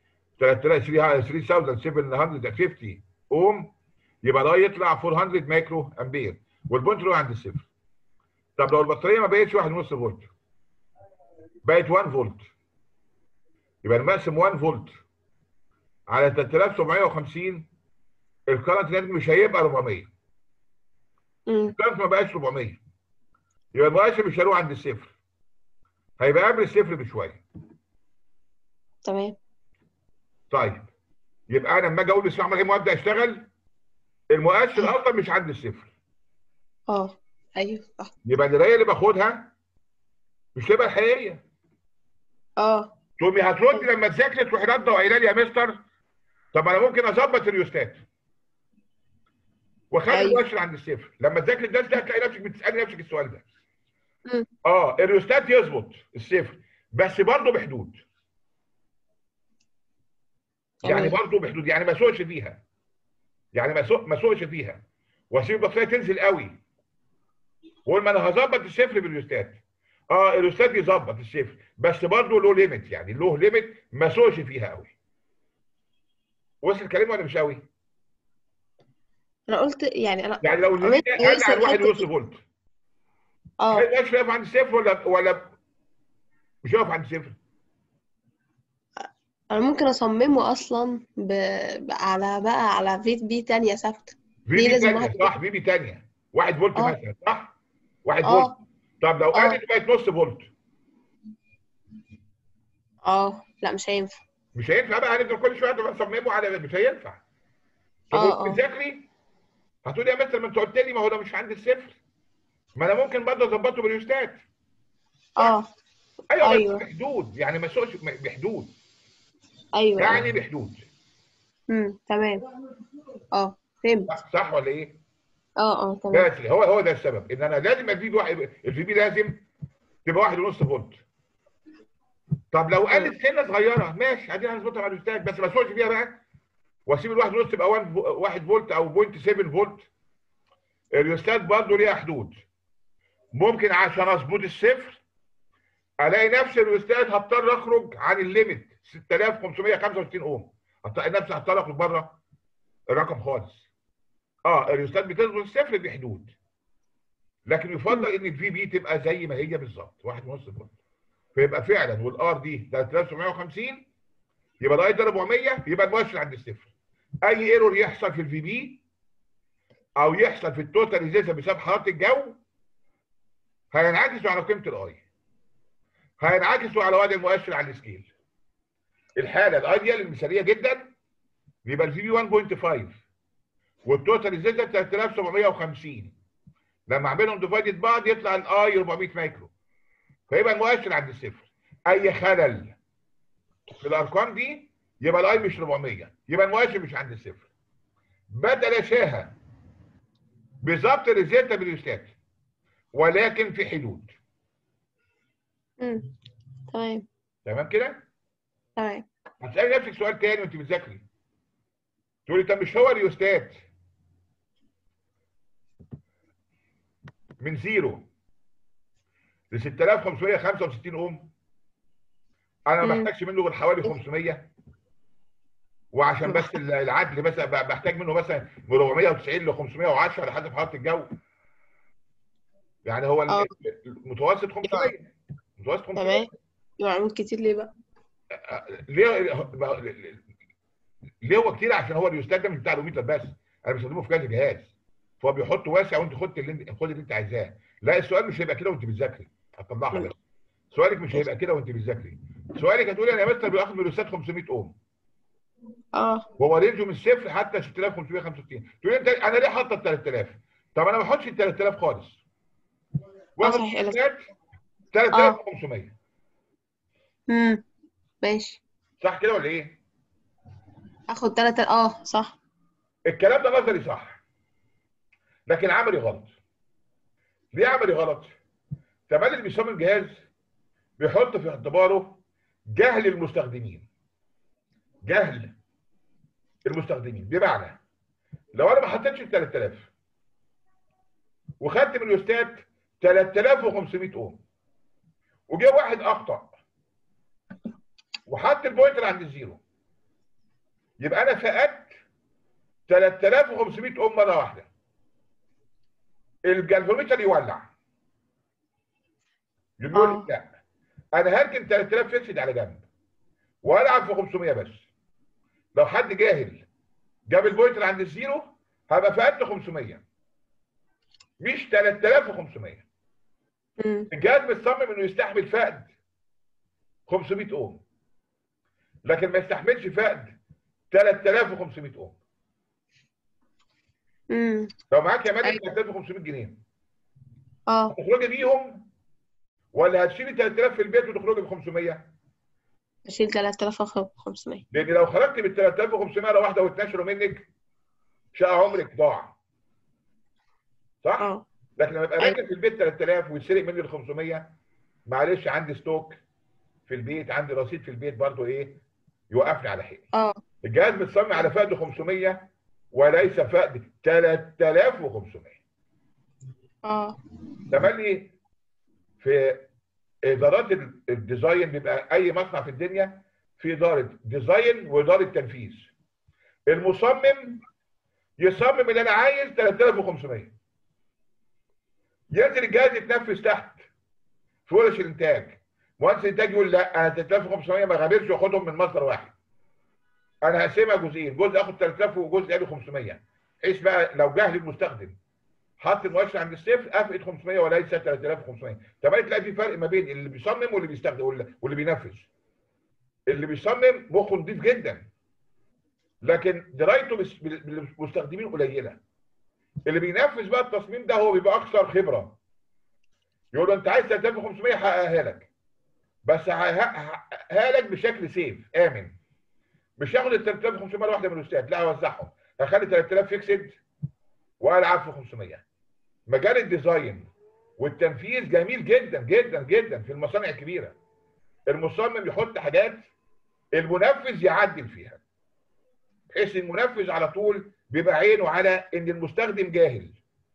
Speaker 1: 3750 اوم يبقى ده يطلع 400 مايكرو امبير والبوينت يروح عند الصفر طب لو البطاريه ما بقتش 1.5 فولت بقت 1 فولت يبقى لما اقسم 1 فولت على 3750 الكرنت ناتج مش هيبقى 400
Speaker 2: مم.
Speaker 1: الكرنت ما بقاش 400 يبقى المؤشر مش هيروح عند الصفر هيبقى قبل الصفر بشويه
Speaker 2: تمام
Speaker 1: طيب يبقى انا لما اجي اقول للسلام عليكم وابدا اشتغل المؤشر اصلا مش عند الصفر
Speaker 2: اه ايوه صح
Speaker 1: يبقى القرايه اللي باخدها مش تبقى الحقيقيه
Speaker 2: اه
Speaker 1: تقومي هتردي لما تذاكري تروحي رده وقايله لي يا مستر طب انا ممكن اظبط الريوستات واخلي
Speaker 2: أيوة.
Speaker 1: المؤشر عند الصفر لما تذاكري الدرس ده هتلاقي نفسك بتسالي نفسك السؤال ده
Speaker 2: مم.
Speaker 1: اه الريوستات يظبط الصفر بس برضه بحدود يعني
Speaker 2: تمام.
Speaker 1: برضه بحدود يعني ما اسوقش فيها يعني ما اسوق ما اسوقش فيها واسيب البطاريه تنزل قوي واقول ما انا هظبط الصفر بالريوستات اه الريوستات يظبط الصفر بس برضه له ليميت يعني له ليميت ما اسوقش فيها قوي وصل الكلام ولا مش قوي؟
Speaker 2: انا قلت يعني انا
Speaker 1: يعني لو
Speaker 2: عملت
Speaker 1: الفي قل
Speaker 2: نفس
Speaker 1: عن واحد
Speaker 2: الحتة
Speaker 1: ونص
Speaker 2: دي.
Speaker 1: فولت
Speaker 2: اه
Speaker 1: هل مش واقف عند الصفر ولا ولا مش واقف عند الصفر؟
Speaker 2: انا ممكن اصممه اصلا ب... ب... على بقى على في بي تانية ثابتة
Speaker 1: في
Speaker 2: ليه
Speaker 1: بي
Speaker 2: لازم
Speaker 1: تانية
Speaker 2: واحد
Speaker 1: صح في بي تانية واحد فولت
Speaker 2: آه.
Speaker 1: مثلا صح؟ واحد
Speaker 2: آه.
Speaker 1: فولت طب لو
Speaker 2: آه.
Speaker 1: قلت بقت نص فولت
Speaker 2: اه لا مش هينفع
Speaker 1: مش هينفع بقى هنفضل كل شويه نبقى نصممه على مش هينفع طب
Speaker 2: آه،
Speaker 1: وانت
Speaker 2: آه.
Speaker 1: بتذاكري هتقولي يا مستر ما انت قلت لي ما هو ده مش عند الصفر ما انا ممكن برضه اظبطه بالريوستات
Speaker 2: اه
Speaker 1: ايوه
Speaker 2: أيوة.
Speaker 1: بس بحدود يعني ما اسوقش بحدود
Speaker 2: ايوه
Speaker 1: يعني بحدود
Speaker 2: امم تمام اه فهمت
Speaker 1: صح, صح ولا ايه؟
Speaker 2: اه اه تمام
Speaker 1: بس هو هو ده السبب ان انا لازم الفي بي واحد الفي بي لازم تبقى واحد ونص فولت طب لو قلت سنه صغيره ماشي عادي هنظبطها مع الريوستات بس ما اسوقش فيها بقى واسيب الواحد ونص تبقى 1 فو- 1 فولت او 0.7 فولت الريوستات برضه ليها حدود ممكن عشان اظبط الصفر الاقي نفس الريوستات هضطر اخرج عن الليميت 6565 اوم هتلاقي نفسي هضطر اخرج بره الرقم خالص اه الريوستات بتظبط الصفر بحدود لكن يفضل ان الفي بي تبقى زي ما هي بالظبط واحد ونص فولت فيبقى فعلا والار دي 3750 يبقى الاي ده 400 يبقى المؤشر عند الصفر اي ايرور يحصل في الفي بي او يحصل في التوتال ريزيستنس بسبب حراره الجو هينعكسوا على قيمه الاي هينعكسوا على وضع المؤشر على السكيل الحاله الايديال المثاليه جدا بيبقى الفي بي 1.5 والتوتال ريزيستنس 3750 لما اعملهم ديفايدد بعض يطلع الاي 400 مايكرو فيبقى المؤشر عند الصفر اي خلل في الارقام دي يبقى الاي مش 400 يبقى المؤشر مش عند الصفر بتلاشاها بالظبط الريزيتا بالريستات ولكن في حدود
Speaker 2: امم تمام
Speaker 1: تمام كده
Speaker 2: تمام
Speaker 1: هتسالي نفسك سؤال تاني وانت بتذاكري تقولي طب مش هو الريوستات من زيرو ل 6565 اوم انا ما
Speaker 2: مم.
Speaker 1: بحتاجش منه غير حوالي 500 وعشان بس العدل مثلا ب- بحتاج منه مثلا من 490 ل 510 على حسب حراره الجو يعني هو ال-
Speaker 2: آه.
Speaker 1: المتوسط 500 متوسط 500
Speaker 2: تمام يبقى عمود كتير ليه بقى
Speaker 1: ليه ليه هو كتير عشان هو اليوستات ده مش بتاع الاوميتر بس انا بستخدمه في كذا جهاز فهو بيحط واسع وانت خد اللي انت خد اللي انت عايزاه لا السؤال مش هيبقى كده وانت بتذاكري هتطلعها بس سؤالك مش هيبقى كده وانت بتذاكري سؤالك هتقولي انا يا مستر بياخد من اليوستات 500 اوم
Speaker 2: اه
Speaker 1: وهو رينجه من الصفر حتى 6565 تقول انت انا ليه حاطه ال 3000 طب انا ما بحطش ال 3000 خالص واخد
Speaker 2: صحيح.
Speaker 1: اليوستات 3500
Speaker 2: امم ماشي
Speaker 1: صح كده ولا ايه؟
Speaker 2: اخد تلاتة اه صح
Speaker 1: الكلام ده نظري صح لكن عملي غلط ليه عملي غلط تمام اللي بيصمم جهاز بيحط في اعتباره جهل المستخدمين جهل المستخدمين بمعنى لو انا ما حطيتش ال 3000 وخدت من اليوستات 3500 اوم وجه واحد اخطا وحط البوينتر عند الزيرو يبقى انا فقدت 3500 اوم مره واحده الجالفوميتر يولع يقول
Speaker 2: آه.
Speaker 1: لا انا هركن 3000 فيكسد على جنب والعب في 500 بس لو حد جاهل جاب البوينتر عند الزيرو هبقى فقدت 500 مش 3500
Speaker 2: امم
Speaker 1: الجهاز متصمم انه يستحمل فقد 500 اوم لكن ما يستحملش فقد 3500 اوم
Speaker 2: امم
Speaker 1: لو معاك يا مادة
Speaker 2: أيوة.
Speaker 1: 3500 جنيه
Speaker 2: اه
Speaker 1: هتخرجي بيهم ولا هتشيلي 3000 في البيت وتخرجي ب 500
Speaker 2: اشيل 3500
Speaker 1: لان لو خرجت بال 3500 لو واحده واتنشروا منك شقى عمرك ضاع صح؟
Speaker 2: اه
Speaker 1: لكن لما يبقى
Speaker 2: أيوة.
Speaker 1: راجل في البيت 3000 ويتسرق مني ال 500 معلش عندي ستوك في البيت عندي رصيد في البيت برضو ايه يوقفني على حيلي
Speaker 2: اه
Speaker 1: الجهاز متصمم على فقد 500 وليس فقد 3500
Speaker 2: اه
Speaker 1: تملي في ادارات ال- الديزاين بيبقى اي مصنع في الدنيا في اداره ديزاين واداره تنفيذ المصمم يصمم اللي انا عايز 3500 ينزل الجهاز يتنفذ تحت في ورش الانتاج مهندس الانتاج يقول لا انا 3500 ما غامرش واخدهم من مصدر واحد انا هقسمها جزئين جزء اخد 3000 وجزء قالي 500 بحيث بقى لو جهل المستخدم حط المؤشر عند الصفر افقد 500 وليس 3500 طب تلاقي في فرق ما بين اللي بيصمم واللي بيستخدم واللي واللي بينفذ اللي بيصمم مخه نضيف جدا لكن درايته بس- بال- بالمستخدمين قليله اللي بينفذ بقى التصميم ده هو بيبقى اكثر خبره يقول له انت عايز 3500 هحققها لك بس هحققها لك بشكل سيف امن مش هاخد ال 3500 مره واحده من الاستاذ لا هوزعهم هخلي 3000 فيكسد والعب في 500 مجال الديزاين والتنفيذ جميل جدا جدا جدا في المصانع الكبيره المصمم يحط حاجات المنفذ يعدل فيها بحيث المنفذ على طول بيبقى عينه على ان المستخدم جاهل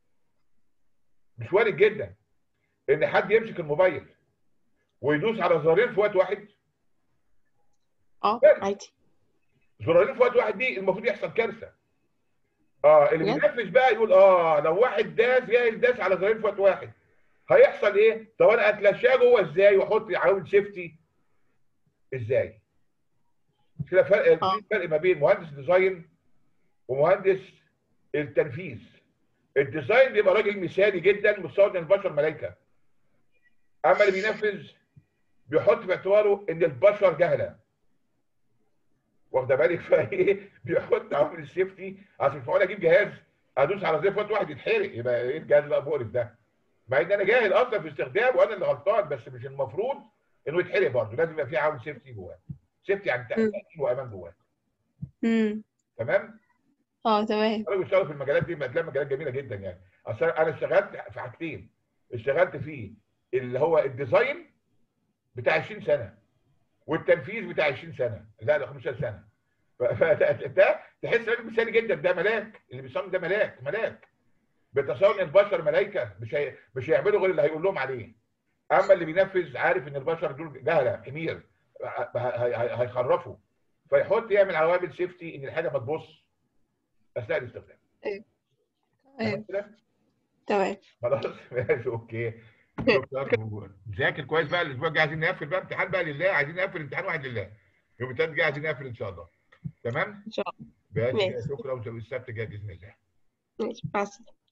Speaker 1: مش وارد جدا ان حد يمسك الموبايل ويدوس على زرارين في وقت واحد
Speaker 2: اه عادي
Speaker 1: زرارين في وقت واحد دي المفروض يحصل كارثه اه اللي
Speaker 2: بجد؟
Speaker 1: بينفذ بقى يقول اه لو واحد داس جاهز داس على زرارين في وقت واحد هيحصل ايه؟ طب انا اتلاشاه جوه ازاي واحط عوامل سيفتي ازاي؟ كده فرق
Speaker 2: آه.
Speaker 1: في فرق ما بين مهندس ديزاين ومهندس التنفيذ الديزاين بيبقى راجل مثالي جدا مستوعب ان البشر ملائكه اما اللي بينفذ بيحط في اعتباره ان البشر جهله واخده بالك فايه بيحط عامل السيفتي عشان مش معقول اجيب جهاز ادوس على زر في وقت واحد يتحرق يبقى ايه الجهاز بقى مقرف ده مع ان انا جاهل اصلا في استخدامه وانا اللي غلطان بس مش المفروض انه يتحرق برضه لازم يبقى في عامل سيفتي جواه سيفتي يعني تأمين وامان جواه
Speaker 2: امم
Speaker 1: تمام
Speaker 2: اه تمام
Speaker 1: انا بشتغل في المجالات دي هتلاقي مجالات جميله جدا يعني اصل انا اشتغلت في حاجتين اشتغلت في اللي هو الديزاين بتاع 20 سنه والتنفيذ بتاع 20 سنه لا ده 15 سنه ف- ف- ده تحس راجل مثالي جدا ده ملاك اللي بيصمم ده ملاك ملاك بيتصور ان البشر ملائكه مش هي... مش هيعملوا غير اللي هيقول لهم عليه اما اللي بينفذ عارف ان البشر دول جهله حمير ه- ه- ه- هيخرفوا فيحط يعمل عوامل سيفتي ان الحاجه ما تبص اثناء الاستخدام
Speaker 2: ايوه
Speaker 1: تمام كده؟
Speaker 2: تمام
Speaker 1: خلاص ماشي اوكي دكتور، ذاكر كويس بقى الاسبوع الجاي عايزين نقفل بقى امتحان بقى لله عايزين نقفل امتحان واحد لله يوم الثلاث الجاي عايزين نقفل ان شاء الله تمام
Speaker 2: ان شاء الله
Speaker 1: ماشي
Speaker 2: ماشي.
Speaker 1: شكرا والسبت الجاي باذن الله
Speaker 2: ماشي مع السلامة